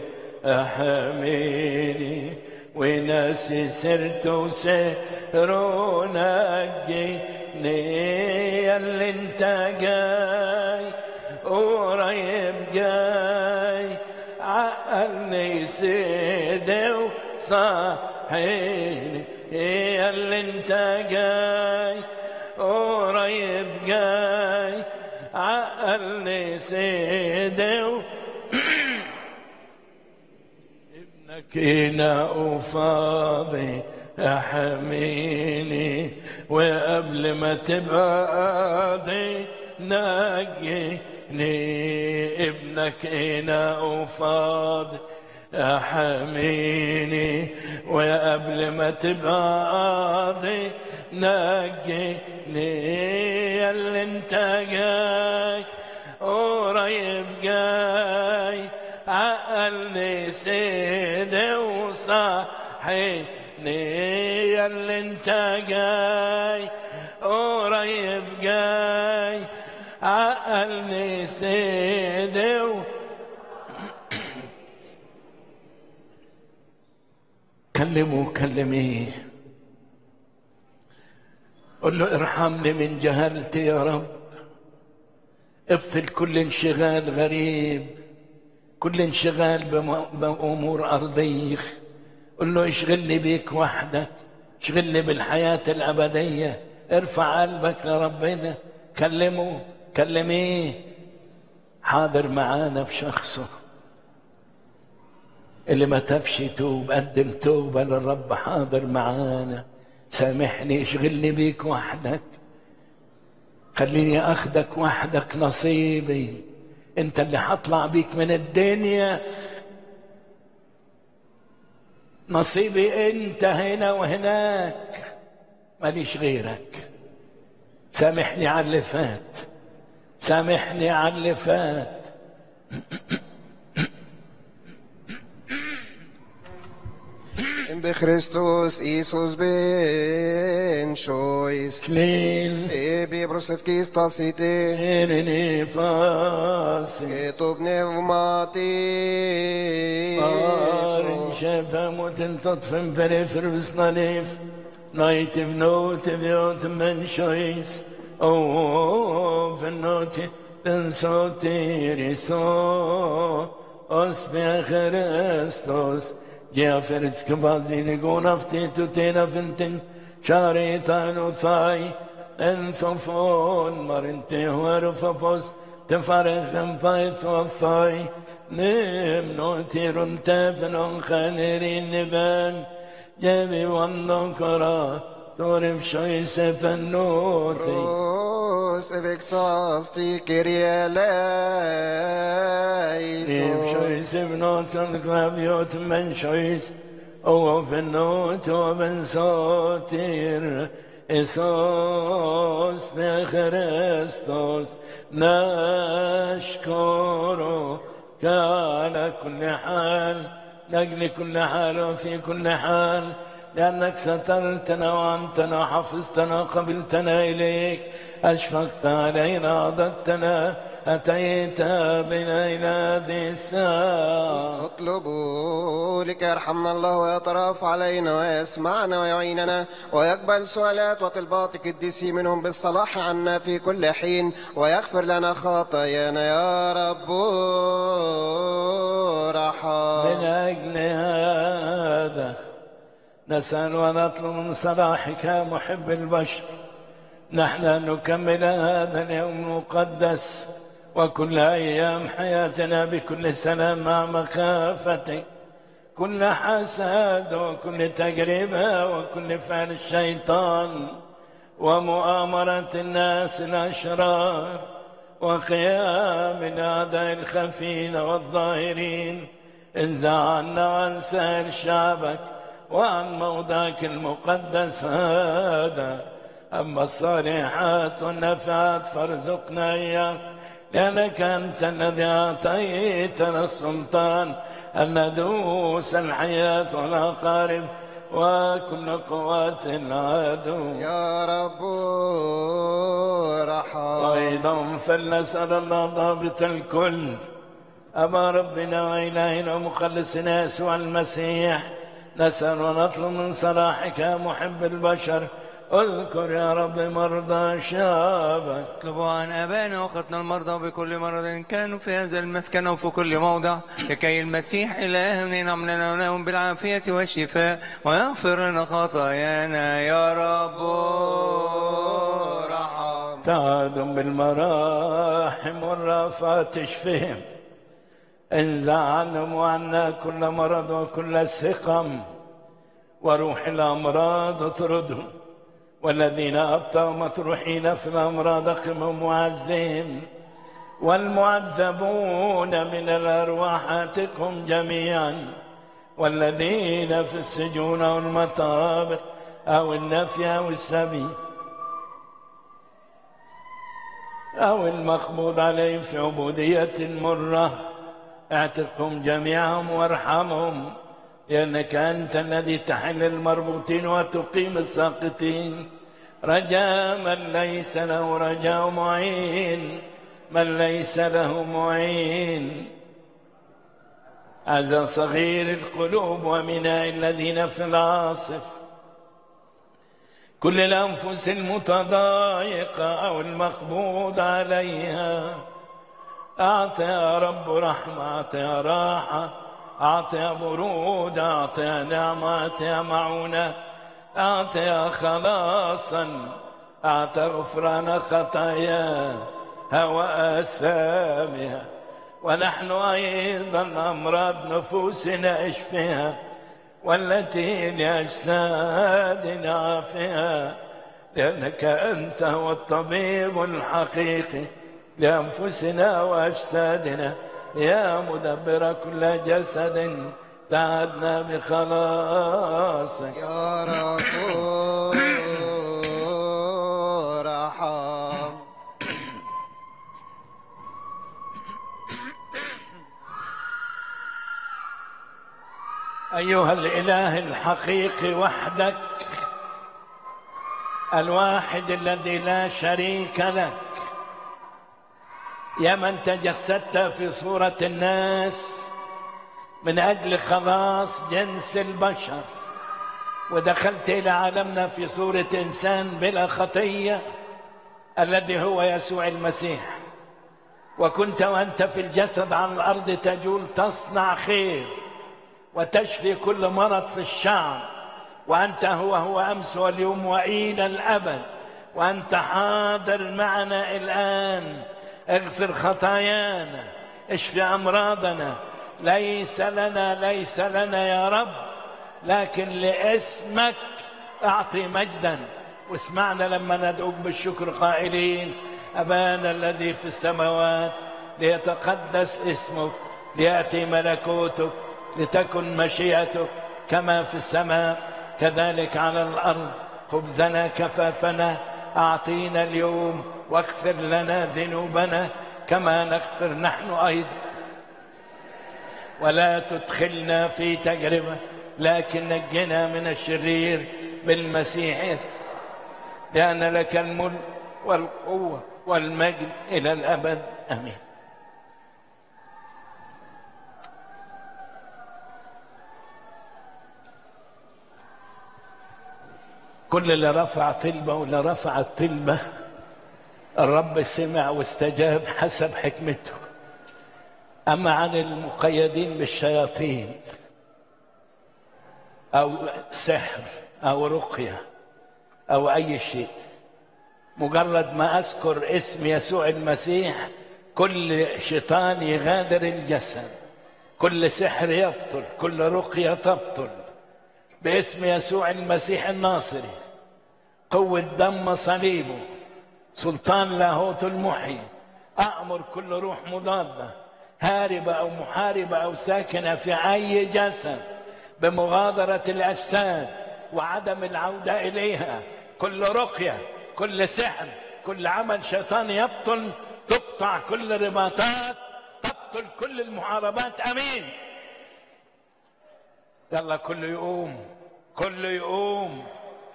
احميني وناسي سيرته وسيره نجيني ياللي انت جاي قريب جاي عقلني سيدي وصحيني يا اللي انت جاي قريب جاي عقلني سيدي و... ابنك هنا وفاضي احميني وقبل ما تبقى قاضي نجيني ابنك هنا وفاضي احميني ويا قبل ما تبقى قاضي نجيني يا اللي انت جاي قريب جاي عقلني سيدي وصحيني يا اللي انت جاي قريب جاي عقلني سيدي و... كلمه كلميه قل له ارحمني من جهلتي يا رب ابطل كل انشغال غريب كل انشغال بم- بأمور أرضية قل له اشغلني بيك وحدك اشغلني بالحياة الأبدية ارفع قلبك لربنا كلمه كلميه حاضر معانا في شخصه اللي ما تبش توب قدم توبة للرب حاضر معانا سامحني اشغلني بيك وحدك خليني اخدك وحدك نصيبي انت اللي هطلع بيك من الدنيا نصيبي انت هنا وهناك ماليش غيرك سامحني على اللي فات سامحني على اللي فات بخريستوس إيسوس بن شويس كليل Ebi brosevkis tasite, إرني فاسي etop pneumatis. Arin şefe mutin tatfim perifer visnanif Naitiv notiv yotim men şois O vennoti ben sotiri so Osbi Christos Gjaferits kvazini gonafti tutena fintin Sharitan uthai En thofon marinti huarufapos Tefarechem faith uthai Nem notirun tefnon khanirin nivan Jevi wannokara Torif shoise fennoti Os evexasti Kyrie Ev eleison. shoise vnotan klaviot men shois O fennot o ben sotir Isos be Christos نشكره على كل حال لأجل كل حال وفي كل حال لأنك سترتنا وأنتنا حفظتنا قبلتنا إليك أشفقت علينا ضدتنا أتيت بنا إلى هذه الساعة اطلبوا لك يرحمنا الله ويطرف علينا ويسمعنا ويعيننا ويقبل سؤالات وطلبات القديسين منهم بالصلاح عنا في كل حين ويغفر لنا خطايانا يا رب من رحم أجل هذا نسأل ونطلب من صلاحك يا محب البشر نحن أن نكمل هذا اليوم المقدس وكل أيام حياتنا بكل سلام مع مخافتك كل حسد وكل تجربة وكل فعل الشيطان ومؤامرة الناس الأشرار وقيام الأعداء الخفين والظاهرين انزع عنا وعن سائر شعبك وعن موضعك المقدس هذا أما الصالحات والنفعات فارزقنا إياه لأنك أنت الذي أعطيتنا السلطان أن ندوس الحياة والأقارب وكل قوات العدو يا رب رحم أيضا فلنسأل الله ضابط الكل أبا ربنا وإلهنا ومخلصنا يسوع المسيح نسأل ونطلب من صلاحك يا محب البشر اذكر يا رب مرضى شعبك اطلبوا عن ابائنا واخواتنا المرضى بكل مرض كانوا في هذا المسكن وفي كل موضع لكي المسيح الهنا ينعم لنا ولهم بالعافيه والشفاء ويغفر لنا خطايانا يا رب رحم تعادم بالمراحم والرافات تشفهم انزع عنهم وعنا كل مرض وكل سقم وروح الأمراض اطردهم والذين أبطأوا مطروحين في الأمراض قمهم وعزهم والمعذبون من الأرواح آتكم جميعا والذين في السجون أو المطابق أو النفي أو السبي أو المقبوض عليهم في عبودية مرة اعتقهم جميعهم وارحمهم لأنك أنت الذي تحل المربوطين وتقيم الساقطين رجاء من ليس له رجاء معين من ليس له معين هذا صغير القلوب ومناء الذين في العاصف كل الأنفس المتضايقة أو المقبوض عليها أعطي يا رب رحمة أعطي يا راحة أعطي يا برود أعطي يا نعمة أعطي يا معونة أعطي يا خلاصا أعطي غفران خطاياها وآثامها ونحن أيضا أمراض نفوسنا اشفها والتي لأجسادنا عافها لأنك أنت هو الطبيب الحقيقي لأنفسنا وأجسادنا يا مدبر كل جسد تعدنا بخلاصك يا رب ارحم أيها الإله الحقيقي وحدك الواحد الذي لا شريك لك يا من تجسدت في صورة الناس من أجل خلاص جنس البشر ودخلت إلى عالمنا في صورة إنسان بلا خطية الذي هو يسوع المسيح وكنت وأنت في الجسد على الأرض تجول تصنع خير وتشفي كل مرض في الشعب وأنت هو هو أمس واليوم وإلى الأبد وأنت حاضر معنا الآن اغفر خطايانا اشفي أمراضنا ليس لنا ليس لنا يا رب لكن لاسمك أعطي مجدا واسمعنا لما ندعوك بالشكر قائلين أبانا الذي في السماوات ليتقدس اسمك ليأتي ملكوتك لتكن مشيئتك كما في السماء كذلك على الأرض خبزنا كفافنا أعطينا اليوم واغفر لنا ذنوبنا كما نغفر نحن أيضا ولا تدخلنا في تجربة لكن نجنا من الشرير بالمسيح لأن لك الملك والقوة والمجد إلى الأبد آمين كل اللي رفع طلبة واللي رفع الطلبة الرب سمع واستجاب حسب حكمته أما عن المقيدين بالشياطين أو سحر أو رقية أو أي شيء مجرد ما أذكر اسم يسوع المسيح كل شيطان يغادر الجسد كل سحر يبطل كل رقية تبطل باسم يسوع المسيح الناصري قوة دم صليبه سلطان لاهوت المحيي أأمر كل روح مضادة هاربة أو محاربة أو ساكنة في أي جسد بمغادرة الأجساد وعدم العودة إليها كل رقية كل سحر كل عمل شيطان يبطل تقطع كل رباطات تبطل كل المحاربات أمين يلا كله يقوم كله يقوم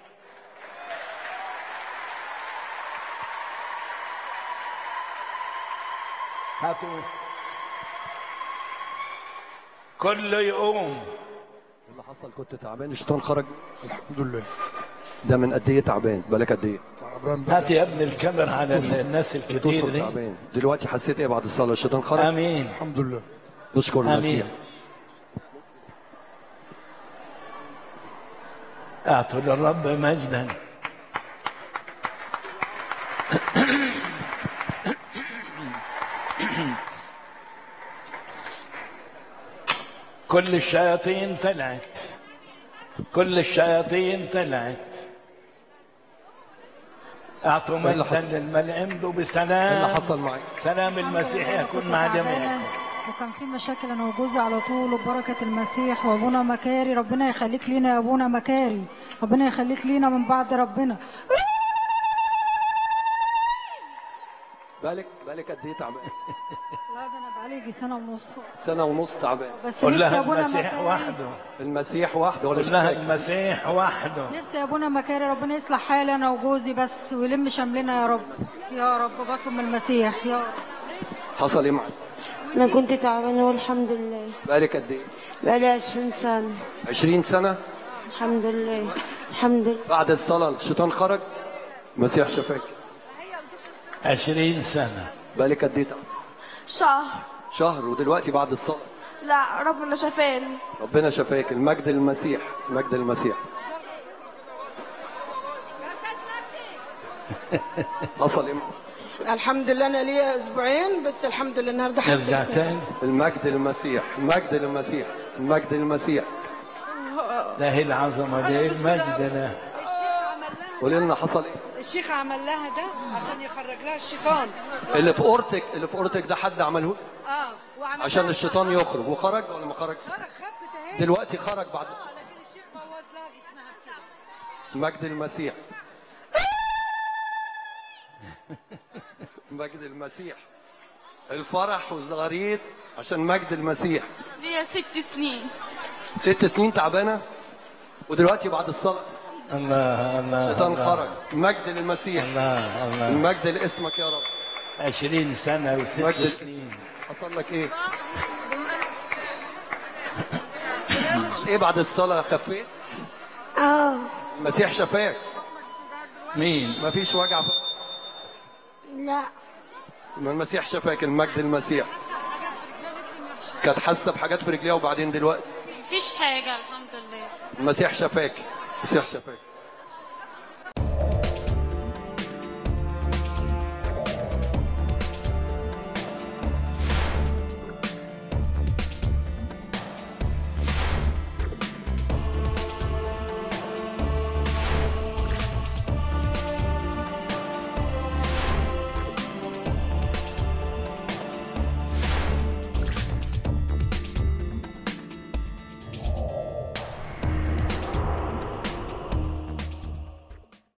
هاتوا كله يقوم اللي حصل كنت تعبان الشيطان خرج الحمد لله ده من قد ايه تعبان بالك قد ايه تعبان هات يا ابن الكاميرا على الناس الكتير تشكر دي تعبان دلوقتي حسيت ايه بعد الصلاه الشيطان خرج امين الحمد لله نشكر المسيح امين اعطوا للرب مجدا كل الشياطين طلعت كل الشياطين طلعت اعطوا إيه اللي مجدا حصل؟ للملك امضوا ايه بسلام اللي حصل معاك سلام المسيح الحمد لله، يكون كنت مع تعبانة جميعكم وكان في مشاكل انا وجوزي على طول وببركه المسيح وابونا مكاري ربنا يخليك لينا يا ابونا مكاري ربنا يخليك لينا من بعد ربنا بالك بالك قد ايه تعبان لا ده انا بقالي يجي سنه ونص سنه ونص تعبان بس قل نفسي يا لها ابونا المسيح مكاري وحده المسيح وحده ولا قل لها شفاك المسيح وحده نفسي يا ابونا مكاري ربنا يصلح حالي انا وجوزي بس ويلم شملنا يا رب يا رب بطلب من المسيح يا رب حصل ايه معاك أنا كنت تعبانة والحمد لله بالك قد ايه بقالي عشرين سنة 20 سنه الحمد لله الحمد لله بعد الصلاه الشيطان خرج المسيح شفاك عشرين سنة بالك قد ايه تعبان شهر شهر ودلوقتي بعد الصلاه لا ربنا شفاني ربنا شفاك المجد للمسيح المجد للمسيح حصل ايه معاك؟ الحمد لله انا ليا اسبوعين بس الحمد لله النهارده نرجع حسيت تاني المجد للمسيح المجد للمسيح المجد للمسيح ده هي العظمة دي المجد له قولي لنا حصل ايه الشيخ عمل لها ده عشان يخرج لها الشيطان اللي في اورتك اللي في اورتك ده حد عمله اه وعمل عشان الشيطان يخرج وخرج ولا ما خرج خرج خفت اهي دلوقتي خرج بعد لكن الشيخ بوظ لها جسمها كده مجد المسيح مجد المسيح الفرح والزغاريد عشان مجد المسيح ليا ست سنين ست سنين تعبانه ودلوقتي بعد الصلاه الله الله الشيطان الله. خرج مجد للمسيح الله الله المجد لاسمك يا رب عشرين سنة وست مجد سنين حصل لك ايه ايه بعد الصلاه خفيت اه المسيح شفاك مين مفيش وجع في لا ما المسيح شفاك المجد المسيح كانت حاسه بحاجات في رجليها وبعدين دلوقتي مفيش حاجة الحمد لله المسيح شفاك المسيح شفاك